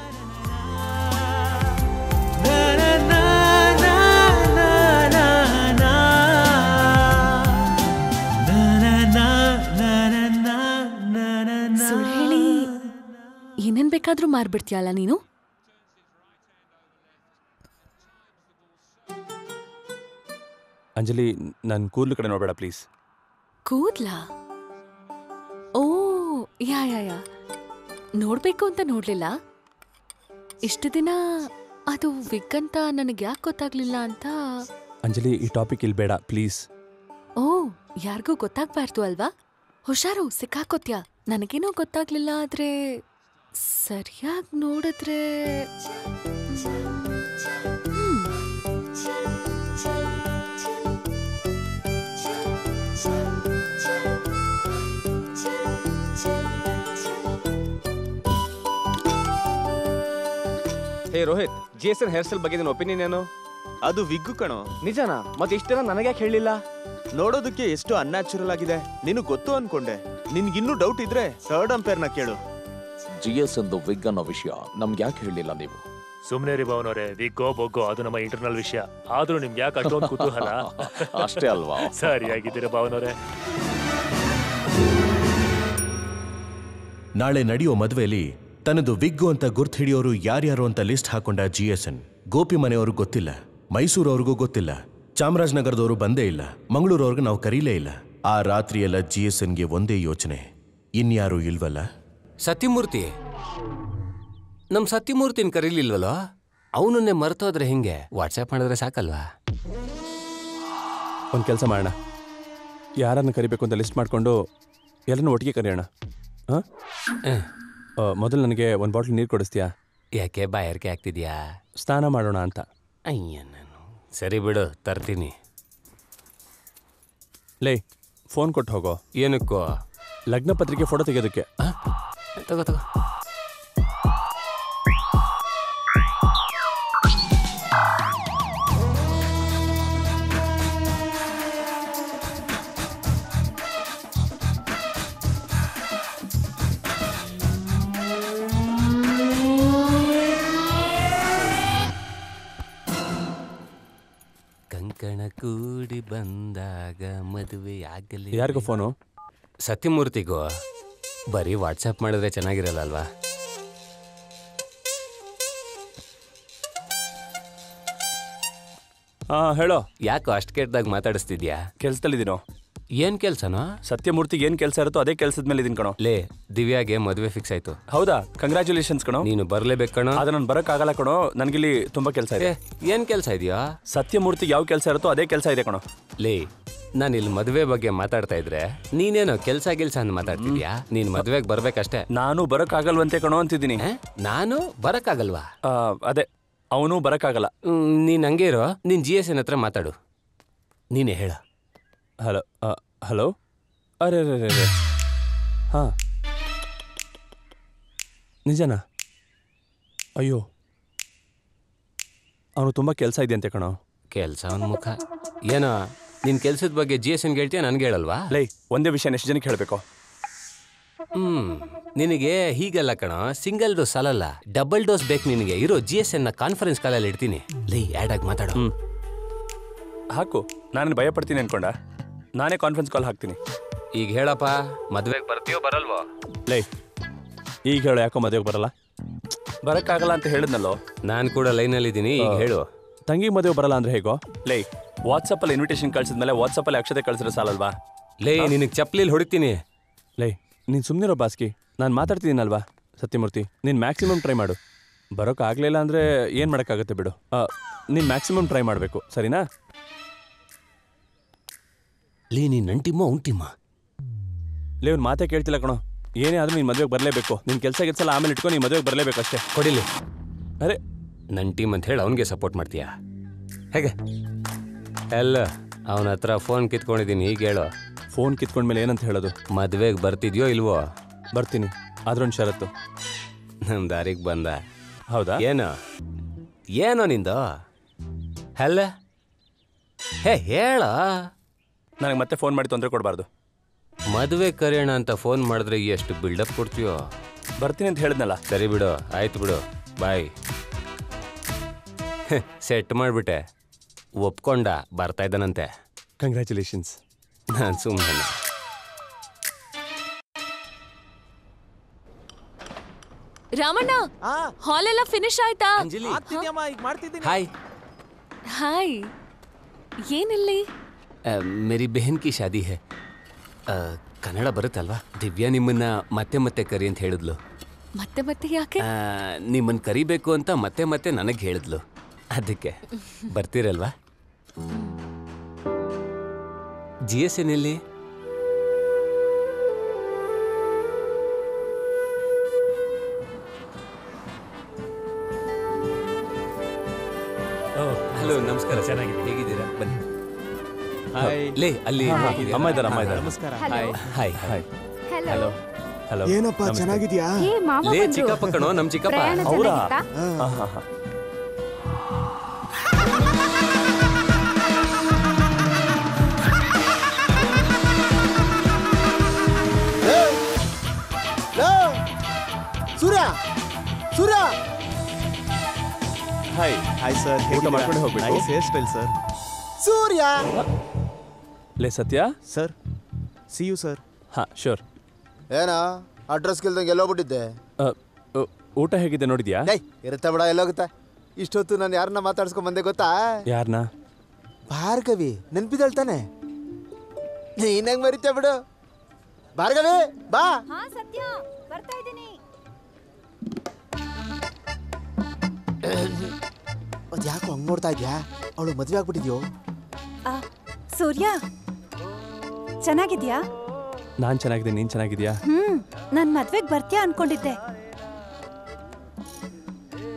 Speaker 9: ಸುಳ್ಳು ಹೇಳಿ ಏನೇನ್ ಬೇಕಾದ್ರೂ ಮಾರ್ಬಿಡ್ತೀಯಲ್ಲ ನೀನು
Speaker 3: ಅಂಜಲಿ ನನ್ನ ಕೂದಲು ಕಡೆ ನೋಡಬೇಡ ಪ್ಲೀಸ್
Speaker 9: ಕೂದ್ಲಾ ಓ ಯಾ ಯಾ ಯಾ ನೋಡ್ಬೇಕು ಅಂತ ನೋಡ್ಲಿಲ್ಲ ಇಷ್ಟು ದಿನ ಅದು ವಿಗ್ ಅಂತ ನನಗೆ ಯಾಕೆ ಗೊತ್ತಾಗ್ಲಿಲ್ಲ ಅಂತ
Speaker 3: ಅಂಜಲಿ ಈ ಟಾಪಿಕ್ ಇಲ್ಲಿ ಬೇಡ ಪ್ಲೀಸ್
Speaker 9: ಓ ಯಾರಿಗೂ ಗೊತ್ತಾಗ್ಬಾರ್ದು ಅಲ್ವಾ ಹುಷಾರು ಸಿಕ್ಕಾಕೋತ್ಯ ನನಗೇನೋ ಗೊತ್ತಾಗ್ಲಿಲ್ಲ ಆದ್ರೆ ಸರಿಯಾಗಿ ನೋಡಿದ್ರೆ ಹ್ಮ್.
Speaker 17: ಹೇ Rohit G S N hair style ಬಗ್ಗೆ ನಿನ್ನ ಒಪಿನಿಯನ್ ಏನು ಅದು ವಿಗ್ಗು ಕಣೋ ನಿಜನಾ ಮತ್ತೆ ಇಷ್ಟ ದಿನ ನನಗೆ ಯಾಕೆ ಹೇಳಿಲ್ಲ ನೋಡೋದಕ್ಕೆ ಎಷ್ಟು ಅನ್ಯಾಚುರಲ್ ಆಗಿದೆ ನಿನಗೆ ಗೊತ್ತು ಅನ್ಕೊಂಡೆ ನಿನ್ಗಿನ್ನೂ ಡೌಟ್ ಇದ್ರೆ ಥರ್ಡ್ ಅಂಪೇರ್ನ ಕೇಳು
Speaker 18: ಜಿ ಎಸ್ ಎಂದು ವಿಗ್ ಅನ್ನೋ ವಿಷಯ ನಮ್ಗೆ ಯಾಕೆ ಹೇಳಿಲ್ಲ ನೀವು
Speaker 12: ಸುಮ್ನೆ ರೀ ಭವನವ್ರೆ ವಿಗ್ಗೋ ಬೊಗ್ಗೋ ಅದು ನಮ್ಮ ಇಂಟರ್ನಲ್ ವಿಷಯ ಆದ್ರೂ ನಿಮ್ಗೆ ಯಾಕೆ ಅಷ್ಟೊಂದು ಕುತೂಹಲ
Speaker 18: ಅಷ್ಟೇ ಅಲ್ವಾ?
Speaker 12: ಸರಿಯಾಗಿದ್ದೀರ ಭಾವನವ್ರೆ
Speaker 1: ನಾಳೆ ನಡೆಯೋ ಮದುವೆಯಲ್ಲಿ ತನ್ನದು ವಿಗ್ಗು ಅಂತ ಗುರ್ತು ಹಿಡಿಯೋರು ಯಾರ್ಯಾರು ಅಂತ ಲಿಸ್ಟ್ ಹಾಕೊಂಡ ಜಿ ಎಸ್ ಎನ್ ಗೋಪಿ ಮನೆಯವರು ಗೊತ್ತಿಲ್ಲ ಮೈಸೂರವ್ರಿಗೂ ಗೊತ್ತಿಲ್ಲ ಚಾಮರಾಜನಗರದವರು ಬಂದೇ ಇಲ್ಲ ಮಂಗಳೂರವ್ರಿಗೆ ನಾವು ಕರೀಲೇ ಇಲ್ಲ ಆ ರಾತ್ರಿಯೆಲ್ಲ ಜಿ ಎಸ್ ಎನ್ಗೆ ಒಂದೇ ಯೋಚನೆ ಇನ್ಯಾರೂ ಇಲ್ವಲ್ಲ
Speaker 4: ಸತ್ಯಮೂರ್ತಿ ನಮ್ ಸತ್ಯಮೂರ್ತಿನ ಕರೀಲಿಲ್ವಲ್ಲೋ ಅವನನ್ನೇ ಮರ್ತೋದ್ರೆ ಹಿಂಗೆ ವಾಟ್ಸ್ಆಪ್ ಮಾಡಿದ್ರೆ ಸಾಕಲ್ವಾ
Speaker 3: ಒಂದು ಕೆಲಸ ಮಾಡೋಣ ಯಾರನ್ನು ಕರಿಬೇಕು ಅಂತ ಲಿಸ್ಟ್ ಮಾಡಿಕೊಂಡು ಎಲ್ಲರನ್ನೂ ಒಟ್ಟಿಗೆ ಕರೆಯೋಣ ಹಾಂ ಮೊದಲು ನನಗೆ ಒಂದು ಬಾಟ್ಲ್ ನೀರು ಕೊಡಿಸ್ತೀಯಾ
Speaker 4: ಯಾಕೆ ಬಾಯಾರಿಕೆ ಆಗ್ತಿದ್ಯಾ
Speaker 3: ಸ್ನಾನ ಮಾಡೋಣ ಅಂತ
Speaker 4: ಅಯ್ಯ ನಾನು ಸರಿ ಬಿಡು ತರ್ತೀನಿ
Speaker 3: ಲೇ ಫೋನ್ ಕೊಟ್ಟು ಹೋಗೋ
Speaker 4: ಏನಕ್ಕೋ
Speaker 3: ಲಗ್ನ ಪತ್ರಿಕೆ ಫೋಟೋ ತೆಗೆಯೋದಕ್ಕೆ
Speaker 4: ತಗೋ ತಗೋ ಕಂಕಣ ಕೂಡಿ ಬಂದಾಗ ಮದುವೆ ಆಗಲಿ
Speaker 3: ಯಾರಿಗೂ ಫೋನು
Speaker 4: ಸತ್ಯಮೂರ್ತಿಗೂ ಬರೀ ವಾಟ್ಸಪ್ ಮಾಡಿದ್ರೆ ಚೆನ್ನಾಗಿರಲ್ಲ ಅಲ್ವಾ
Speaker 3: ಹಾ ಹೇಳೋ
Speaker 4: ಯಾಕೋ ಅಷ್ಟು ಕೆಟ್ಟದಾಗ ಮಾತಾಡಿಸ್ತಿದ್ಯಾ
Speaker 3: ಕೆಲ್ಸದಲ್ಲಿದ್ದೀನೋ
Speaker 4: ಏನ್ ಕೆಲ್ಸನೋ
Speaker 3: ಸತ್ಯಮೂರ್ತಿಗೆ ಏನ್ ಕೆಲಸ ಇರುತ್ತೋ ಅದೇ ಕೆಲಸದ ಮೇಲೆ ಇದೀನಿ ಕಣೋ
Speaker 4: ಲೇ ದಿವ್ಯಾಗೆ ಮದುವೆ ಫಿಕ್ಸ್ ಆಯ್ತು
Speaker 3: ಹೌದಾ ಕಂಗ್ರ್ಯಾಚುಲೇಷನ್ಸ್ ಕಣೋ
Speaker 4: ನೀನು ಬರ್ಲೇಬೇಕು ಕಣೋ
Speaker 3: ಆದ್ರೆ ನಾನು ಬರಕ್ಕಾಗಲ್ಲ ಕಣೋ ನನಗಿಲ್ಲಿ ತುಂಬಾ ಕೆಲಸ ಇದೆ
Speaker 4: ಏನ್ ಕೆಲಸ ಇದೆಯಾ
Speaker 3: ಸತ್ಯಮೂರ್ತಿಗೆ ಯಾವ ಕೆಲಸ ಇರುತ್ತೋ ಅದೇ ಕೆಲಸ ಇದೆ ಕಣೋ
Speaker 4: ಲೇ ನಾನು ಇಲ್ಲಿ ಮದುವೆ ಬಗ್ಗೆ ಮಾತಾಡ್ತಾ ಇದ್ರೆ ನೀನೇನೋ ಕೆಲ್ಸ ಗಿಲ್ಸ ಅಂತ ಮಾತಾಡ್ತಿದ್ಯಾ ನೀನ್ ಮದ್ವೆಗೆ ಬರ್ಬೇಕಷ್ಟೇ
Speaker 3: ನಾನು ಬರಕ್ಕಾಗಲ್ವಂತೆ ಕಣೋ ಅಂತಿದ್ದೀನಿ
Speaker 4: ನಾನು ಬರಕ್ಕಾಗಲ್ವಾ
Speaker 3: ಆ, ಅದೇ ಅವನು ಬರಕ್ಕಾಗಲ್ಲ
Speaker 4: ಹ್ಮ್, ನೀನ್ ಹಂಗೆ ಇರೋ ನೀನ್ ಜಿ ಎಸ್ ಎನ್ ಹತ್ರ ಮಾತಾಡು ನೀನೇ ಹೇಳ
Speaker 3: ಹಲೋ ಹಲೋ ಅರೆ ರೇ ರೇ ಹಾ ನಿಜನಾ ಅಯ್ಯೋ ಅವನು ತುಂಬಾ ಕೆಲಸ ಇದೆ ಅಂತೆ ಕಣೋ
Speaker 4: ಕೆಲ್ಸ ಅವನ್ ಮುಖ ಏನೋ ನಿನ್ ಕೆಲ್ಸದ ಬಗ್ಗೆ ಜಿ ಎಸ್ ಎನ್ ಹೇಳ್ತೀಯ ನನ್ಗೆ ಹೇಳಲ್ವಾ
Speaker 3: ಲೈ ಒಂದೇ ವಿಷಯ ಎಷ್ಟು ಜನಕ್ಕೆ ಹೇಳಬೇಕು
Speaker 4: ಹ್ಮ್ ನಿನಗೆ ಹೀಗಲ್ಲ ಕಣ ಸಿಂಗಲ್ ಡೋಸ್ ಅಲ್ಲಲ್ಲ ಡಬಲ್ ಡೋಸ್ ಬೇಕು ನಿನಗೆ ಇರೋ ಜಿ ಎಸ್ ಎನ್ ನ ಕಾನ್ಫರೆನ್ಸ್ ಕಾಲಲ್ಲಿ ಇಡ್ತೀನಿ ಲೈ ಆಡ್ ಆಗಿ ಮಾತಾಡು
Speaker 3: ಹಾಕು ನಾನು ಭಯ ಪಡ್ತೀನಿ ಅನ್ಕೊಂಡ ನಾನೇ ಕಾನ್ಫರೆನ್ಸ್ ಕಾಲ್ ಹಾಕ್ತೀನಿ
Speaker 4: ಈಗ ಹೇಳಪ್ಪ ಮದ್ವೆಗೆ ಬರ್ತೀಯೋ ಬರಲ್ವೋ
Speaker 3: ಲೈ ಈಗ ಹೇಳು ಯಾಕೋ ಮದುವೆಗೆ ಬರಲ್ಲ ಬರಕ್ಕಾಗಲ್ಲ ಅಂತ ಹೇಳಿದ್ನಲ್ಲೋ
Speaker 4: ನಾನು ಕೂಡ ಲೈನಲ್ಲಿ ಇದ್ದೀನಿ ಈಗ ಹೇಳು
Speaker 3: ತಂಗಿ ಮದುವೆ ಬರಲ್ಲ ಅಂದ್ರೆ ಹೇಗೋ ಲೈ ವಾಟ್ಸಪ್ಪಲ್ಲಿ ಇನ್ವಿಟೇಷನ್ ಕಳ್ಸಿದ್ಮೇಲೆ ವಾಟ್ಸಪ್ಪಲ್ಲಿ ಅಕ್ಷತೆ ಕಳ್ಸಿದ್ರೆ ಸಾಲಲ್ವಾ
Speaker 4: ಲೇ ನಿನಗೆ ಚಪ್ಲಿಲ್ ಹೊಡಿತೀನಿ
Speaker 3: ಲೈ ನೀನು ಸುಮ್ಮನಿರೋ ಬಾಸ್ಕಿ ನಾನು ಮಾತಾಡ್ತಿದ್ದೀನಲ್ವಾ ಸತ್ಯಮೂರ್ತಿ ನೀನು ಮ್ಯಾಕ್ಸಿಮಮ್ ಟ್ರೈ ಮಾಡು ಬರೋಕ್ಕಾಗಲಿಲ್ಲ ಅಂದರೆ ಏನು ಮಾಡೋಕ್ಕಾಗುತ್ತೆ ಬಿಡು ನೀನು ಮ್ಯಾಕ್ಸಿಮಮ್ ಟ್ರೈ ಮಾಡಬೇಕು ಸರಿನಾ
Speaker 4: ಲೇ ನೀನ್ ನಂಟಿಮ್ಮ ಉಂಟಿಮ್ಮ
Speaker 3: ಲೇ ಒಂದು ಮಾತೇ ಕೇಳ್ತಿಲ್ಲ ಕಣೋ ಏನೇ ಆದ್ರೂ ನೀನು ಮದುವೆಗೆ ಬರಲೇಬೇಕು ನಿನ್ನ ಕೆಲಸ ಗಿಲ್ಸಲ್ಲ ಆಮೇಲೆ ಇಟ್ಕೊಂಡು ನೀನು ಮದುವೆಗೆ ಬರಲೇಬೇಕು ಅಷ್ಟೇ
Speaker 4: ಕೊಡಿಲಿ
Speaker 3: ಅರೆ
Speaker 4: ನನ್ನ ಟೀಮ್ ಅಂತ ಹೇಳಿ ಅವನಿಗೆ ಸಪೋರ್ಟ್ ಮಾಡ್ತೀಯಾ ಹೇಗೆ ಅಲ್ಲ ಅವನ ಹತ್ರ ಫೋನ್ ಕಿತ್ಕೊಂಡಿದ್ದೀನಿ ಈಗ ಹೇಳು
Speaker 3: ಫೋನ್ ಕಿತ್ಕೊಂಡ್ಮೇಲೆ ಏನಂತ ಹೇಳೋದು
Speaker 4: ಮದ್ವೆಗೆ ಬರ್ತಿದ್ಯೋ ಇಲ್ವೋ
Speaker 3: ಬರ್ತೀನಿ ಆದ್ರೊಂದು ಷರತ್ತು
Speaker 4: ನಮ್ಮ ದಾರಿಗೆ ಬಂದ
Speaker 3: ಹೌದಾ
Speaker 4: ಏನು ಏನೋ ನಿಂದು ಅಲ್ಲ ಹೇ ಹೇಳ
Speaker 3: ನನಗೆ ಮತ್ತೆ ಫೋನ್ ಮಾಡಿ ತೊಂದರೆ ಕೊಡಬಾರ್ದು
Speaker 4: ಮದುವೆ ಕರೆಯೋಣ ಅಂತ ಫೋನ್ ಮಾಡಿದ್ರೆ ಎಷ್ಟು ಬಿಲ್ಡಪ್ ಕೊಡ್ತೀಯೋ
Speaker 3: ಬರ್ತೀನಿ ಅಂತ ಹೇಳಿದ್ನಲ್ಲ
Speaker 4: ಸರಿ ಬಿಡು ಆಯ್ತು ಬಿಡು ಬಾಯ್ ಸೆಟ್ ಮಾಡಿಬಿಟ್ಟೆ ಒಪ್ಕೊಂಡ ಬರ್ತಾ ಇದ್ದಾನಂತೆ
Speaker 3: ಕಂಗ್ರ್ಯಾಚುಲೇಷನ್ಸ್
Speaker 4: ನಾನು ಸುಮ್ಮನೆ
Speaker 9: ರಾಮಣ್ಣ ಹಾಲ್ ಎಲ್ಲ ಫಿನಿಶ್ ಆಯ್ತಾ
Speaker 4: ಹಾಯ್
Speaker 9: ಹಾಯ್ ಏನಿಲ್ಲಿ
Speaker 4: ಮೇರಿ ಬೆಹನ್ ಕಿ ಶಾದಿ ಹೇ ಆ, ಕನ್ನಡ ಬರುತ್ತಲ್ವಾ ದಿವ್ಯಾ ನಿಮ್ಮನ್ನ ಮತ್ತೆ ಮತ್ತೆ ಕರಿ ಅಂತ ಹೇಳಿದ್ಲು
Speaker 9: ಮತ್ತೆ ಮತ್ತೆ ಯಾಕೆ
Speaker 4: ಆ, ನಿಮ್ಮನ್ನ ಕರಿಬೇಕು ಅಂತ ಮತ್ತೆ ಮತ್ತೆ ನನಗೆ ಹೇಳಿದ್ಲು ಅದಕ್ಕೆ ಬರ್ತೀರಲ್ವಾ ಜಿ ಎಸ್ ಎನ್ ಎಲ್ಲಿ ಹಲೋ ನಮಸ್ಕಾರ ಚೆನ್ನಾಗಿದೆ ಹೇಗಿದ್ದೀರಾ ಬನ್ನಿ
Speaker 3: ಹಾಯ್.
Speaker 4: ಲೇ ಅಲ್ಲಿ
Speaker 3: ಹಾ, ಹಾ,
Speaker 4: ಹೋಗಿದ್ದೀರಾ?
Speaker 3: ಅಮ್ಮ ಇದ್ದಾರೆ, ಅಮ್ಮ
Speaker 4: ಹಾ,
Speaker 3: ಇದ್ದಾರೆ.
Speaker 4: ನಮಸ್ಕಾರ
Speaker 3: Hello.
Speaker 4: Hi hi
Speaker 3: hello hello
Speaker 10: ಏನಪ್ಪ ಚೆನ್ನಾಗಿದ್ಯಾ
Speaker 6: ಏ ಮಾವ
Speaker 4: ಲೇ
Speaker 6: ಬಂದ್ರು.
Speaker 4: ಚಿಕ್ಕಪ್ಪ ಕಣೋ ನಮ್ ಚಿಕ್ಕಪ್ಪ
Speaker 6: ಪ್ರಯಾಣ
Speaker 3: ಅವ್ರಾ?
Speaker 6: ಚೆನ್ನಾಗಿತ್ತಾ?
Speaker 3: ಹಾ, ಹಾ, ಹಾ.
Speaker 10: ಲೋ! Surya Surya
Speaker 3: hi
Speaker 17: hi sir
Speaker 3: ಊಟ ಮಾಡ್ಕೊಂಡು ಹೋಗ್ಬೇಕು
Speaker 17: ಹೇರ್ ಸ್ಟೈಲ್ ಸರ್
Speaker 10: ಸೂರ್ಯ
Speaker 3: ಲೇ Satya
Speaker 17: sir see you sir
Speaker 3: ಹಾ ಶೋರ್
Speaker 10: ಏನ ಅಡ್ರೆಸ್ ಕಿಲ್ದಂಗೆ ಎಲ್ಲೋಗ್ಬಿಟ್ಟಿದ್ದೆ
Speaker 3: ಊಟ ಹೇಗಿದೆ ನೋಡಿದ್ಯಾ
Speaker 10: ಡೈ ಇರುತ್ತೆ ಬಿಡ ಎಲ್ಲೋಗುತ್ತೆ ಇಷ್ಟೊತ್ತು ನಾನು ಯಾರನ್ನ ಮಾತಾಡ್ಸ್ಕೊಂಡ್ ಬಂದೆ ಗೊತ್ತಾ
Speaker 3: ಯಾರನ್ನ
Speaker 10: ಭಾರ್ಗವಿ ನೆನ್ಪಿದಳ್ ತಾನೆ ನೀನ್ ಹೆಂಗ್ ಮರಿತ್ಯ ಬಿಡು ಭಾರ್ಗವಿ ಬಾ
Speaker 6: ಹಾ ಸತ್ಯ ಬರ್ತಾ ಇದ್ದೀನಿ
Speaker 10: ಅದ್ ಯಾಕೋ ಹಂಗ್ ನೋಡ್ತಾ ಇದ್ಯಾ ಅವಳು ಮದ್ವೆ ಆಗ್ಬಿಟ್ಟಿದ್ಯೋ
Speaker 7: ಆ, ಸೂರ್ಯ ಚೆನ್ನಾಗಿದ್ಯಾ
Speaker 3: ನಾನ್ ಚೆನ್ನಾಗಿದ್ದೀನಿ ನೀನ್ ಚೆನ್ನಾಗಿದ್ಯಾ
Speaker 7: ಹ್ಮ್ ನನ್ ಮದ್ವೆಗ್ ಬರ್ತೀಯಾ ಅನ್ಕೊಂಡಿದ್ದೆ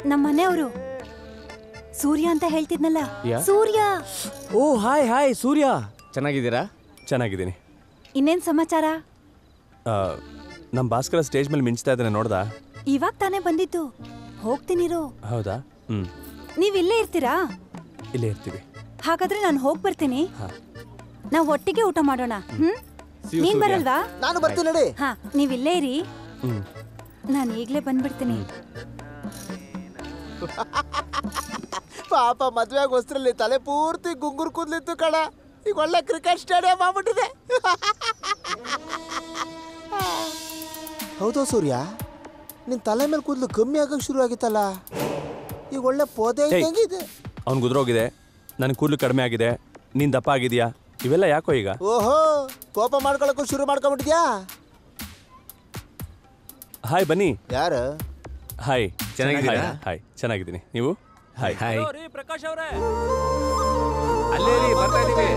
Speaker 7: ನಮ್ಮ ಮನೆಯವರು ಸೂರ್ಯ ಅಂತ ಹೇಳ್ತಿದ್ನಲ್ಲ
Speaker 17: ಯಾ?
Speaker 7: ಸೂರ್ಯ
Speaker 17: ಓ ಹಾಯ್ ಹಾಯ್ ಸೂರ್ಯ ಚೆನ್ನಾಗಿದ್ದೀರಾ
Speaker 3: ಚೆನ್ನಾಗಿದ್ದೀನಿ
Speaker 7: ಇನ್ನೇನ್ ಸಮಾಚಾರ
Speaker 3: ನಮ್ಮ ಭಾಸ್ಕರ ಸ್ಟೇಜ್ ಮೇಲೆ ಮಿಂಚ್ತಾ ಇದ್ದಾನೆ ನೋಡ್ದಾ
Speaker 7: ಇವಾಗ ತಾನೇ ಬಂದಿದ್ದು ಹೋಗ್ತೀನಿರು
Speaker 3: ಹೌದಾ ಹ್ಞೂ
Speaker 7: ನೀವ್ ಇಲ್ಲೇ ಇರ್ತೀರಾ
Speaker 3: ಇಲ್ಲೇ ಇರ್ತೀವಿ
Speaker 7: ಹಾಗಾದ್ರೆ ನಾನು ಹೋಗ್ ಬರ್ತೀನಿ
Speaker 3: ಹಾ.
Speaker 7: ನಾವ್ ಒಟ್ಟಿಗೆ ಊಟ ಮಾಡೋಣ ಹ್ಮ್
Speaker 3: See you,
Speaker 7: ನೀನ್
Speaker 3: ಸೂರ್ಯ.
Speaker 7: ಬರಲ್ವಾ
Speaker 10: ನಾನು ಬರ್ತೀನಿ ನಡಿ
Speaker 7: ಹಾ ನೀವ್ ಇಲ್ಲೇ ಇರಿ
Speaker 3: ಹ್ಞೂ
Speaker 7: ನಾನು ಈಗ್ಲೇ ಬಂದ್ಬಿಡ್ತೀನಿ
Speaker 10: ಪಾಪ ಮದ್ವೆ ಆಗೋಸ್ತ್ರಲ್ಲಿ ತಲೆ ಪೂರ್ತಿ ಗುಂಗುರು ಕೂದ್ಲಿತ್ತು ಕಣ ಈಗ ಒಳ್ಳೆ ಕ್ರಿಕೆಟ್ ಸ್ಟೇಡಿಯಂ ಆಗ್ಬಿಟ್ಟಿದೆ ಹೌದಾ ಸೂರ್ಯ ನಿನ್ ತಲೆ ಮೇಲೆ ಕೂದಲು ಕಮ್ಮಿ ಆಗಕ್ ಶುರು ಆಗಿತ್ತಲ್ಲ ಈಗ ಒಳ್ಳೆ ಪೋದೆ
Speaker 3: ಹೇಯ್.
Speaker 10: ಇದ್ದಂಗಿದೆ
Speaker 3: ಅವ್ನು ಗುದ್ರೋಗಿದೆ ನನ್ನ ಕೂದಲು ಕಡಿಮೆ ಆಗಿದೆ ನೀನು ದಪ್ಪ ಆಗಿದೆಯಾ ಇವೆಲ್ಲ ಯಾಕೋ ಈಗ
Speaker 10: ಓಹೋ ಕೋಪ ಮಾಡ್ಕೊಳಕ್ಕೂ ಶುರು ಮಾಡ್ಕೊಂಬಿಟ್ಟಿದ್ಯಾ
Speaker 3: ಹಾಯ್ ಬನ್ನಿ
Speaker 10: ಯಾರು
Speaker 3: ಹಾಯ್
Speaker 17: ಚೆನ್ನಾಗಿದ್ದೀರಾ?
Speaker 3: ಹಾಯ್, ಹಾಯ್ ಚೆನ್ನಾಗಿದ್ದೀನಿ ನೀವು ಹಾಯ್
Speaker 17: ಹಾಯ್
Speaker 3: ಪ್ರಕಾಶ್ ಅವರೇ
Speaker 17: ಅಲ್ಲೇ ರೀ ಬರ್ತಾ ಇದೀವಿ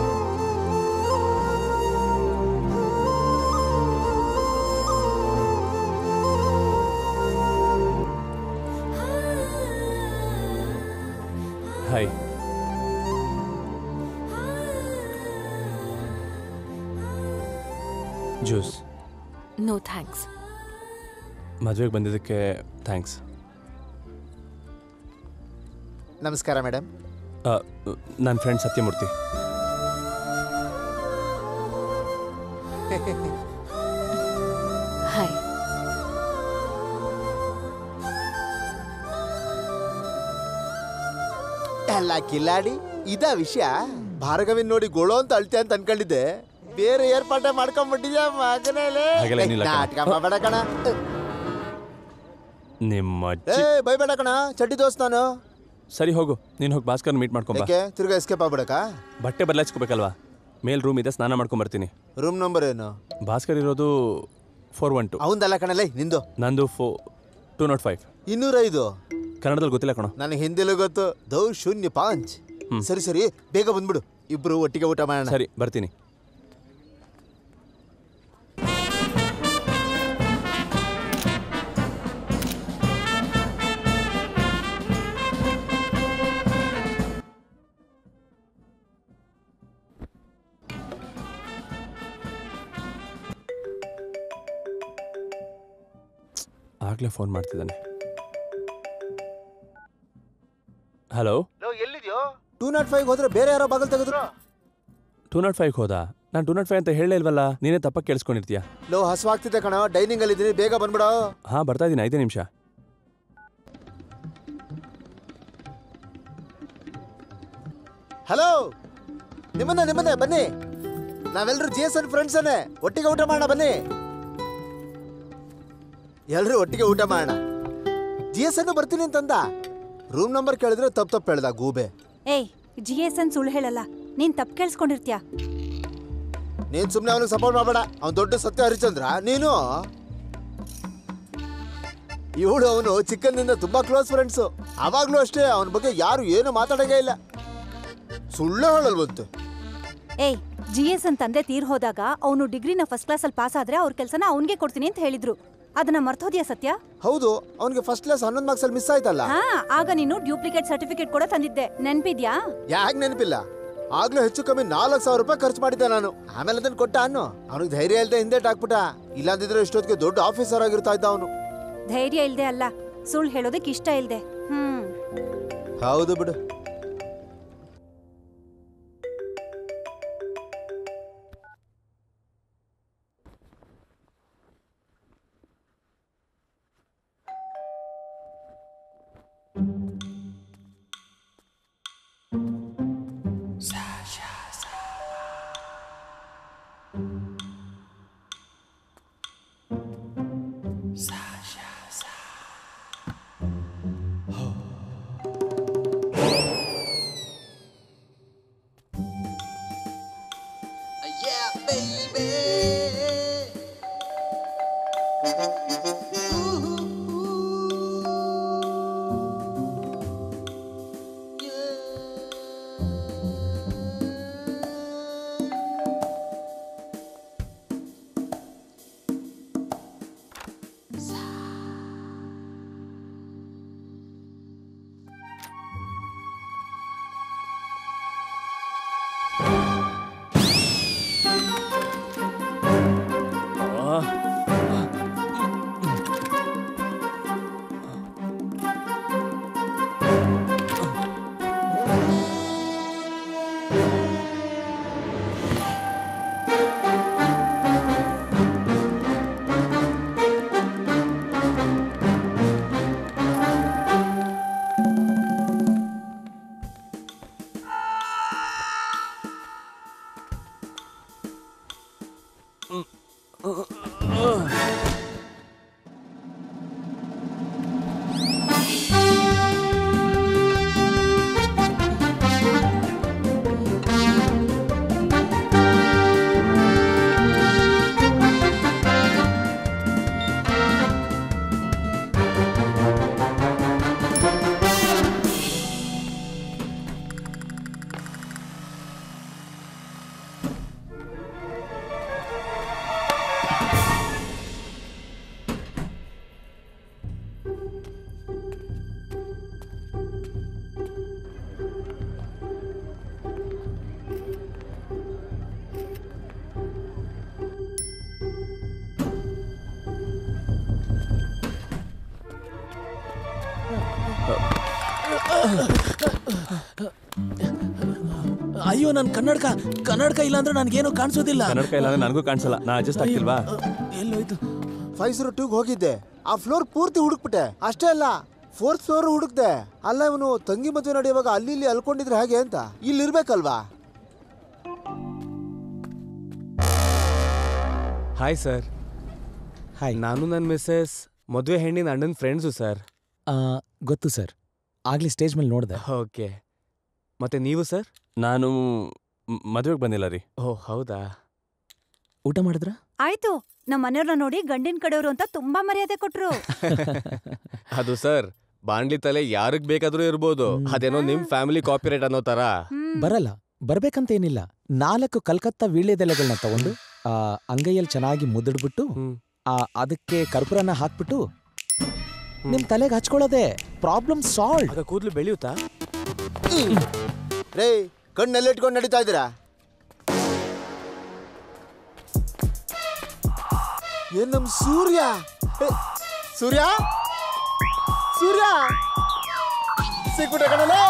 Speaker 3: ಹಾಯ್ ಜ್ಯೂಸ್
Speaker 9: ನೋ ಥ್ಯಾಂಕ್ಸ್
Speaker 3: ಮದುವೆಗೆ ಬಂದಿದ್ದಕ್ಕೆ ಥ್ಯಾಂಕ್ಸ್
Speaker 10: ನಮಸ್ಕಾರ ಮೇಡಮ್
Speaker 3: ನನ್ನ ಫ್ರೆಂಡ್ ಸತ್ಯಮೂರ್ತಿ
Speaker 9: ಹಾಯ್
Speaker 10: ಎಲ್ಲ ಕಿಲಾಡಿ ಇದ ವಿಷಯ ಭಾರ್ಗವಿನ್ ನೋಡಿ ಗೊಳೋ ಅಂತ ಅಳ್ತೆ ಅಂತ ಅನ್ಕೊಂಡಿದ್ದೆ ಬೇರೆ ಏರ್ಪಾಟೆ ಮಾಡ್ಕೊಂಡ್ಬಿಟ್ಟಿದ್ಯಾ ಮಗನೇಲೆ
Speaker 3: ಹಾಗೆಲ್ಲ ಏನಿಲ್ಲ ಕಣ.
Speaker 10: ನಾಟಕ ಮಾಡಬೇಡ ಕಣ
Speaker 3: ನಿಮ್ಮ
Speaker 10: ಏ
Speaker 3: ಅಜ್ಜಿ
Speaker 10: ಬೈಬೇಡ ಕಣ ಚಡ್ಡಿ ದೋಸ್ತ್ ನಾನು
Speaker 3: ಸರಿ ಹೋಗು ನೀನು ಹೋಗಿ ಭಾಸ್ಕರ್ ಮೀಟ್ ಮಾಡ್ಕೊಂಬ
Speaker 10: ಯಾಕೆ ತಿರ್ಗಾ ಎಸ್ಕೇಪ್ ಆಗ್ಬಿಡಕ
Speaker 3: ಬಟ್ಟೆ ಬದಲಾಯಿಸ್ಕೋಬೇಕಲ್ವಾ ಮೇಲ್ ರೂಮ್ ಇದೆ ಸ್ನಾನ ಮಾಡ್ಕೊಂಬರ್ತೀನಿ
Speaker 10: ರೂಮ್ ನಂಬರ್ ಏನು
Speaker 3: ಭಾಸ್ಕರ್ ಇರೋದು ಫೋರ್ ಒನ್ ಟು
Speaker 10: ಅವಂದಲ್ಲ ಕಣಲೇ ನಿಂದು
Speaker 3: ನಂದು ಫೋ ಟೂ ನಾಟ್ ಫೈವ್
Speaker 10: ಇನ್ನೂರೈದು
Speaker 3: ಕನ್ನಡದಲ್ಲಿ ಗೊತ್ತಿಲ್ಲ ಕಣೋ
Speaker 10: ನನಗೆ ಹಿಂದಿಲು ಗೊತ್ತು ದೌ ಶೂನ್ಯ ಪಾಂಚ್ ಸರಿ ಸರಿ ಬೇಗ ಬಂದ್ಬಿಡು ಇಬ್ರು ಒಟ್ಟಿಗೆ ಊಟ ಮಾಡೋಣ
Speaker 3: ಸರಿ ಬರ್ತೀನಿ ಆಗ್ಲೇ ಫೋನ್ ಮಾಡ್ತಿದ್ದಾನೆ ಹಲೋ
Speaker 10: ಎಲ್ಲಿದ್ಯೋ ಟೂ ನಾಟ್ ಫೈವ್ ಹೋದ್ರೆ ಬೇರೆ ಯಾರೋ ಬಾಗಲ್ ತೆಗೆದ್ರು
Speaker 3: ಟೂ ನಾಟ್ ಫೈವ್ ಹೋದಾ ನಾನು ಟೂ ನಾಟ್ ಫೈವ್ ಅಂತ ಹೇಳೇ ಇಲ್ವಲ್ಲ ನೀನೇ ತಪ್ಪಾಗಿ ಕೇಳಿಸ್ಕೊಂಡಿರ್ತೀಯ
Speaker 10: ಲೋ ಹಸುವಾಗ್ತಿದೆ ಕಣ ಡೈನಿಂಗ್ ಅಲ್ಲಿ ಇದೀನಿ ಬೇಗ ಬಂದ್ಬಿಡೋ
Speaker 3: ಹಾಂ ಬರ್ತಾ ಇದ್ದೀನಿ ಐದೇ ನಿಮಿಷ
Speaker 10: ಹಲೋ ನಿಮ್ಮನ್ನ ನಿಮ್ಮನ್ನೇ ಬನ್ನಿ ನಾವೆಲ್ಲರೂ ಜಿ ಎಸ್ ಎನ್ ಫ್ರೆಂಡ್ಸನ್ನೇ ಒಟ್ಟಿಗೆ ಊಟ ಮಾಡೋಣ ಬನ್ನಿ ಎಲ್ರೂ ಒಟ್ಟಿಗೆ ಊಟ ಮಾಡೋಣ ಜಿ ಎಸ್ ಎನ್ ಬರ್ತೀನಿ ಅಂತಂದ ರೂಮ್ ನಂಬರ್ ಕೇಳಿದ್ರೆ ತಪ್ಪು ತಪ್ಪು ಹೇಳ್ದ ಗೂಬೆ
Speaker 7: ಏಯ್ ಜಿ ಎಸ್ ಎನ್ ಸುಳ್ಳು ಹೇಳಲ್ಲ ನೀನ್ ತಪ್ಪು ಕೇಳಿಸ್ಕೊಂಡಿರ್ತೀಯ
Speaker 10: ನೀನ್ ಸುಮ್ನೆ ಅವನಿಗೆ ಸಪೋರ್ಟ್ ಮಾಡಬೇಡ ಅವ್ನು ದೊಡ್ಡ ಸತ್ಯ ಹರಿಚಂದ್ರ ನೀನು ಇವಳು ಅವನು ಚಿಕ್ಕಂದಿಂದ ತುಂಬಾ ಕ್ಲೋಸ್ ಫ್ರೆಂಡ್ಸು ಅವಾಗ್ಲೂ ಅಷ್ಟೇ ಅವನ ಬಗ್ಗೆ ಯಾರು ಏನು ಮಾತಾಡಂಗೇ ಇಲ್ಲ ಸುಳ್ಳು ಹೇಳಲ್ವಂತೆ
Speaker 7: ಏಯ್ ಜಿ ಎಸ್ ಎನ್ ತಂದೆ ತೀರ್ ಹೋದಾಗ ಅವನು ಡಿಗ್ರಿನ ಫಸ್ಟ್ ಕ್ಲಾಸಲ್ಲಿ ಪಾಸ್ ಆದ್ರೆ ಅವ್ರ ಕೆಲಸನ ಅವನಿಗೆ ಕೊಡ್ತೀನಿ ಅಂತ ಹೇಳಿದ್ರು ಅದನ್ನ ಮರ್ತೋದ್ಯಾ ಸತ್ಯ
Speaker 10: ಹೌದು ಅವನಿಗೆ ಫಸ್ಟ್ ಕ್ಲಾಸ್ ಹನ್ನೊಂದು ಮಾರ್ಕ್ಸ್ ಅಲ್ಲಿ ಮಿಸ್ ಆಯ್ತಲ್ಲ
Speaker 7: ಹಾ ಆಗ ನೀನು ಡ್ಯೂಪ್ಲಿಕೇಟ್ ಸರ್ಟಿಫಿಕೇಟ್ ಕೂಡ ತಂದಿದ್ದೆ ನೆನ್ಪಿದ್ಯಾ
Speaker 10: ಯಾಕೆ ನೆನಪಿಲ್ಲ ಆಗ್ಲೂ ಹೆಚ್ಚು ಕಮ್ಮಿ ನಾಲ್ಕು ಸಾವಿರ ರೂಪಾಯಿ ಖರ್ಚು ಮಾಡಿದ್ದೆ ನಾನು ಆಮೇಲೆ ಅದನ್ನ ಕೊಟ್ಟ ಅನ್ನು ಅವನಿಗೆ ಧೈರ್ಯ ಇಲ್ಲದೆ ಹಿಂದೆ ಹಾಕ್ಬಿಟ್ಟ ಇಲ್ಲಾಂದಿದ್ರೆ ಇಷ್ಟೊತ್ತಿಗೆ ದೊಡ್ಡ ಆಫೀಸರ್ ಆಗಿರ್ತಾ ಇದ್ದ ಅವನು
Speaker 7: ಧೈರ್ಯ ಇಲ್ದೆ ಅಲ್ಲ ಸುಳ್ಳು ಹೇಳೋದಕ್ಕೆ ಇಷ್ಟ ಇಲ್ದೆ ಹ್ಮ್
Speaker 10: ಹೌದು ಬಿಡು
Speaker 8: ಅಯ್ಯೋ ನನ್ ಕನ್ನಡಕ ಕನ್ನಡಕ ಇಲ್ಲ ಅಂದ್ರೆ ನನ್ಗೇನು ಕಾಣಿಸೋದಿಲ್ಲ
Speaker 3: ಕನ್ನಡ ಇಲ್ಲ ಅಂದ್ರೆ ನನಗೂ ಕಾಣಿಸಲ್ಲ ನಾ ಅಡ್ಜಸ್ಟ್ ಆಗ್ತಿಲ್ವಾ
Speaker 8: ಎಲ್ಲೋಯ್ತು
Speaker 10: ಫೈವ್ ಜೀರೋ ಟೂಗೆ ಹೋಗಿದ್ದೆ ಆ ಫ್ಲೋರ್ ಪೂರ್ತಿ ಹುಡುಕ್ಬಿಟ್ಟೆ ಅಷ್ಟೇ ಅಲ್ಲ ಫೋರ್ತ್ ಫ್ಲೋರ್ ಹುಡುಕ್ದೆ ಅಲ್ಲ ಇವನು ತಂಗಿ ಮದುವೆ ನಡೆಯುವಾಗ ಅಲ್ಲಿ ಇಲ್ಲಿ ಅಲ್ಕೊಂಡಿದ್ರೆ ಹಾಗೆ ಅಂತ ಇಲ್ಲಿ ಇರ್ಬೇಕಲ್ವಾ
Speaker 17: ಹಾಯ್ ಸರ್
Speaker 8: ಹಾಯ್
Speaker 17: ನಾನು ನನ್ನ ಮಿಸ್ಸಸ್ ಮದುವೆ ಹೆಣ್ಣಿನ ಅಣ್ಣನ ಫ್ರೆಂಡ್ಸು ಸರ್
Speaker 8: ಆ, ಗೊತ್ತು ಸರ್ ಆಗ್ಲಿ ಸ್ಟೇಜ್ ಮೇಲೆ ನೋಡಿದೆ
Speaker 17: ಓಕೆ ಮತ್ತೆ ನೀವು ಸರ್
Speaker 3: ನಾನು ಮದುವೆಗೆ ಬಂದಿಲ್ಲ ರೀ
Speaker 17: ಓ ಹೌದಾ
Speaker 8: ಊಟ ಮಾಡಿದ್ರ
Speaker 7: ಆಯ್ತು ನಮ್ಮ ಮನೆಯವ್ರನ್ನ ನೋಡಿ ಗಂಡಿನ ಕಡೆಯವರು ಅಂತ ತುಂಬಾ ಮರ್ಯಾದೆ ಕೊಟ್ರು
Speaker 17: ಅದು ಸರ್ ಬಾಂಡ್ಲಿ ತಲೆ ಯಾರಿಗ್ ಬೇಕಾದ್ರೂ ಇರ್ಬೋದು ಅದೇನೋ ನಿಮ್ ಫ್ಯಾಮಿಲಿ ಕಾಪಿರೇಟ್ ಅನ್ನೋ ತರ
Speaker 8: ಬರಲ್ಲ ಬರ್ಬೇಕಂತ ಏನಿಲ್ಲ ನಾಲ್ಕು ಕಲ್ಕತ್ತಾ ವೀಳ್ಯದೆಲೆಗಳನ್ನ ತಗೊಂಡು ಆ ಅಂಗೈಯಲ್ಲಿ ಚೆನ್ನಾಗಿ ಮುದ್ದಿಡ್ಬಿಟ್ಟು ಆ ಅದಕ್ಕೆ ಕರ್ಪೂರನ ಹಾಕ್ಬಿಟ್ಟು ನಿಮ್ ತಲೆಗೆ ಹಚ್ಕೊಳ್ಳೋದೆ ಪ್ರಾಬ್ಲಮ್ ಸಾಲ್ವ್
Speaker 17: ಆಗ ಕೂದಲು ಬೆಳೆಯುತ್ತಾ
Speaker 10: ರೇ ಕಣ್ಣೆಲ್ಲ ಇಟ್ಕೊಂಡು ನಡೀತಾ ಇದ್ದೀರಾ ಏನ್ ನಮ್ ಸೂರ್ಯ ಏ, ಸೂರ್ಯ ಸೂರ್ಯ ಸಿಕ್ಬಿಟ್ಟೆ ಕಣಲೇ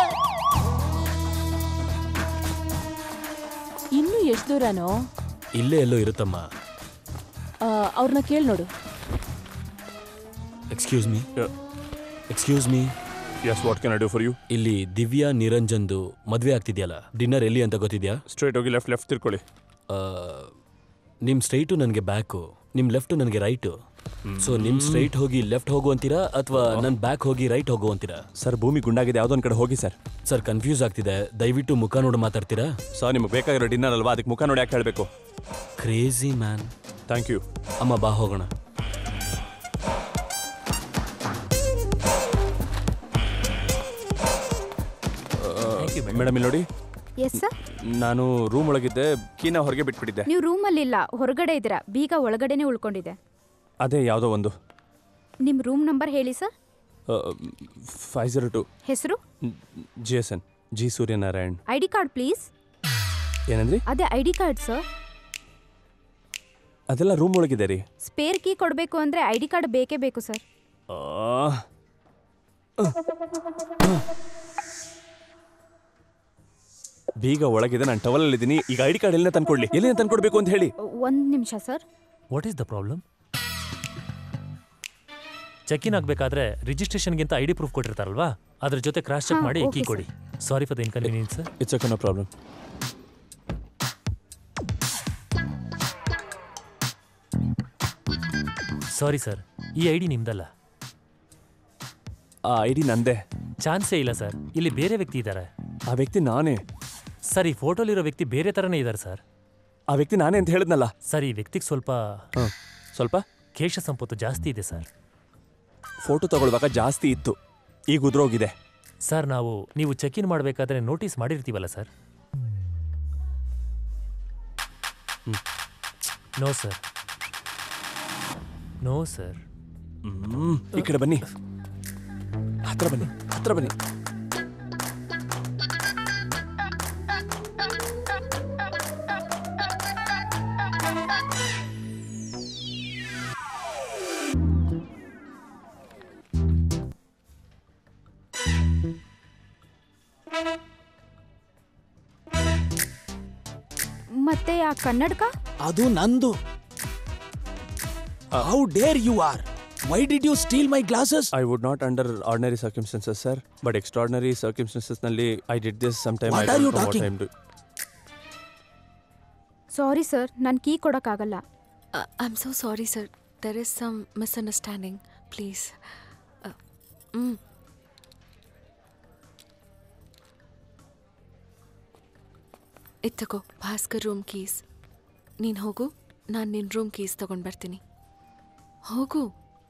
Speaker 13: ಇನ್ನು ಎಷ್ಟು ದೂರನೋ
Speaker 2: ಇಲ್ಲೇ ಎಲ್ಲೋ ಇರುತ್ತಮ್ಮ
Speaker 13: ಅವ್ರನ್ನ ಕೇಳಿ ನೋಡು
Speaker 2: excuse me excuse me
Speaker 3: yes what can I do for you
Speaker 2: ಇಲ್ಲಿ ದಿವ್ಯಾ ನಿರಂಜನ್ದು ಮದುವೆ ಆಗ್ತಿದ್ಯಲ್ಲ ಡಿನ್ನರ್ ಎಲ್ಲಿ ಅಂತ ಗೊತ್ತಿದ್ಯಾ
Speaker 3: ಸ್ಟ್ರೈಟ್ ಹೋಗಿ ಲೆಫ್ಟ್ ಲೆಫ್ಟ್ ತಿರ್ಕೊಳ್ಳಿ
Speaker 2: ನಿಮ್ಮ ಸ್ಟ್ರೈಟು ನನಗೆ ಬ್ಯಾಕು ನಿಮ್ಮ ಲೆಫ್ಟು ನನಗೆ ರೈಟು ಸೊ ನಿಮ್ಮ ಸ್ಟ್ರೈಟ್ ಹೋಗಿ ಲೆಫ್ಟ್ ಹೋಗು ಅಂತೀರಾ ಅಥವಾ ನನ್ನ ಬ್ಯಾಕ್ ಹೋಗಿ ರೈಟ್ ಹೋಗು ಅಂತೀರಾ
Speaker 3: ಸರ್ ಭೂಮಿ ಗುಂಡಾಗಿದೆ ಯಾವುದೋ ಒಂದು ಕಡೆ ಹೋಗಿ ಸರ್
Speaker 2: ಸರ್ ಕನ್ಫ್ಯೂಸ್ ಆಗ್ತಿದೆ ದಯವಿಟ್ಟು ಮುಖ ನೋಡಿ ಮಾತಾಡ್ತೀರಾ
Speaker 3: ಸರ್ ನಿಮಗೆ ಬೇಕಾಗಿರೋ ಡಿನ್ನರ್ ಅಲ್ವಾ ಅದಕ್ಕೆ ಮುಖ ನೋಡಿ ಯಾಕೆ ಹೇಳಬೇಕು
Speaker 2: ಕ್ರೇಜಿ ಮ್ಯಾನ್
Speaker 3: ಥ್ಯಾಂಕ್ ಯು
Speaker 2: ಅಮ್ಮ ಬಾ ಹೋಗೋಣ
Speaker 3: ಮೇಡಮ್ ಇಲ್ಲಿ ನೋಡಿ
Speaker 6: ಎಸ್ ಸರ್
Speaker 3: ನಾನು ರೂಮ್ ಒಳಗಿದ್ದೆ ಕೀನ ಹೊರಗೆ ಬಿಟ್ಬಿಟ್ಟಿದ್ದೆ
Speaker 6: ನೀವು ರೂಮಲ್ಲಿಲ್ಲ ಹೊರಗಡೆ ಇದ್ದೀರಾ ಬೀಗ ಒಳಗಡೆನೆ ಉಳ್ಕೊಂಡಿದೆ
Speaker 3: ಅದೇ ಯಾವುದೋ ಒಂದು
Speaker 6: ನಿಮ್ಮ ರೂಮ್ ನಂಬರ್ ಹೇಳಿ ಸರ್
Speaker 3: ಫೈವ್ ಜೀರೋ ಟು
Speaker 6: ಹೆಸರು
Speaker 3: G S N G Suryanarayan
Speaker 6: I D card please
Speaker 3: ಏನಂದ್ರಿ
Speaker 6: ಅದೇ ಐ ಡಿ ಕಾರ್ಡ್ ಸರ್
Speaker 3: ಅದೆಲ್ಲ ರೂಮ್ ಒಳಗಿದೆ ರೀ
Speaker 6: ಸ್ಪೇರ್ ಕೀ ಕೊಡಬೇಕು ಅಂದರೆ ಐ ಡಿ ಕಾರ್ಡ್ ಬೇಕೇ ಬೇಕು ಸರ್
Speaker 3: ಬೀಗ ಒಳಗಿದೆ ನಾನು ಟವಲಲ್ಲಿ ಇದ್ದೀನಿ ಈಗ ಐ ಡಿ ಕಾರ್ಡ್ ಎಲ್ಲಿಂದ ತಂದ್ಕೊಡ್ಲಿ ಎಲ್ಲಿಂದ ತಂದ್ಕೊಡ್ಬೇಕು ಅಂತ ಹೇಳಿ
Speaker 6: ಒಂದು ನಿಮಿಷ sir
Speaker 12: what is the problem check in ಆಗಬೇಕಾದ್ರೆ ರಿಜಿಸ್ಟ್ರೇಷನ್ಗಿಂತ ಐ ಡಿ ಪ್ರೂಫ್ ಕೊಟ್ಟಿರ್ತಾರಲ್ವಾ ಅದ್ರ ಜೊತೆ ಕ್ರಾಸ್ ಚೆಕ್
Speaker 6: ಹಾ,
Speaker 12: ಮಾಡಿ
Speaker 6: okay,
Speaker 12: ಕೀ
Speaker 6: sir.
Speaker 12: ಕೊಡಿ sorry for the inconvenience
Speaker 3: it's okay no problem
Speaker 12: sorry sir ಈ ಐ ಡಿ ನಿಮ್ದಲ್ಲ
Speaker 3: ಆ ಐ ಡಿ ನಂದೇ
Speaker 12: ಚಾನ್ಸೇ ಇಲ್ಲ ಸರ್ ಇಲ್ಲಿ ಬೇರೆ ವ್ಯಕ್ತಿ ಇದ್ದಾರೆ
Speaker 3: ಆ ವ್ಯಕ್ತಿ ನಾನೇ
Speaker 12: ಸರ್ ಈ ಫೋಟೋಲಿರೋ ವ್ಯಕ್ತಿ ಬೇರೆ ಥರನೇ ಇದ್ದಾರೆ ಸರ್
Speaker 3: ಆ ವ್ಯಕ್ತಿ ನಾನೇ ಅಂತ ಹೇಳಿದ್ನಲ್ಲ
Speaker 12: ಸರ್ ಈ ವ್ಯಕ್ತಿಗೆ ಸ್ವಲ್ಪ
Speaker 3: ಸ್ವಲ್ಪ
Speaker 12: ಕೇಶ ಸಂಪತ್ತು ಜಾಸ್ತಿ ಇದೆ ಸರ್
Speaker 3: ಫೋಟೋ ತಗೊಳ್ಳುವಾಗ ಜಾಸ್ತಿ ಇತ್ತು ಈಗ ಉದ್ರೋಗಿದೆ
Speaker 12: ಸರ್ ನಾವು ನೀವು ಚೆಕ್ ಇನ್ ಮಾಡಬೇಕಾದ್ರೆ ನೋಟಿಸ್ ಮಾಡಿರ್ತೀವಲ್ಲ sir no sir no sir
Speaker 3: hmm ಈ ಕಡೆ ಬನ್ನಿ ಹತ್ರ ಬನ್ನಿ ಹತ್ರ ಬನ್ನಿ
Speaker 6: ಮತ್ತೆ ಆ ಕನ್ನಡಕ
Speaker 8: ಅದು ನಂದು how dare you are why did you steal my glasses
Speaker 3: I would not under ordinary circumstances sir but extraordinary circumstances ನಲ್ಲಿ I did this some time
Speaker 8: What are you talking?
Speaker 6: Sorry sir ನಾನು ಕೀ ಕೊಡೋಕ್ಕಾಗಲ್ಲ
Speaker 9: I am so sorry sir there is some misunderstanding please ಹ್ಞೂ ಇತ್ತಗೋ ಭಾಸ್ಕರ್ ರೂಮ್ ಕೀಸ್ ನೀನು ಹೋಗು ನಾನು ನಿನ್ನ ರೂಮ್ ಕೀಸ್ ತಗೊಂಡು ಬರ್ತೀನಿ ಹೋಗು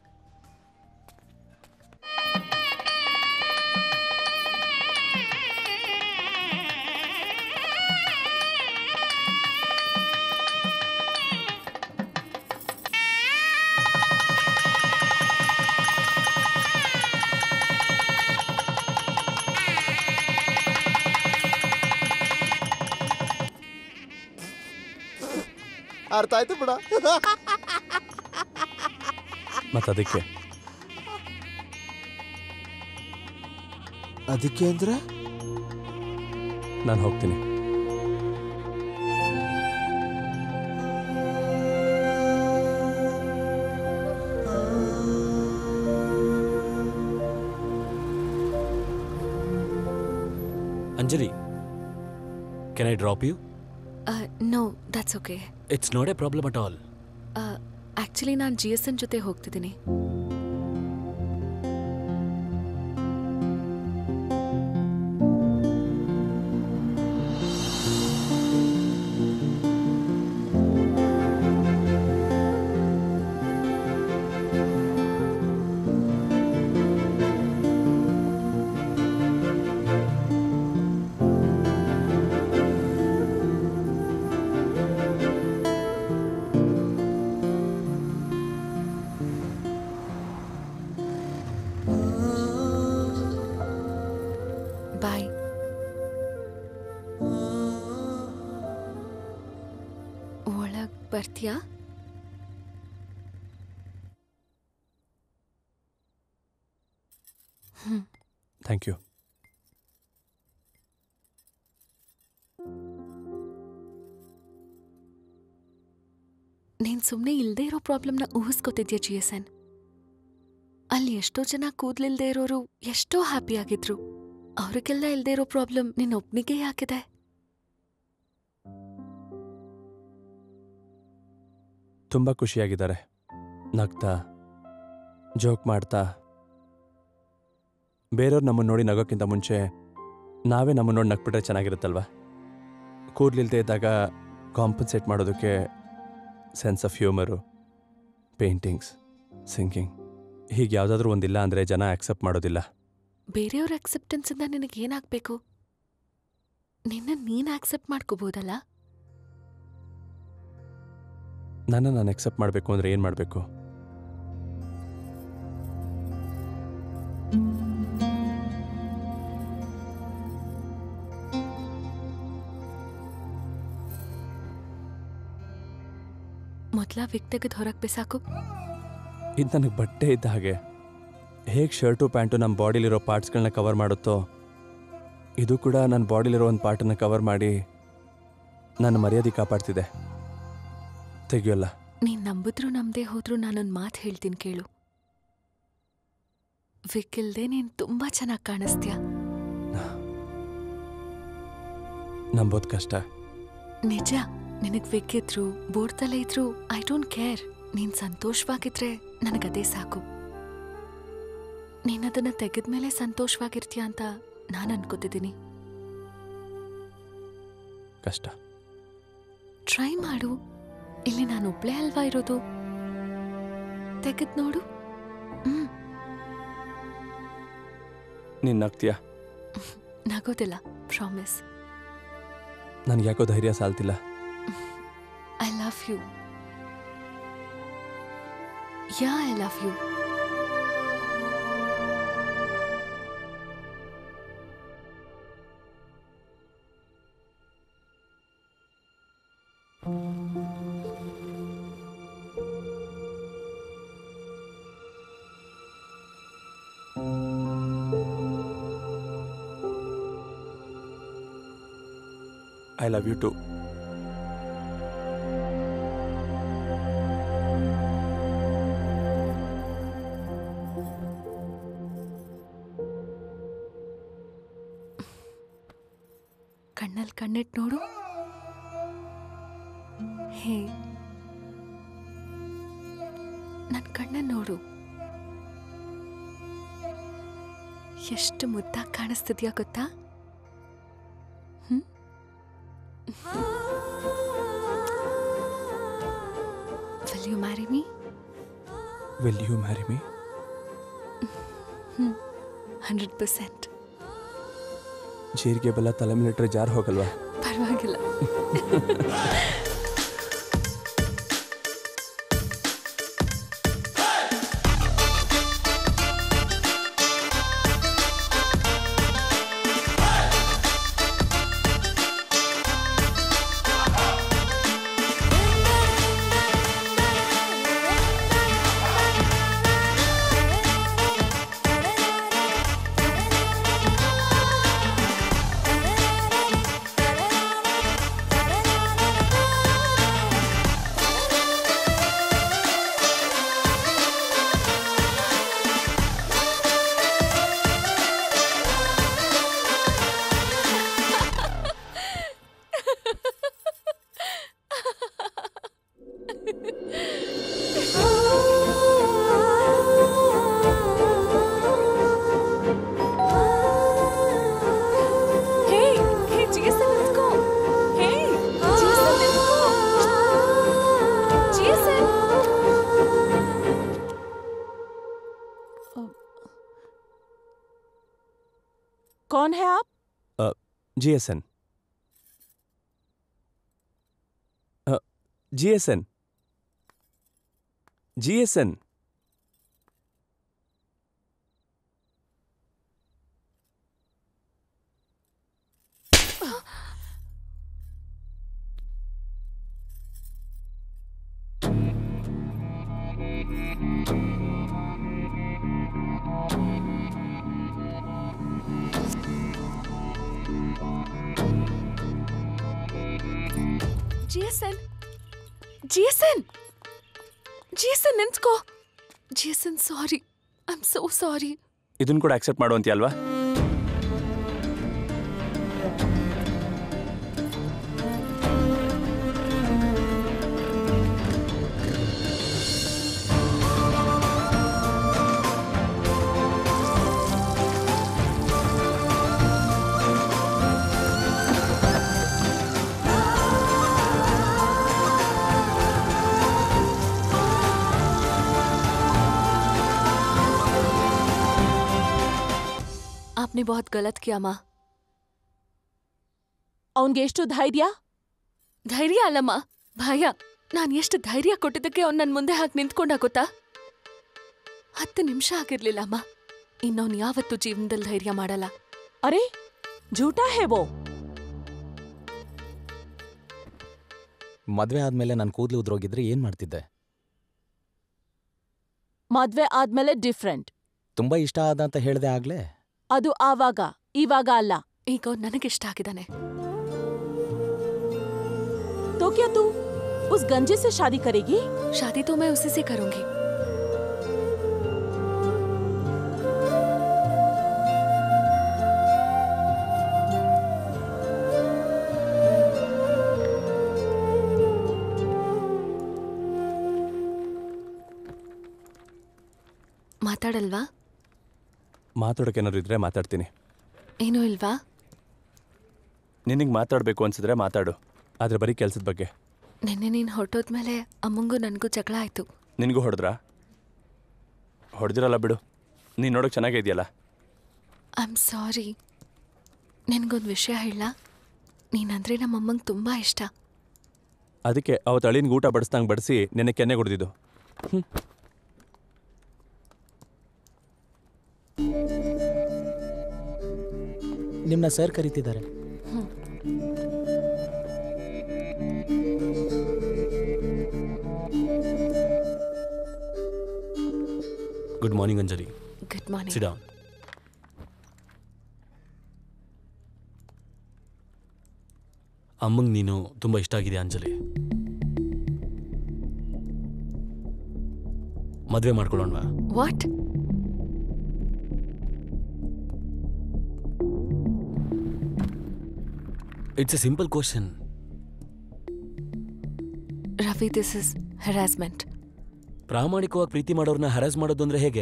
Speaker 10: ಅರ್ಥ ಆಯ್ತು ಬಿಡ
Speaker 3: ಮತ್ತು ಅದಕ್ಕೆ
Speaker 10: ಅದಕ್ಕೆ ಅಂದ್ರೆ
Speaker 3: ನಾನು ಹೋಗ್ತೀನಿ
Speaker 2: Anjali can I drop you
Speaker 9: no that's okay
Speaker 2: it's not a problem at all
Speaker 9: actually ನಾನು ಜಿ ಎಸ್ ಎನ್ ಜೊತೆ ಹೋಗ್ತಿದ್ದೀನಿ ಬಾಯ್ ಒಳಗ್ ಬರ್ತೀಯಾ ಹ್ಞೂ
Speaker 3: ಥ್ಯಾಂಕ್ ಯು
Speaker 9: ನೀನು ಸುಮ್ಮನೆ ಇಲ್ಲದೆ ಇರೋ ಪ್ರಾಬ್ಲಮ್ನ ಊಹಿಸ್ಕೊತಿದ್ಯಾ ಜಿ ಎಸ್ ಎನ್ ಅಲ್ಲಿ ಎಷ್ಟೋ ಜನ ಕೂದ್ಲಿಲ್ದೇ ಇರೋರು ಎಷ್ಟೋ ಹ್ಯಾಪಿ ಆಗಿದ್ರು ಅವ್ರಿಗೆಲ್ಲ ಇಲ್ದೇ ಇರೋ ಪ್ರಾಬ್ಲಮ್ ನಿನ್ನ ಒಬ್ನಿಗೆ ಯಾಕಿದೆ
Speaker 3: ತುಂಬ ಖುಷಿಯಾಗಿದ್ದಾರೆ ನಗ್ತಾ ಜೋಕ್ ಮಾಡ್ತಾ ಬೇರೆಯವ್ರು ನಮ್ಮನ್ನು ನೋಡಿ ನಗೋಕ್ಕಿಂತ ಮುಂಚೆ ನಾವೇ ನಮ್ಮನ್ನು ನೋಡಿ ನಗ್ಬಿಟ್ರೆ ಚೆನ್ನಾಗಿರುತ್ತಲ್ವ ಕೂದಲಿಲ್ದೇ ಇದ್ದಾಗ ಕಾಂಪನ್ಸೇಟ್ ಮಾಡೋದಕ್ಕೆ sense of humour paintings singing ಹೀಗೆ ಯಾವುದಾದ್ರೂ ಒಂದಿಲ್ಲ ಅಂದರೆ ಜನ ಆಕ್ಸೆಪ್ಟ್ ಮಾಡೋದಿಲ್ಲ
Speaker 9: ಬೇರೆಯವ್ರ ಅಕ್ಸೆಪ್ಟೆನ್ಸಿಂದ ನಿನಗೆ ಏನಾಗಬೇಕು ನಿನ್ನ ನೀನು ಆಕ್ಸೆಪ್ಟ್ ಮಾಡ್ಕೋಬೋದಲ್ಲ
Speaker 3: ನನ್ನ ನಾನು ಅಕ್ಸೆಪ್ಟ್ ಮಾಡಬೇಕು ಅಂದರೆ ಏನು ಮಾಡಬೇಕು
Speaker 9: ಮೊದಲ ವಿಗ್ ತೆಗೆದು ಹೊರಗೆ ಬಿಸಾಕು
Speaker 3: ಇದು ನನಗೆ ಬಟ್ಟೆ ಇದ್ದ ಹಾಗೆ ಹೇಗೆ ಶರ್ಟು ಪ್ಯಾಂಟು ನಮ್ಮ ಬಾಡಿಲಿರೋ ಪಾರ್ಟ್ಸ್ಗಳನ್ನ ಕವರ್ ಮಾಡುತ್ತೋ ಇದು ಕೂಡ ನನ್ನ ಬಾಡಿಲಿರೋ ಒಂದು ಪಾರ್ಟನ್ನು ಕವರ್ ಮಾಡಿ ನನ್ನ ಮರ್ಯಾದೆ ಕಾಪಾಡ್ತಿದೆ ತೆಗಿಯೋಲ್ಲ
Speaker 9: ನೀನ್ ನಂಬಿದ್ರು ನಂಬದೆ ಹೋದ್ರು ನಾನೊಂದು ಮಾತು ಹೇಳ್ತೀನಿ ಕೇಳು ವಿಗ್ ಇಲ್ದೆ ನೀನ್ ತುಂಬಾ ಚೆನ್ನಾಗಿ ಕಾಣಿಸ್ತೀಯ
Speaker 3: ನಂಬೋದು ಕಷ್ಟ
Speaker 9: ನಿಜ ನಿನಗ್ ವಿಗ್ ಇದ್ರು ಬೋರ್ಡ್ತಲೇ ಇದ್ರು ಐ ಡೋಂಟ್ ಕೇರ್ ನೀನ್ ಸಂತೋಷವಾಗಿದ್ರೆ ನನಗದೇ ಸಾಕು ನೀನದನ್ನ ತೆಗೆದ್ಮೇಲೆ ಸಂತೋಷವಾಗಿರ್ತೀಯ ಅಂತ ನಾನು ಅನ್ಕೋತಿದ್ದೀನಿ
Speaker 3: ಕಷ್ಟ
Speaker 9: ಟ್ರೈ ಮಾಡು ಇಲ್ಲಿ ನಾನು ಒಬ್ಳೇ ಅಲ್ವಾ ಇರೋದು ತೆಗೆದ್ ನೋಡು ಹ್ಮ್
Speaker 3: ನೀನು ನಗ್ತೀಯ
Speaker 9: ನಗೋದಿಲ್ಲ ಪ್ರಾಮಿಸ್
Speaker 3: ನನಗೆ ಯಾಕೋ ಧೈರ್ಯ ಸಾಲ್ತಿಲ್ಲ
Speaker 9: I love you yeah I love you
Speaker 3: I love you too
Speaker 9: ಕಣ್ಣಲ್ಲಿ ಕಣ್ಣಿಟ್ಟು ನೋಡು ಹೇ ನನ್ನ ಕಣ್ಣ ನೋಡು ಎಷ್ಟು ಮುದ್ದಾಗಿ ಕಾಣಿಸ್ತಿದ್ಯಾ ಗೊತ್ತಾ ಹ್ಮ್? Will you marry me?
Speaker 3: Will you marry me
Speaker 9: hmm hundred percent
Speaker 3: ಜೀರಿಗೆ ಬೆಲ್ಲ ತಲೆ ಮೇಲೆ ಜಾರ್ ಹೋಗಲ್ವಾ
Speaker 9: ಪರವಾಗಿಲ್ಲ ಹೇ ಹೇ ಜೇಸನ್ ನಿಂತ್ಕೋ ಹೇ ಜೇಸನ್ ನಿಂತ್ಕೋ ಜೇಸನ್
Speaker 13: कौन है आप
Speaker 3: G S N G S N G S N
Speaker 9: GSN GSN GSN ನಿಂತ್ಕೋ GSN sorry I am so sorry
Speaker 3: ಇದನ್ನು ಕೂಡ ಅಕ್ಸೆಪ್ಟ್ ಮಾಡುವಂತೀಯ ಅಲ್ವಾ
Speaker 9: आपने बहुत गलत किया माँ
Speaker 13: ಅವನ್ಗೆ ಎಷ್ಟು ಧೈರ್ಯ
Speaker 9: ಧೈರ್ಯ ಅಲ್ಲಮ್ಮ ಭಯ ನಾನು ಎಷ್ಟು ಧೈರ್ಯ ಕೊಟ್ಟಿದ್ದಕ್ಕೆ ಅವ್ನು ನನ್ನ ಮುಂದೆ ಹಾಕಿ ನಿಂತ್ಕೊಂಡ ಗೊತ್ತಾ ಹತ್ತು ನಿಮಿಷ ಆಗಿರ್ಲಿಲ್ಲ ಅಮ್ಮ ಇನ್ನವನು ಯಾವತ್ತೂ ಜೀವನದಲ್ಲಿ ಧೈರ್ಯ ಮಾಡಲ್ಲ
Speaker 13: ಅರೆ झूठा है वो
Speaker 8: ಮದ್ವೆ ಆದ್ಮೇಲೆ ನನ್ನ ಕೂದಲು ಉದ್ರೋಗಿದ್ರೆ ಏನ್ ಮಾಡ್ತಿದ್ದೆ
Speaker 13: ಮದ್ವೆ ಆದ್ಮೇಲೆ ಡಿಫ್ರೆಂಟ್
Speaker 8: ತುಂಬಾ ಇಷ್ಟ ಆದ ಅಂತ ಹೇಳ್ದೆ ಆಗ್ಲೇ
Speaker 13: ಅದು ಆವಾಗ ಇವಾಗ ಅಲ್ಲ
Speaker 9: ಈಗ ಅವ್ನು ನನಗಿಷ್ಟ ಆಗಿದ್ದಾನೆ
Speaker 13: तो क्या तू उस गंजे से शादी करेगी
Speaker 9: शादी तो मैं उसी से करूंगी ಮಾತಾಡಲ್ವಾ
Speaker 3: ಮಾತಾಡೋಕೆ ಏನಾದ್ರು ಇದ್ರೆ ಮಾತಾಡ್ತೀನಿ
Speaker 9: ಏನೂ ಇಲ್ವಾ
Speaker 3: ನಿನಗೆ ಮಾತಾಡಬೇಕು ಅನ್ಸಿದ್ರೆ ಮಾತಾಡು ಆದರೆ ಬರೀ ಕೆಲಸದ ಬಗ್ಗೆ
Speaker 9: ನಿನ್ನೆ ನೀನು ಹೊರಟೋದ್ಮೇಲೆ ಅಮ್ಮಂಗೂ ನನಗೂ ಜಗಳ ಆಯ್ತು
Speaker 3: ನಿನಗೂ ಹೊಡೆದ್ರಾ ಹೊಡೆದಿರಲ್ಲ ಬಿಡು ನೀನು ನೋಡೋಕೆ ಚೆನ್ನಾಗೇ ಇದೆಯಲ್ಲ
Speaker 9: ಐ ಆಮ್ ಸಾರಿ ನಿನಗೊಂದು ವಿಷಯ ಹೇಳ ನೀನಂದ್ರೆ ನಮ್ಮಮ್ಮಂಗೆ ತುಂಬ ಇಷ್ಟ
Speaker 3: ಅದಕ್ಕೆ ಅವತ್ತು ಅಳಿನ್ಗೆ ಊಟ ಬಡಿಸ್ದಂಗೆ ಬಡಿಸಿ ನೆನ್ನೆ ಕೆನ್ನೆ ಹೊಡೆದಿದ್ದು
Speaker 8: ನಿಮ್ನ ಸರ್ ಕರೀತಿದ್ದಾರೆ
Speaker 2: good morning Anjali
Speaker 9: good morning
Speaker 2: ಸಿಡಾ ಅಮ್ಮಂಗೆ ನೀನು ತುಂಬ ಇಷ್ಟ ಆಗಿದೆ ಅಂಜಲಿ ಮದುವೆ ಮಾಡ್ಕೊಳ್ಳೋಣವಾ
Speaker 9: what
Speaker 2: it's a simple question
Speaker 9: Ravi this is harassment
Speaker 2: ಪ್ರಾಮಾಣಿಕವಾಗಿ ಪ್ರೀತಿ ಮಾಡೋರ್ನ ಹರಾಸ್ ಮಾಡೋದು ಅಂದ್ರೆ ಹೇಗೆ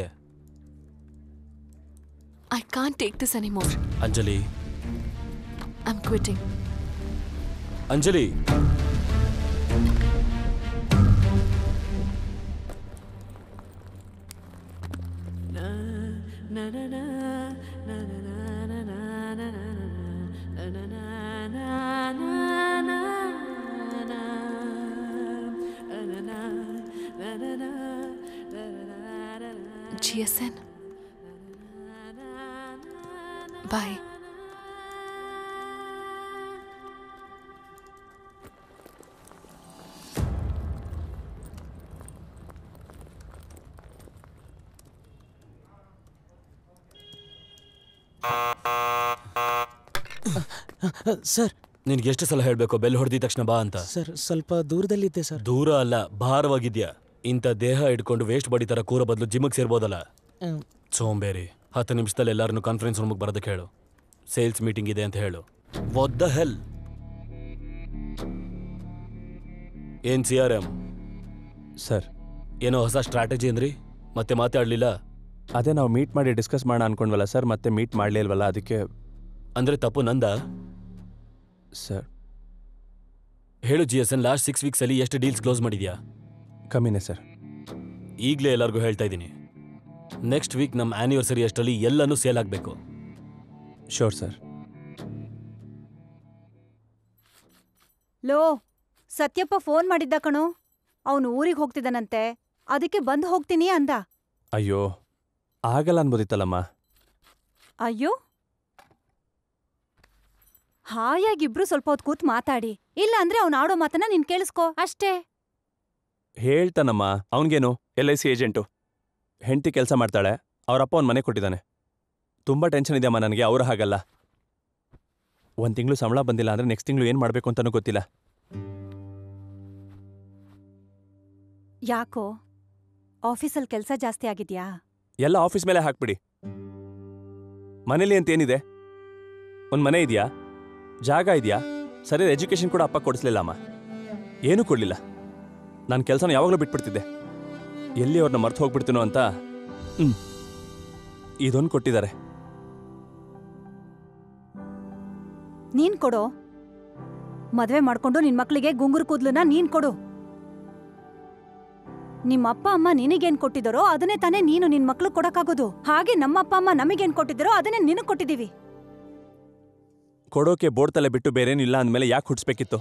Speaker 9: I can't take this anymore
Speaker 2: Anjali
Speaker 9: I am quitting
Speaker 2: Anjali
Speaker 9: G S N bye
Speaker 8: sir
Speaker 2: ನಿನ್ಗೆ ಎಷ್ಟು ಸಲ ಹೇಳ್ಬೇಕು ಬೆಲ್ ಹೊಡೆದಿದ ತಕ್ಷಣ ಬಾ ಅಂತ
Speaker 8: ಸರ್ ಸ್ವಲ್ಪ ದೂರದಲ್ಲಿದ್ದೆ ಸರ್
Speaker 2: ದೂರ ಅಲ್ಲ ಭಾರವಾಗಿದ್ಯಾ ಇಂಥ ದೇಹ ಇಟ್ಕೊಂಡು ವೇಸ್ಟ್ ಬಾಡಿ ತರ ಕೂರೋ ಬದಲು ಜಿಮ್ಗೆ ಸೇರ್ಬೋದಲ್ಲ
Speaker 8: ಹ್ಮ್.
Speaker 2: ಸೋಂಬೇರಿ ಹತ್ತು ನಿಮಿಷದಲ್ಲಿ ಎಲ್ಲಾರನ್ನು ಕಾನ್ಫರೆನ್ಸ್ ರೂಮಿಗೆ ಬರೋದಕ್ಕೆ ಹೇಳು ಸೇಲ್ಸ್ ಮೀಟಿಂಗ್ ಇದೆ ಅಂತ ಹೇಳು ವಾಟ್ ದ ಹೆಲ್ ಏನ್ ಸಿ ಆರ್ ಎಂ
Speaker 3: ಸರ್
Speaker 2: ಏನೋ ಹೊಸ ಸ್ಟ್ರಾಟಜಿ ಅಂದ್ರಿ ಮತ್ತೆ ಮಾತಾಡ್ಲಿಲ್ಲ
Speaker 3: ಅದೇ ನಾವು ಮೀಟ್ ಮಾಡಿ ಡಿಸ್ಕಸ್ ಮಾಡೋಣ ಅನ್ಕೊಂಡ್ವಲ್ಲ ಸರ್ ಮತ್ತೆ ಮೀಟ್ ಮಾಡಲೇ ಇಲ್ವಲ್ಲ ಅದಕ್ಕೆ
Speaker 2: ಅಂದ್ರೆ ತಪ್ಪು ನಂದ
Speaker 3: ಸರ್
Speaker 2: ಹೇಳು G S N last six weeks ಅಲ್ಲಿ ಎಷ್ಟು ಡೀಲ್ಸ್ ಕ್ಲೋಸ್ ಮಾಡಿದ್ಯಾ
Speaker 3: ಕಮ್ಮಿನೇ ಸರ್
Speaker 2: ಈಗಲೇ ಎಲ್ಲರಿಗೂ ಹೇಳ್ತಾ ಇದ್ದೀನಿ ನೆಕ್ಸ್ಟ್ ವೀಕ್ ನಮ್ಮ ಆನಿವರ್ಸರಿ ಅಷ್ಟರಲ್ಲಿ ಎಲ್ಲನೂ ಸೇಲ್ ಆಗಬೇಕು
Speaker 3: ಶೋರ್ ಸರ್
Speaker 7: ಲೋ ಸತ್ಯಪ್ಪ ಫೋನ್ ಮಾಡಿದ್ದ ಕಣೋ ಅವನು ಊರಿಗೆ ಹೋಗ್ತಿದ್ದಾನಂತೆ ಅದಕ್ಕೆ ಬಂದು ಹೋಗ್ತೀನಿ ಅಂದ
Speaker 3: ಅಯ್ಯೋ ಆಗಲ್ಲ ಅನ್ಬೋದಿತ್ತಲ್ಲಮ್ಮ
Speaker 7: ಅಯ್ಯೋ ಹಾಯಾಗಿಬ್ರು ಸ್ವಲ್ಪ ಹೊತ್ತು ಕೂತ್ ಮಾತಾಡಿ ಇಲ್ಲ ಅಂದ್ರೆ ಅವ್ನು ಆಡೋ ಮಾತನ್ನ ನೀನ್ ಕೇಳಿಸ್ಕೋ ಅಷ್ಟೇ
Speaker 3: ಹೇಳ್ತಾನಮ್ಮ ಅವನಿಗೇನು ಎಲ್ ಐ ಸಿ ಏಜೆಂಟು ಹೆಂಡತಿ ಕೆಲಸ ಮಾಡ್ತಾಳೆ ಅವರಪ್ಪ ಒಂದು ಮನೆ ಕೊಟ್ಟಿದ್ದಾನೆ ತುಂಬ ಟೆನ್ಷನ್ ಇದೆಯಮ್ಮ ನನಗೆ ಅವ್ರು ಹಾಗಲ್ಲ ಒಂದು ತಿಂಗಳು ಸಂಬಳ ಬಂದಿಲ್ಲ ಅಂದರೆ ನೆಕ್ಸ್ಟ್ ತಿಂಗಳು ಏನು ಮಾಡಬೇಕು ಅಂತಲೂ ಗೊತ್ತಿಲ್ಲ
Speaker 7: ಯಾಕೋ ಆಫೀಸಲ್ಲಿ ಕೆಲಸ ಜಾಸ್ತಿ ಆಗಿದ್ಯಾ
Speaker 3: ಎಲ್ಲ ಆಫೀಸ್ ಮೇಲೆ ಹಾಕ್ಬಿಡಿ ಮನೇಲಿ ಅಂತೇನಿದೆ ಒಂದು ಮನೆ ಇದೆಯಾ ಜಾಗ ಇದೆಯಾ ಸರಿಯಾದ ಎಜುಕೇಷನ್ ಕೂಡ ಅಪ್ಪ ಕೊಡಿಸ್ಲಿಲ್ಲ ಅಮ್ಮ ಏನೂ ಕೊಡಲಿಲ್ಲ ನಾನು ಕೆಲಸನ ಯಾವಾಗಲೂ ಬಿಟ್ಬಿಡ್ತಿದ್ದೆ ಎಲ್ಲಿ ಅವ್ರನ್ನ ಮರ್ತು ಹೋಗ್ಬಿಡ್ತೀನೋ ಅಂತ ಹ್ಞೂ ಇದೊಂದು ಕೊಟ್ಟಿದ್ದಾರೆ
Speaker 7: ನೀನ್ ಕೊಡು ಮದ್ವೆ ಮಾಡ್ಕೊಂಡು ನಿನ್ ಮಕ್ಳಿಗೆ ಗುಂಗುರು ಕೂದ್ಲನ್ನ ನೀನ್ ಕೊಡು ನಿಮ್ಮ ಅಪ್ಪ ಅಮ್ಮ ನಿನಗೇನ್ ಕೊಟ್ಟಿದ್ದಾರೋ ಅದನ್ನೇ ತಾನೇ ನೀನು ನಿನ್ ಮಕ್ಳು ಕೊಡಕ್ಕಾಗೋದು ಹಾಗೆ ನಮ್ಮ ಅಪ್ಪ ಅಮ್ಮ ನಮಗೇನ್ ಕೊಟ್ಟಿದ್ದಾರೋ ಅದನ್ನೇ ನಿನಗ್ ಕೊಟ್ಟಿದೀವಿ
Speaker 3: ಕೊಡೋಕೆ ಬೋರ್ಡ್ ತಲೆ ಬಿಟ್ಟು ಬೇರೇನಿಲ್ಲ ಅಂದಮೇಲೆ ಯಾಕೆ ಹುಡ್ಸ್ಬೇಕಿತ್ತು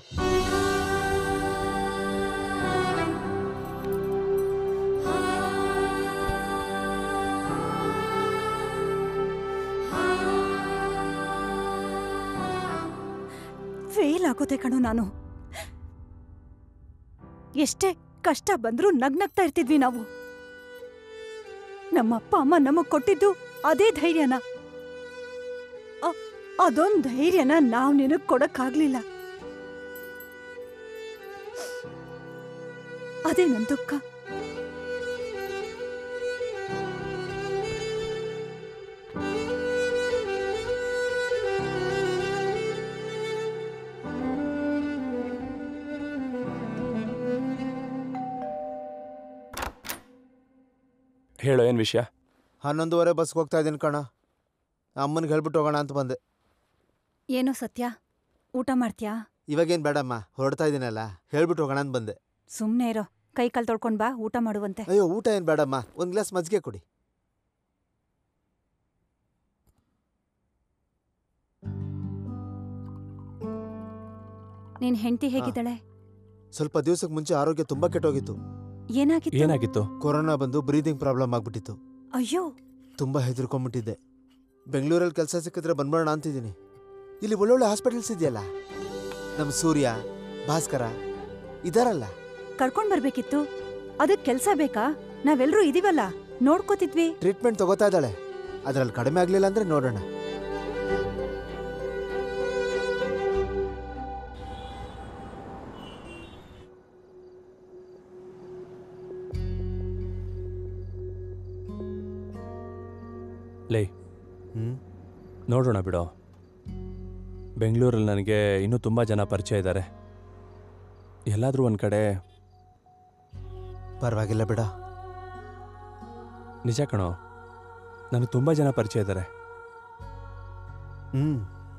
Speaker 7: ಫೇಲ್ ಆಗೋದೆ ಕಣೋ ನಾನು ಎಷ್ಟೇ ಕಷ್ಟ ಬಂದ್ರೂ ನಗ್ನಗ್ತಾ ಇರ್ತಿದ್ವಿ ನಾವು ನಮ್ಮ ಅಪ್ಪ ಅಮ್ಮ ನಮಗ್ ಕೊಟ್ಟಿದ್ದು ಅದೇ ಧೈರ್ಯನ ಅ- ಅದೊಂದ್ ಧೈರ್ಯನ ನಾವ್ ನಿನಗ್ ಕೊಡಕ್ಕಾಗ್ಲಿಲ್ಲ ಅದೇ ನನ್ ದುಃಖ
Speaker 3: ಹೇಳೋ ಏನು ವಿಷಯ
Speaker 10: ಹನ್ನೊಂದುವರೆ ಬಸ್ಗೆ ಹೋಗ್ತಾ ಇದ್ದೀನಿ ಕಣ ಅಮ್ಮನಿಗೆ ಹೇಳ್ಬಿಟ್ಟು ಹೋಗೋಣ ಅಂತ ಬಂದೆ
Speaker 7: ಏನೋ ಸತ್ಯ ಊಟ ಮಾಡ್ತ್ಯಾ
Speaker 10: ಇವಾಗೇನು ಬೇಡಮ್ಮ ಹೊರಡ್ತಾ ಇದ್ದೀನಲ್ಲ ಹೇಳ್ಬಿಟ್ಟು ಹೋಗೋಣ ಅಂತ ಬಂದೆ
Speaker 7: ಸುಮ್ನೆ ಇರೋ ಕೈ ಕಾಲ್ ತೊಳ್ಕೊಂಡ್ ಬಾ ಊಟ ಮಾಡುವಂತೆ
Speaker 10: ಅಯ್ಯೋ ಊಟ ಏನು ಬೇಡಮ್ಮ ಒಂದು ಗ್ಲಾಸ್ ಮಜ್ಜಿಗೆ ಕೊಡಿ
Speaker 7: ನಿನ್ ಹೆಂಡತಿ ಹೇಗಿದ್ದಾಳೆ
Speaker 10: ಸ್ವಲ್ಪ ದಿವಸಕ್ಕೆ ಮುಂಚೆ ಆರೋಗ್ಯ ತುಂಬಾ ಕೆಟ್ಟೋಗಿತ್ತು
Speaker 7: ಏನಾಗಿತ್ತು
Speaker 3: ಏನಾಗಿತ್ತು
Speaker 10: ಕೊರೋನಾ ಬಂದು ಬ್ರೀದಿಂಗ್ ಪ್ರಾಬ್ಲಮ್ ಆಗ್ಬಿಟ್ಟಿತ್ತು
Speaker 7: ಅಯ್ಯೋ
Speaker 10: ತುಂಬಾ ಹೆದರ್ಕೊಂಡ್ಬಿಟ್ಟಿದ್ದೆ ಬೆಂಗಳೂರಲ್ಲಿ ಕೆಲಸ ಸಿಕ್ಕಿದ್ರೆ ಬಂದ್ಬಿಡೋಣ ಅಂತಿದ್ದೀನಿ ಇಲ್ಲಿ ಒಳ್ಳೊಳ್ಳೆ ಹಾಸ್ಪಿಟಲ್ಸ್ ಇದೆಯಲ್ಲ ನಮ್ಮ ಸೂರ್ಯ ಭಾಸ್ಕರ ಇದಾರಲ್ಲ
Speaker 7: ಕರ್ಕೊಂಡ್ ಬರ್ಬೇಕಿತ್ತು ಅದಕ್ ಕೆಲ್ಸ ಬೇಕಾ ನಾವೆಲ್ರೂ ಇದೀವಲ್ಲ ನೋಡ್ಕೋತಿದ್ವಿ
Speaker 10: ಟ್ರೀಟ್ಮೆಂಟ್ ತಗೋತಾ ಇದ್ದಾಳೆ ಅದ್ರಲ್ಲಿ ಕಡಿಮೆ ಆಗ್ಲಿಲ್ಲ ಅಂದ್ರೆ ನೋಡೋಣ
Speaker 3: ಲೇ ನೋಡೋಣ ಬಿಡೋ ಬೆಂಗಳೂರಲ್ಲಿ ನನಗೆ ಇನ್ನೂ ತುಂಬ ಜನ ಪರಿಚಯ ಇದ್ದಾರೆ ಎಲ್ಲಾದರೂ ಒಂದು ಕಡೆ
Speaker 10: ಪರವಾಗಿಲ್ಲ ಬಿಡ
Speaker 3: ನಿಜ ಕಣೋ ನನಗೆ ತುಂಬ ಜನ ಪರಿಚಯ ಇದ್ದಾರೆ ಹ್ಞೂ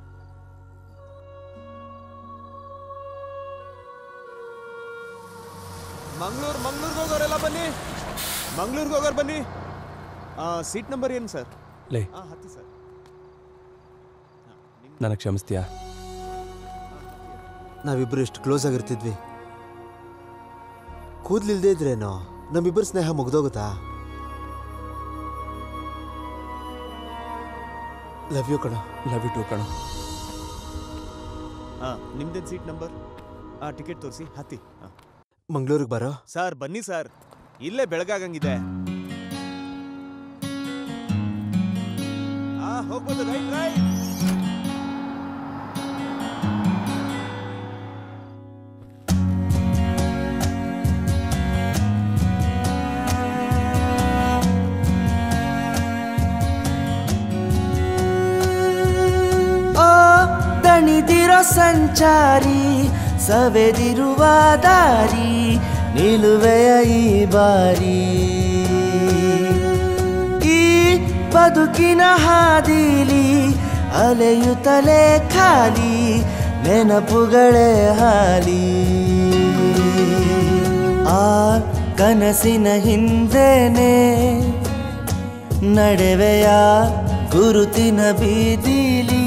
Speaker 17: ಮಂಗ್ಳೂರ್ ಮಂಗ್ಳೂರ್ಗೆ ಹೋಗೋರೆಲ್ಲ ಬನ್ನಿ ಮಂಗ್ಳೂರ್ಗೆ ಹೋಗೋರು ಬನ್ನಿ ಸೀಟ್ ನಂಬರ್ ಏನು ಸರ್
Speaker 3: ಲೇ
Speaker 17: ಹಾಂ ಹತ್ತಿ ಸರ್
Speaker 3: ನನಗೆ ಕ್ಷಮಿಸ್ತೀಯಾ
Speaker 10: ನಾವಿಬ್ರು ಎಷ್ಟು ಕ್ಲೋಸ್ ಆಗಿರ್ತಿದ್ವಿ ಕೂದ್ಲಿಲ್ದೇ ಇದ್ರೇನೋ ನಮ್ಮಿಬ್ಬರ ಸ್ನೇಹ ಮುಗ್ದೋಗುತ್ತಾ ಲವ್ ಯು ಕಣ
Speaker 3: ಲವ್ ಯು ಟು ಕಣ
Speaker 17: ಹಾಂ ನಿಮ್ದೇನು ಸೀಟ್ ನಂಬರ್ ಹಾಂ ಟಿಕೆಟ್ ತೋರಿಸಿ ಹತ್ತಿ ಹಾಂ
Speaker 10: ಮಂಗ್ಳೂರಿಗೆ ಬರೋ
Speaker 17: ಸರ್ ಬನ್ನಿ ಸರ್ ಇಲ್ಲೇ ಬೆಳಗಾಗಂಗಿದೆ ಆ ಹೋಗ್ಬೋದು ರೈಟ್ ರೈಟ್
Speaker 19: ಓ ದಣಿದಿರೋ ಸಂಚಾರಿ ಸವೆದಿರುವ ದಾರಿ ನಿಲುವೆಯ ಈ ಬಾರಿ ಈ ಬದುಕಿನ ಹಾದಿಲಿ ಅಲೆಯುತ್ತಲೇ ಖಾಲಿ ನೆನಪುಗಳೇ ಹಾಲಿ ಆ ಕನಸಿನ ಹಿಂದೆನೆ ನಡೆವೆಯ ಗುರುತಿನ ಬೀದಿಲಿ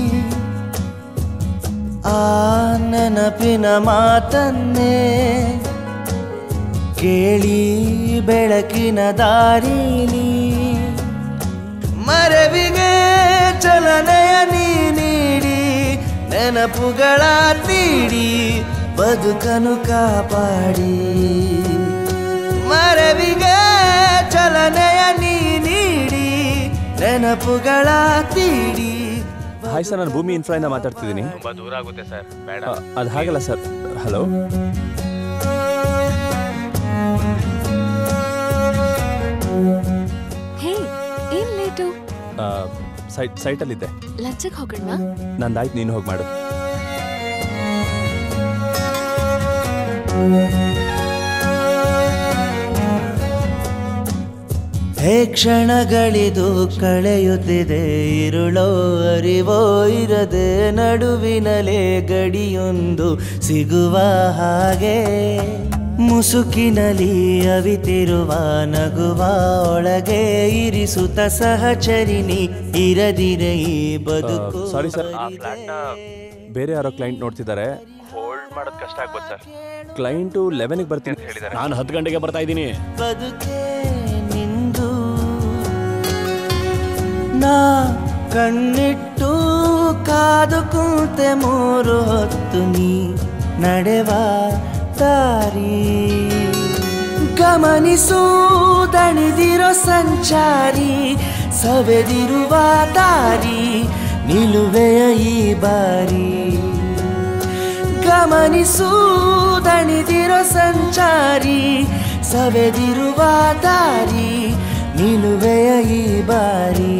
Speaker 19: ಆ ನೆನಪಿನ ಮಾತನ್ನೇ ಕೇಳಿ ಬೆಳಕಿನ ದಾರಿಲಿ ಮರವಿಗೆ ಚಲನೆಯ ನೀ ನೀಡಿ ನೆನಪುಗಳ ನೀಡಿ ಬದುಕನು ಕಾಪಾಡಿ ಮರವಿಗೆ ಚಲನೆಯ ನೀ ನೀಡಿ ನೆನಪುಗಳ ತೀಡಿ
Speaker 3: ಹಾಯ್ ಸರ್ ನಾನು ಭೂಮಿ ಇನ್ಫ್ರಾಯಿಂದ ಮಾತಾಡ್ತಿದ್ದೀನಿ
Speaker 17: ತುಂಬ ದೂರ ಆಗುತ್ತೆ ಸರ್ ಬೇಡ
Speaker 3: ಅದು ಹಾಗಲ್ಲ ಸರ್ ಹಲೋ
Speaker 9: ಹೇ ಏನ್ ಲೇಟು
Speaker 3: ಸೈಟ್ ಸೈಟಲ್ಲಿದ್ದೆ
Speaker 9: ಲಂಚಕ್ಕೆ ಹೋಗೋಣ
Speaker 3: ನಂದಾಯ್ತು ನೀನು ಹೋಗಿ ಮಾಡು
Speaker 19: ಹೇ ಕ್ಷಣಗಳಿದು ಕಳೆಯುತ್ತಿದೆ ಇರುಳೋ ಅರಿವೋ ಇರದೆ ನಡುವಿನಲೇ ಗಡಿಯೊಂದು ಸಿಗುವ ಹಾಗೆ ಮುಸುಕಿನಲಿ ಅವಿತಿರುವ ನಗುವ ಒಳಗೆ ಇರಿಸುತ್ತ ಸಹಚರಿನಿ ಇರದಿರೆ ಈ ಬದುಕು
Speaker 3: ಸಾರಿ ಸರ್ ಬೇರೆ ಯಾರೋ ಕ್ಲೈಂಟ್ ನೋಡ್ತಿದ್ದಾರೆ ಹೋಲ್ಡ್ ಮಾಡೋದು ಕಷ್ಟ ಆಗ್ಬೋದು ಸರ್ ಕ್ಲೈಂಟು ಲೆವೆನ್ಗೆ ಬರ್ತೀನಿ ಅಂತ ಹೇಳಿದ್ದಾರೆ
Speaker 2: ನಾನು ಹತ್ತು ಗಂಟೆಗೆ ಬರ್ತಾ ಇದ್ದೀನಿ
Speaker 19: ಬದುಕೆ ನಿಂದು ನಾ ಕಣ್ಣಿಟ್ಟು ಕಾದು ಕೂತೆ ಮೂರು ಹೊತ್ತು ನೀ ನಡೆವ ದಾರಿ ಗಮನಿಸು ದಣಿದಿರೋ ಸಂಚಾರಿ ಸವೆದಿರುವ ದಾರಿ ನಿಲುವೆಯ ಈ ಬಾರಿ ಗಮನಿಸು ದಣಿದಿರೋ ಸಂಚಾರಿ ಸವೆದಿರುವ ದಾರಿ ನಿಲುವೆಯ ಈ ಬಾರಿ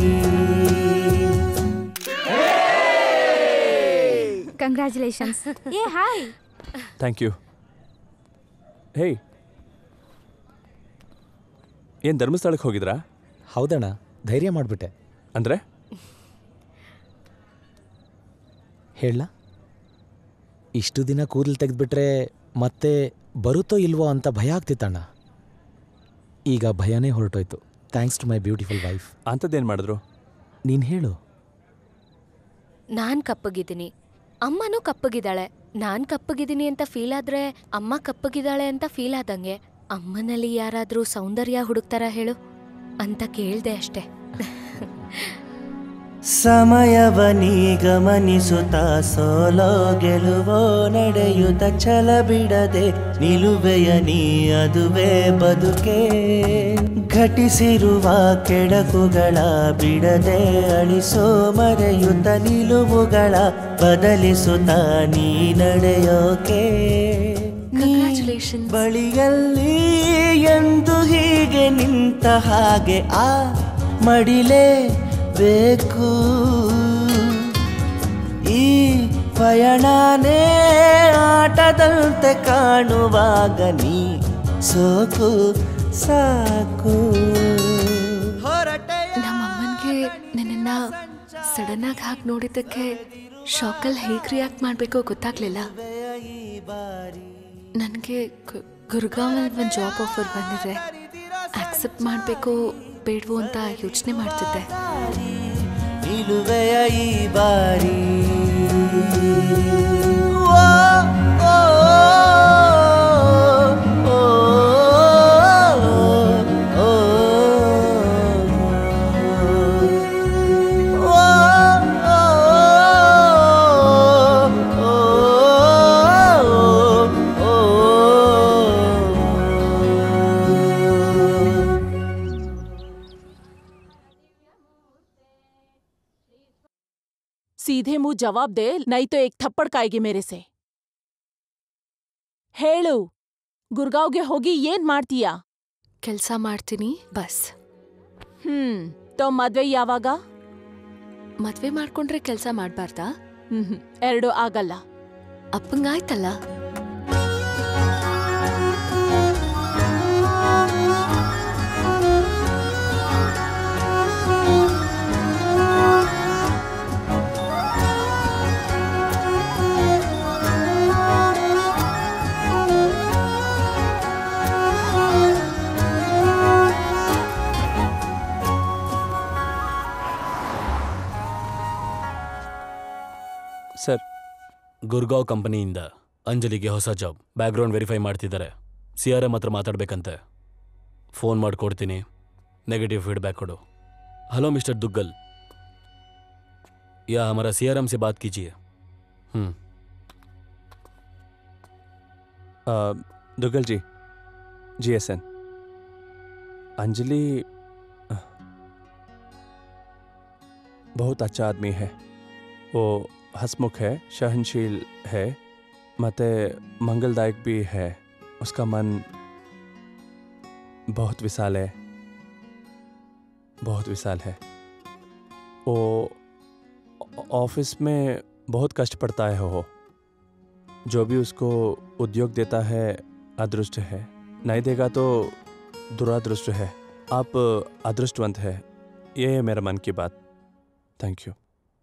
Speaker 6: ಕಂಗ್ರ್ಯಾಚುಲೇಷನ್ಸ್ ಏ ಹಾಯ್
Speaker 3: ಥ್ಯಾಂಕ್ ಯು ಹೇಯ್ ಏನು ಧರ್ಮಸ್ಥಳಕ್ಕೆ ಹೋಗಿದ್ರಾ
Speaker 8: ಹೌದಣ್ಣ ಧೈರ್ಯ ಮಾಡಿಬಿಟ್ಟೆ
Speaker 3: ಅಂದರೆ
Speaker 8: ಹೇಳ ಇಷ್ಟು ದಿನ ಕೂದಲು ತೆಗೆದ್ಬಿಟ್ರೆ ಮತ್ತೆ ಬರುತ್ತೋ ಇಲ್ವೋ ಅಂತ ಭಯ ಆಗ್ತಿತ್ತಣ್ಣ ಈಗ ಭಯನೇ ಹೊರಟೋಯ್ತು thanks to my beautiful wife
Speaker 3: ಅಂಥದ್ದೇನು ಮಾಡಿದ್ರು
Speaker 8: ನೀನು ಹೇಳು
Speaker 9: ನಾನ್ ಕಪ್ಪಗಿದ್ದೀನಿ ಅಮ್ಮನೂ ಕಪ್ಪಗಿದ್ದಾಳೆ ನಾನ್ ಕಪ್ಪಗಿದ್ದೀನಿ ಅಂತ ಫೀಲ್ ಆದ್ರೆ ಅಮ್ಮ ಕಪ್ಪಗಿದ್ದಾಳೆ ಅಂತ ಫೀಲ್ ಆದಂಗೆ ಅಮ್ಮನಲ್ಲಿ ಯಾರಾದ್ರೂ ಸೌಂದರ್ಯ ಹುಡುಕ್ತಾರ ಹೇಳು ಅಂತ ಕೇಳ್ದೆ ಅಷ್ಟೆ
Speaker 19: ಸಮಯವನಿ ಗಮನಿಸುತ್ತ ಸೋಲೋ ಗೆಲುವೋ ನಡೆಯುತ್ತ ಛಲ ಬಿಡದೆ ನಿಲುವೆಯ ನೀ ಅದುವೇ ಬದುಕೆ ಘಟಿಸಿರುವ ಕೆಡಕುಗಳ ಬಿಡದೆ ಅಳಿಸೋ ಮರೆಯುತ್ತ ನಿಲುವುಗಳ ಬದಲಿಸುತ್ತ ನೀ ನಡೆಯೋಕೆ ನೀ ಬಳಿಯಲ್ಲಿ ಎಂದು ಹೀಗೆ ನಿಂತ ಹಾಗೆ ಆ ಮಡಿಲೇ ಬೇಕು ಈ ಪಯಣನೇ ಆಟದಂತೆ ಕಾಣುವಾಗ ನೀ ಸೋಕು ಸಾಕು
Speaker 9: ನಿನ್ನ ಸಡನ್ ಆಗಿ ಹಾಗೆ ನೋಡಿದ್ದಕ್ಕೆ ಶಾಕಲ್ಲಿ ಹೇಗೆ ರಿಯಾಕ್ಟ್ ಮಾಡಬೇಕೋ ಗೊತ್ತಾಗ್ಲಿಲ್ಲ ನನಗೆ ಗುರ್ಗಾವಲ್ಲಿ ಒಂದು ಜಾಬ್ ಆಫರ್ ಬಂದಿದೆ ಆಕ್ಸೆಪ್ಟ್ ಮಾಡಬೇಕು ಬೇಡವೋ ಅಂತ ಯೋಚನೆ ಮಾಡ್ತಿದ್ದೆ
Speaker 19: ನಿಲುವೆಯ ಈ ಬಾರಿ ಓ, ಓ, ಓ, ಓ, ಓ,
Speaker 13: सीधे मुंह जवाब दे नहीं तो एक थप्पड़ खाएगी मेरे से ಹೇಳು ಗುರ್ಗಾವ್ಗೆ ಹೋಗಿ ಏನ್ ಮಾಡ್ತೀಯಾ
Speaker 9: ಕೆಲಸ ಮಾಡ್ತೀನಿ ಬಸ್
Speaker 13: ಹ್ಮ್ ತೋ ಮದ್ವೆ ಯಾವಾಗ
Speaker 9: ಮದ್ವೆ ಮಾಡ್ಕೊಂಡ್ರೆ ಕೆಲಸ ಮಾಡಬಾರ್ದಾ
Speaker 13: ಹ್ಮ್ ಎರಡು ಆಗಲ್ಲ
Speaker 9: ಅಪ್ಪಂಗಾಯ್ತಲ್ಲ
Speaker 3: ಸರ್
Speaker 2: ಗುರ್ಗಾಂವ್ ಕಂಪನಿಯಿಂದ ಅಂಜಲಿಗೆ ಹೊಸ ಜಾಬ್ ಬ್ಯಾಕ್ಗ್ರೌಂಡ್ ವೆರಿಫೈ ಮಾಡ್ತಿದ್ದಾರೆ ಸಿ ಆರ್ ಎಮ್ ಹತ್ರ ಮಾತಾಡ್ಬೇಕಂತೆ ಫೋನ್ ಮಾಡಿಕೊಡ್ತೀನಿ ನೆಗೆಟಿವ್ ಫೀडबैक ಕೊಡು हेलो मिस्टर दुग्गल या हमारा सी आर एम से बात कीजिए हम्म
Speaker 3: आ, Duggal ji G S N Anjali बहुत अच्छा आदमी है वो हसमुख है सहनशील है मते मंगलदायक भी है उसका मन बहुत विशाल है बहुत विशाल है वो ऑफिस में बहुत कष्ट पड़ता है वो जो भी उसको उद्योग देता है अदृष्ट है नहीं देगा तो दुरादृष्ट है आप अदृष्टवंत है ये है मेरा मन की बात थैंक यू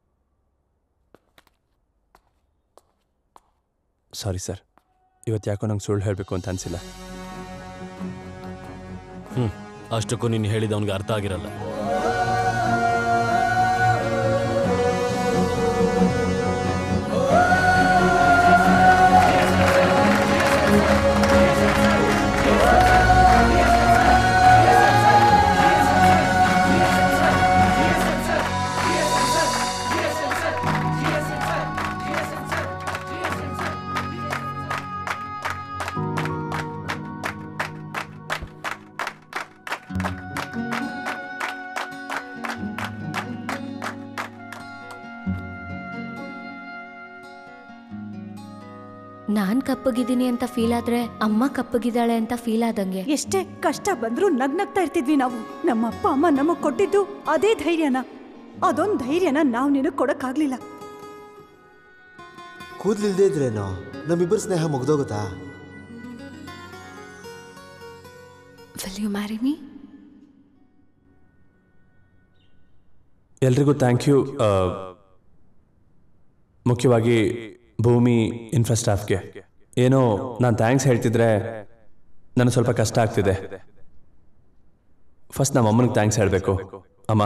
Speaker 3: ಸಾರಿ ಸರ್ ಇವತ್ತು ಯಾಕೋ ನಂಗೆ ಸುಳ್ಳು ಹೇಳಬೇಕು ಅಂತ ಅನಿಸಿಲ್ಲ
Speaker 2: ಹ್ಞೂ ಅಷ್ಟಕ್ಕೂ ನೀನು ಹೇಳಿದ ಅವನಿಗೆ ಅರ್ಥ ಆಗಿರಲ್ಲ
Speaker 20: ನಾನ್ ಕಪ್ಪಗಿದ್ದೀನಿ ಅಂತ ಫೀಲ್ ಆದ್ರೆ ಅಮ್ಮ ಕಪ್ಪಗಿದ್ದಾಳೆ ಅಂತ ಫೀಲ್ ಆದಂಗೆ
Speaker 7: ಎಷ್ಟೇ ಕಷ್ಟ ಬಂದ್ರೂ ನಗ್ನಗ್ತಾ ಇರ್ತಿದ್ವಿ ನಾವು ನಮ್ಮ ಅಪ್ಪ ಅಮ್ಮ ನಮಗ್ ಕೊಟ್ಟಿದ್ದು ಅದೇ ಧೈರ್ಯನ ಅದೊಂದ್ ಧೈರ್ಯನ ನಾವ್ ನಿನಗ್ ಕೊಡಕ್ಕಾಗ್ಲಿಲ್ಲ
Speaker 10: ಕೂದ್ಲಿಲ್ದೇ ಇದ್ರೇನೋ ನಮ್ಮಿಬ್ಬರ ಸ್ನೇಹ ಮುಗ್ದೋಗುತ್ತಾ
Speaker 9: ವಿಲ್ ಯು ಮ್ಯಾರಿ ಮೀ
Speaker 3: ಎಲ್ರಿಗೂ ಥ್ಯಾಂಕ್ ಯು ಮುಖ್ಯವಾಗಿ ಭೂಮಿ ಇನ್ಫ್ರಾ ಸ್ಟಾಫ್ಗೆ ಏನೋ ನಾನು ಥ್ಯಾಂಕ್ಸ್ ಹೇಳ್ತಿದ್ರೆ ನನಗೆ ಸ್ವಲ್ಪ ಕಷ್ಟ ಆಗ್ತಿದೆ ಫಸ್ಟ್ ನಮ್ಮ ಅಮ್ಮನಿಗೆ ಥ್ಯಾಂಕ್ಸ್ ಹೇಳಬೇಕು ಅಮ್ಮ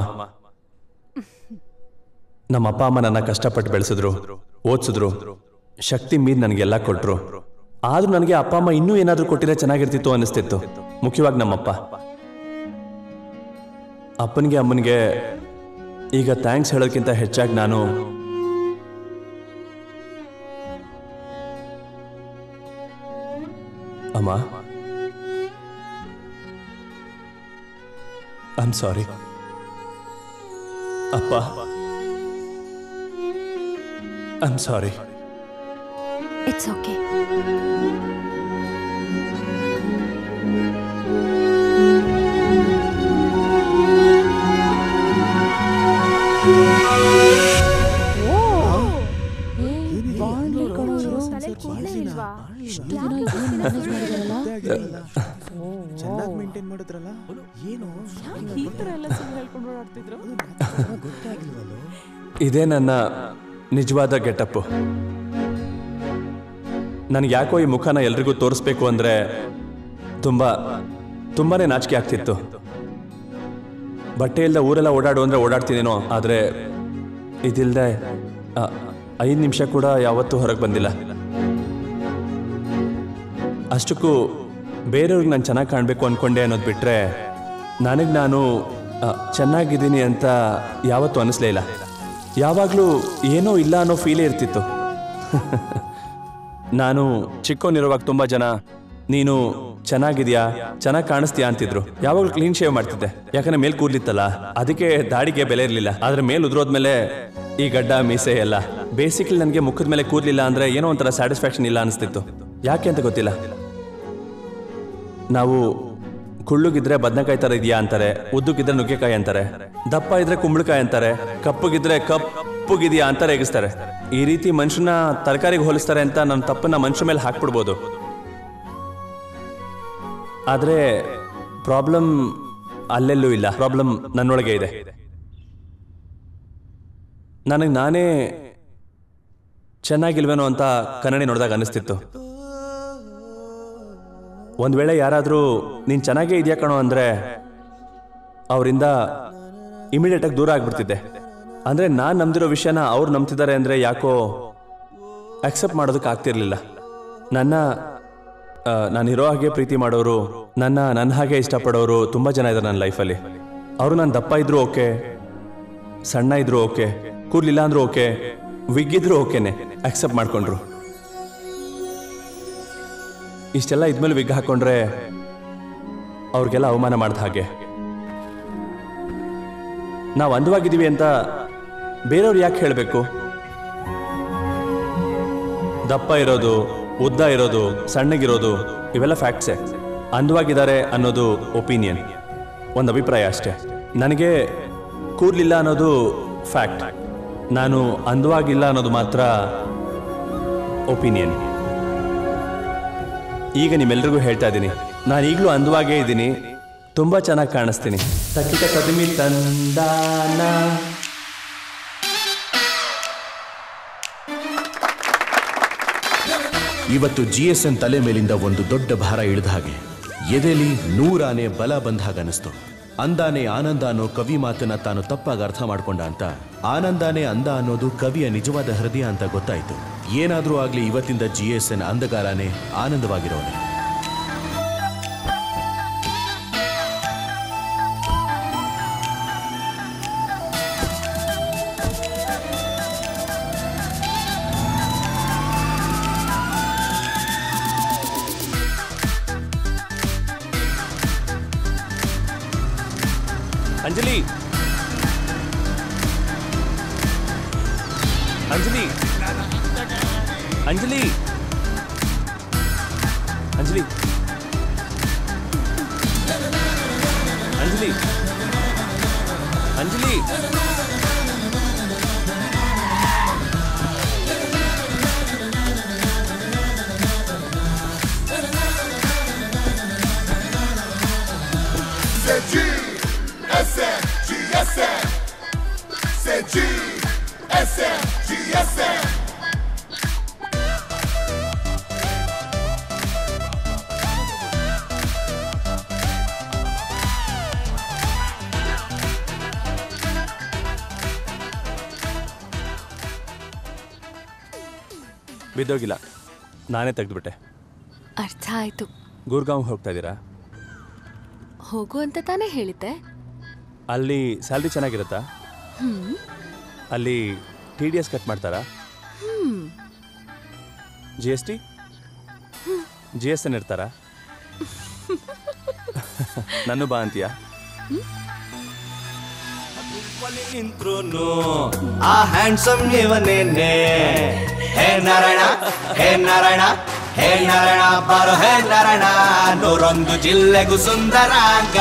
Speaker 3: ನಮ್ಮ ಅಪ್ಪ ಅಮ್ಮ ನನ್ನ ಕಷ್ಟಪಟ್ಟು ಬೆಳೆಸಿದ್ರು ಓದಿಸಿದ್ರು ಶಕ್ತಿ ಮೀರಿ ನನಗೆಲ್ಲ ಕೊಟ್ಟರು ಆದ್ರೂ ನನಗೆ ಅಪ್ಪ ಅಮ್ಮ ಇನ್ನೂ ಏನಾದರೂ ಕೊಟ್ಟಿದ್ರೆ ಚೆನ್ನಾಗಿರ್ತಿತ್ತು ಅನ್ನಿಸ್ತಿತ್ತು ಮುಖ್ಯವಾಗಿ ನಮ್ಮಪ್ಪ ಅಪ್ಪನಿಗೆ ಅಮ್ಮನಿಗೆ ಈಗ ಥ್ಯಾಂಕ್ಸ್ ಹೇಳೋದಕ್ಕಿಂತ ಹೆಚ್ಚಾಗಿ ನಾನು ಅಮ್ಮ ಐಮ್ ಸಾರಿ ಅಪ್ಪ ಐಮ್ ಸಾರಿ
Speaker 20: ಇಟ್ಸ್ ಓಕೆ
Speaker 13: ಇಷ್ಟು ದಿನ ಏನ್ manage ಮಾಡಿದಾರಲ್ಲ?
Speaker 17: ಚೆನ್ನಾಗಿ ಮೇಂಟೈನ್ ಮಾಡಿದ್ರಲ್ಲ ಏನು
Speaker 13: ಈ ತರ ಎಲ್ಲ ಸುಳ್ಳು ಹೇಳ್ಕೊಂಡು ಓಡಾಡ್ತಿದ್ರು
Speaker 3: ಇದೇ ನನ್ನ ನಿಜವಾದ ಗೆಟಪ್ಪು ನನಗೆ ಯಾಕೋ ಈ ಮುಖನ ಎಲ್ರಿಗೂ ತೋರಿಸ್ಬೇಕು ಅಂದರೆ ತುಂಬ ತುಂಬಾನೇ ನಾಚಿಕೆ ಆಗ್ತಿತ್ತು ಬಟ್ಟೆ ಇಲ್ಲದೆ ಊರೆಲ್ಲ ಓಡಾಡು ಅಂದರೆ ಓಡಾಡ್ತಿದ್ದೀನೋ ಆದರೆ ಇದಿಲ್ಲದೆ ಐದು ನಿಮಿಷ ಕೂಡ ಯಾವತ್ತೂ ಹೊರಗೆ ಬಂದಿಲ್ಲ ಅಷ್ಟಕ್ಕೂ ಬೇರೆಯವ್ರಿಗೆ ನಾನು ಚೆನ್ನಾಗಿ ಕಾಣಬೇಕು ಅಂದ್ಕೊಂಡೆ ಅನ್ನೋದು ಬಿಟ್ಟರೆ ನನಗೆ ನಾನು ಆ, ಚೆನ್ನಾಗಿದ್ದೀನಿ ಅಂತ ಯಾವತ್ತೂ ಅನ್ನಿಸ್ಲೇ ಇಲ್ಲ ಯಾವಾಗಲೂ ಏನೋ ಇಲ್ಲ ಅನ್ನೋ ಫೀಲೇ ಇರ್ತಿತ್ತು ನಾನು ಚಿಕ್ಕವನಿರುವಾಗ ತುಂಬ ಜನ ನೀನು ಚೆನ್ನಾಗಿದ್ಯಾ ಚೆನ್ನಾಗಿ ಕಾಣಿಸ್ತೀಯಾ ಅಂತಿದ್ರು ಯಾವಾಗಲೂ ಕ್ಲೀನ್ ಶೇವ್ ಮಾಡ್ತಿದ್ದೆ ಯಾಕಂದ್ರೆ ಮೇಲ್ ಕೂದ್ಲಿತ್ತಲ್ಲ ಅದಕ್ಕೆ ದಾಡಿಗೆ ಬೆಲೆ ಇರಲಿಲ್ಲ ಆದ್ರೆ ಮೇಲ್ ಉದ್ರೋದ್ಮೇಲೆ ಈ ಗಡ್ಡ ಮೀಸೆ ಎಲ್ಲ ಬೇಸಿಕ್ಲಿ ನನಗೆ ಮುಖದ ಮೇಲೆ ಕೂದಲಿಲ್ಲ ಅಂದ್ರೆ ಏನೋ ಒಂಥರ ಸ್ಯಾಟಿಸ್ಫ್ಯಾಕ್ಷನ್ ಇಲ್ಲ ಅನಿಸ್ತಿತ್ತು ಯಾಕೆ ಅಂತ ಗೊತ್ತಿಲ್ಲ ನಾವು ಕುಳ್ಳುಗಿದ್ರೆ ಬದನೆಕಾಯಿ ತರ ಇದೆಯಾ ಅಂತಾರೆ ಉದ್ದುಗಿದ್ರೆ ನುಗ್ಗೆಕಾಯಿ ಅಂತಾರೆ ದಪ್ಪ ಇದ್ರೆ ಕುಂಬಳಕಾಯಿ ಅಂತಾರೆ ಕಪ್ಪಗಿದ್ರೆ ಕಪ್ಪುಗಿದೆಯಾ ಅಂತ ರೇಗಿಸ್ತಾರೆ ಈ ರೀತಿ ಮನುಷ್ಯನ ತರಕಾರಿಗೆ ಹೋಲಿಸ್ತಾರೆ ಅಂತ ನನ್ನ ತಪ್ಪನ್ನ ಮನುಷ್ಯ ಮೇಲೆ ಹಾಕ್ಬಿಡ್ಬೋದು ಆದ್ರೆ ಪ್ರಾಬ್ಲಮ್ ಅಲ್ಲೆಲ್ಲೂ ಇಲ್ಲ ಪ್ರಾಬ್ಲಮ್ ನನ್ನೊಳಗೆ ಇದೆ ನನಗೆ ನಾನೇ ಚೆನ್ನಾಗಿಲ್ವೇನೋ ಅಂತ ಕನ್ನಡಿ ನೋಡಿದಾಗ ಅನಿಸ್ತಿತ್ತು ಒಂದ್ ವೇಳೆ ಯಾರಾದರೂ ನೀನ್ ಚೆನ್ನಾಗೇ ಇದೆಯಾ ಕಣೋ ಅಂದ್ರೆ ಅವರಿಂದ ಇಮಿಡಿಯೇಟ್ ಆಗಿ ದೂರ ಆಗ್ಬಿಡ್ತಿದ್ದೆ ಅಂದ್ರೆ ನಾನ್ ನಂಬ್ದಿರೋ ವಿಷಯನ ಅವ್ರು ನಂಬ್ತಿದ್ದಾರೆ ಅಂದ್ರೆ ಯಾಕೋ ಅಕ್ಸೆಪ್ಟ್ ಮಾಡೋದಕ್ಕೆ ಆಗ್ತಿರ್ಲಿಲ್ಲ ನನ್ನ ಆ, ನಾನಿರೋ ಹಾಗೆ ಪ್ರೀತಿ ಮಾಡೋರು ನನ್ನ ನನ್ನ ಹಾಗೆ ಇಷ್ಟಪಡೋರು ತುಂಬಾ ಜನ ಇದ್ದಾರೆ ನನ್ನ ಲೈಫಲ್ಲಿ ಅವರು ನಾನು ದಪ್ಪ ಇದ್ರು ಓಕೆ ಸಣ್ಣ ಇದ್ರು ಓಕೆ ಕೂರ್ಲಿಲ್ಲ ಅಂದ್ರೂ ಓಕೆ ವಿಗ್ ಇದ್ರು ಓಕೆನೆ ಅಕ್ಸೆಪ್ಟ್ ಮಾಡ್ಕೊಂಡ್ರು ಇಷ್ಟೆಲ್ಲ ಇದ್ಮೇಲೆ ವಿಗ್ ಹಾಕೊಂಡ್ರೆ ಅವ್ರಿಗೆಲ್ಲ ಅವಮಾನ ಮಾಡ್ದ ಹಾಗೆ ನಾವು ಅಂದವಾಗಿದ್ದೀವಿ ಅಂತ ಬೇರೆಯವ್ರು ಯಾಕೆ ಹೇಳಬೇಕು ದಪ್ಪ ಇರೋದು ಉದ್ದ ಇರೋದು ಸಣ್ಣಗಿರೋದು ಇವೆಲ್ಲ ಫ್ಯಾಕ್ಟ್ಸೇ ಅಂದವಾಗಿದ್ದಾರೆ ಅನ್ನೋದು ಒಪಿನಿಯನ್ ಒಂದು ಅಭಿಪ್ರಾಯ ಅಷ್ಟೇ ನನಗೆ ಕೂರ್ಲಿಲ್ಲ ಅನ್ನೋದು ಫ್ಯಾಕ್ಟ್ ನಾನು ಅಂದವಾಗಿಲ್ಲ ಅನ್ನೋದು ಮಾತ್ರ ಒಪಿನಿಯನ್ ಈಗ ನಿಮ್ಮೆಲ್ರಿಗೂ ಹೇಳ್ತಾ ಇದ್ದೀನಿ ನಾನು ಈಗಲೂ ಅಂದವಾಗೇ ಇದ್ದೀನಿ ತುಂಬಾ ಚೆನ್ನಾಗಿ ಕಾಣಿಸ್ತೀನಿ ತಕ್ಕಿತ ಕದಿಮಿ ತಂದಾನ
Speaker 1: ಇವತ್ತು ಜಿ ಎಸ್ ಎನ್ ತಲೆ ಮೇಲಿಂದ ಒಂದು ದೊಡ್ಡ ಭಾರ ಇಳಿದ ಹಾಗೆ ಎದೆಲಿ ನೂರಾನೆ ಬಲ ಬಂದ ಹಾಗೆ ಅನಿಸ್ತು ಅಂದಾನೆ ಆನಂದ ಅನ್ನೋ ಕವಿ ಮಾತನ್ನ ತಾನು ತಪ್ಪಾಗಿ ಅರ್ಥ ಮಾಡ್ಕೊಂಡ ಅಂತ ಆನಂದಾನೆ ಅಂದ ಅನ್ನೋದು ಕವಿಯ ನಿಜವಾದ ಹೃದಯ ಅಂತ ಗೊತ್ತಾಯ್ತು ಏನಾದ್ರೂ ಆಗ್ಲಿ ಇವತ್ತಿಂದ ಜಿ ಎಸ್ ಎನ್ ಅಂದಗಾರನೇ ಆನಂದವಾಗಿರೋನೆ
Speaker 3: Anjali Anjali Anjali Anjali Anjali Anjali
Speaker 16: C'est G, SM, GSM. C'est G, SM, GSM.
Speaker 3: ಬಿದ್ದೋಗಿಲ್ಲ ನಾನೇ ತೆಗೆದುಬಿಟ್ಟೆ
Speaker 9: ಅರ್ಥ ಆಯ್ತು
Speaker 3: ಗುರ್ಗಾಂವ್ ಹೋಗ್ತಾ ಇದ್ದೀರಾ
Speaker 9: ಹೋಗು ಅಂತ ತಾನೇ ಹೇಳಿದ್ದೆ
Speaker 3: ಅಲ್ಲಿ ಸ್ಯಾಲ್ರಿ ಚೆನ್ನಾಗಿರುತ್ತಾ
Speaker 9: ಹ್ಮ್
Speaker 3: ಅಲ್ಲಿ ಟಿ ಡಿ ಎಸ್ ಕಟ್ ಮಾಡ್ತಾರಾ
Speaker 9: ಹ್ಮ್
Speaker 3: G S T G S N ಇರ್ತಾರಾ ನಾನು ಬಾ ಅಂತೀಯಾ
Speaker 5: ನಿಂತ್ರುನು ಆ ಹ್ಯಾಂಡ್ಸಮ್ ಇವನೇನೆ ಹೇ ನಾರಾಯಣ ಹೇ ನಾರಾಯಣ ಹೇ ನಾರಾಯಣ ಬಾರೋ ಹೇ ನಾರಾಯಣ ನೂರೊಂದು ಜಿಲ್ಲೆಗೂ ಸುಂದರಾಂಗ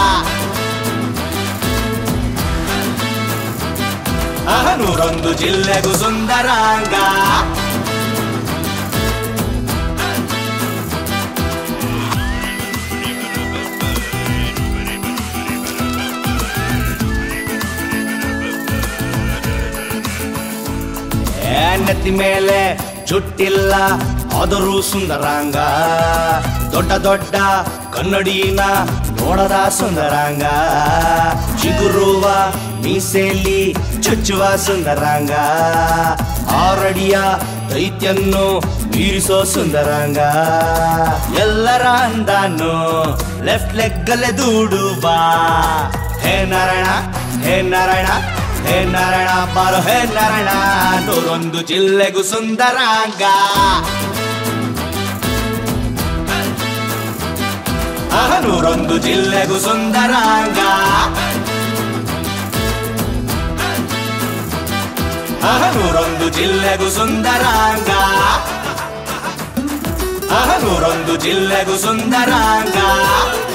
Speaker 5: ಆ ನೂರೊಂದು ಜಿಲ್ಲೆಗೂ ಸುಂದರಾಂಗ ನೆತ್ತಿ ಮೇಲೆ ಜುಟ್ಟಿಲ್ಲ ಆದರೂ ಸುಂದರಾಂಗ ದೊಡ್ಡ ದೊಡ್ಡ ಕನ್ನಡಿನ ನೋಡದ ಸುಂದರಾಂಗ ಚಿಗುರುವ ಮೀಸೆಯಲ್ಲಿ ಚುಚ್ಚುವ ಸುಂದರಾಂಗ ಆರಡಿಯ ದೈತ್ಯನ್ನು ಮೀರಿಸೋ ಸುಂದರಾಂಗ ಎಲ್ಲರ ಅಂದಾನು ಲೆಫ್ಟ್ ಲೆಗ್ಗಲ್ಲೇ ದೂಡುವ ಹೇ ನಾರಾಯಣ ಹೇ ನಾರಾಯಣ ಹೇ ನಾರಾಯಣ ಬಾರೋ ಹೇ ನಾರಾಯಣ ನೂರೊಂದು ಜಿಲ್ಲೆಗೂ ಸುಂದರಾಂಗ ಆಹ, ನೂರೊಂದು ಜಿಲ್ಲೆಗೂ ಸುಂದರಾಂಗ ಆಹ, ನೂರೊಂದು ಜಿಲ್ಲೆಗೂ ಸುಂದರಾಂಗ ಆಹ, ನೂರೊಂದು ಜಿಲ್ಲೆಗೂ ಸುಂದರಾಂಗ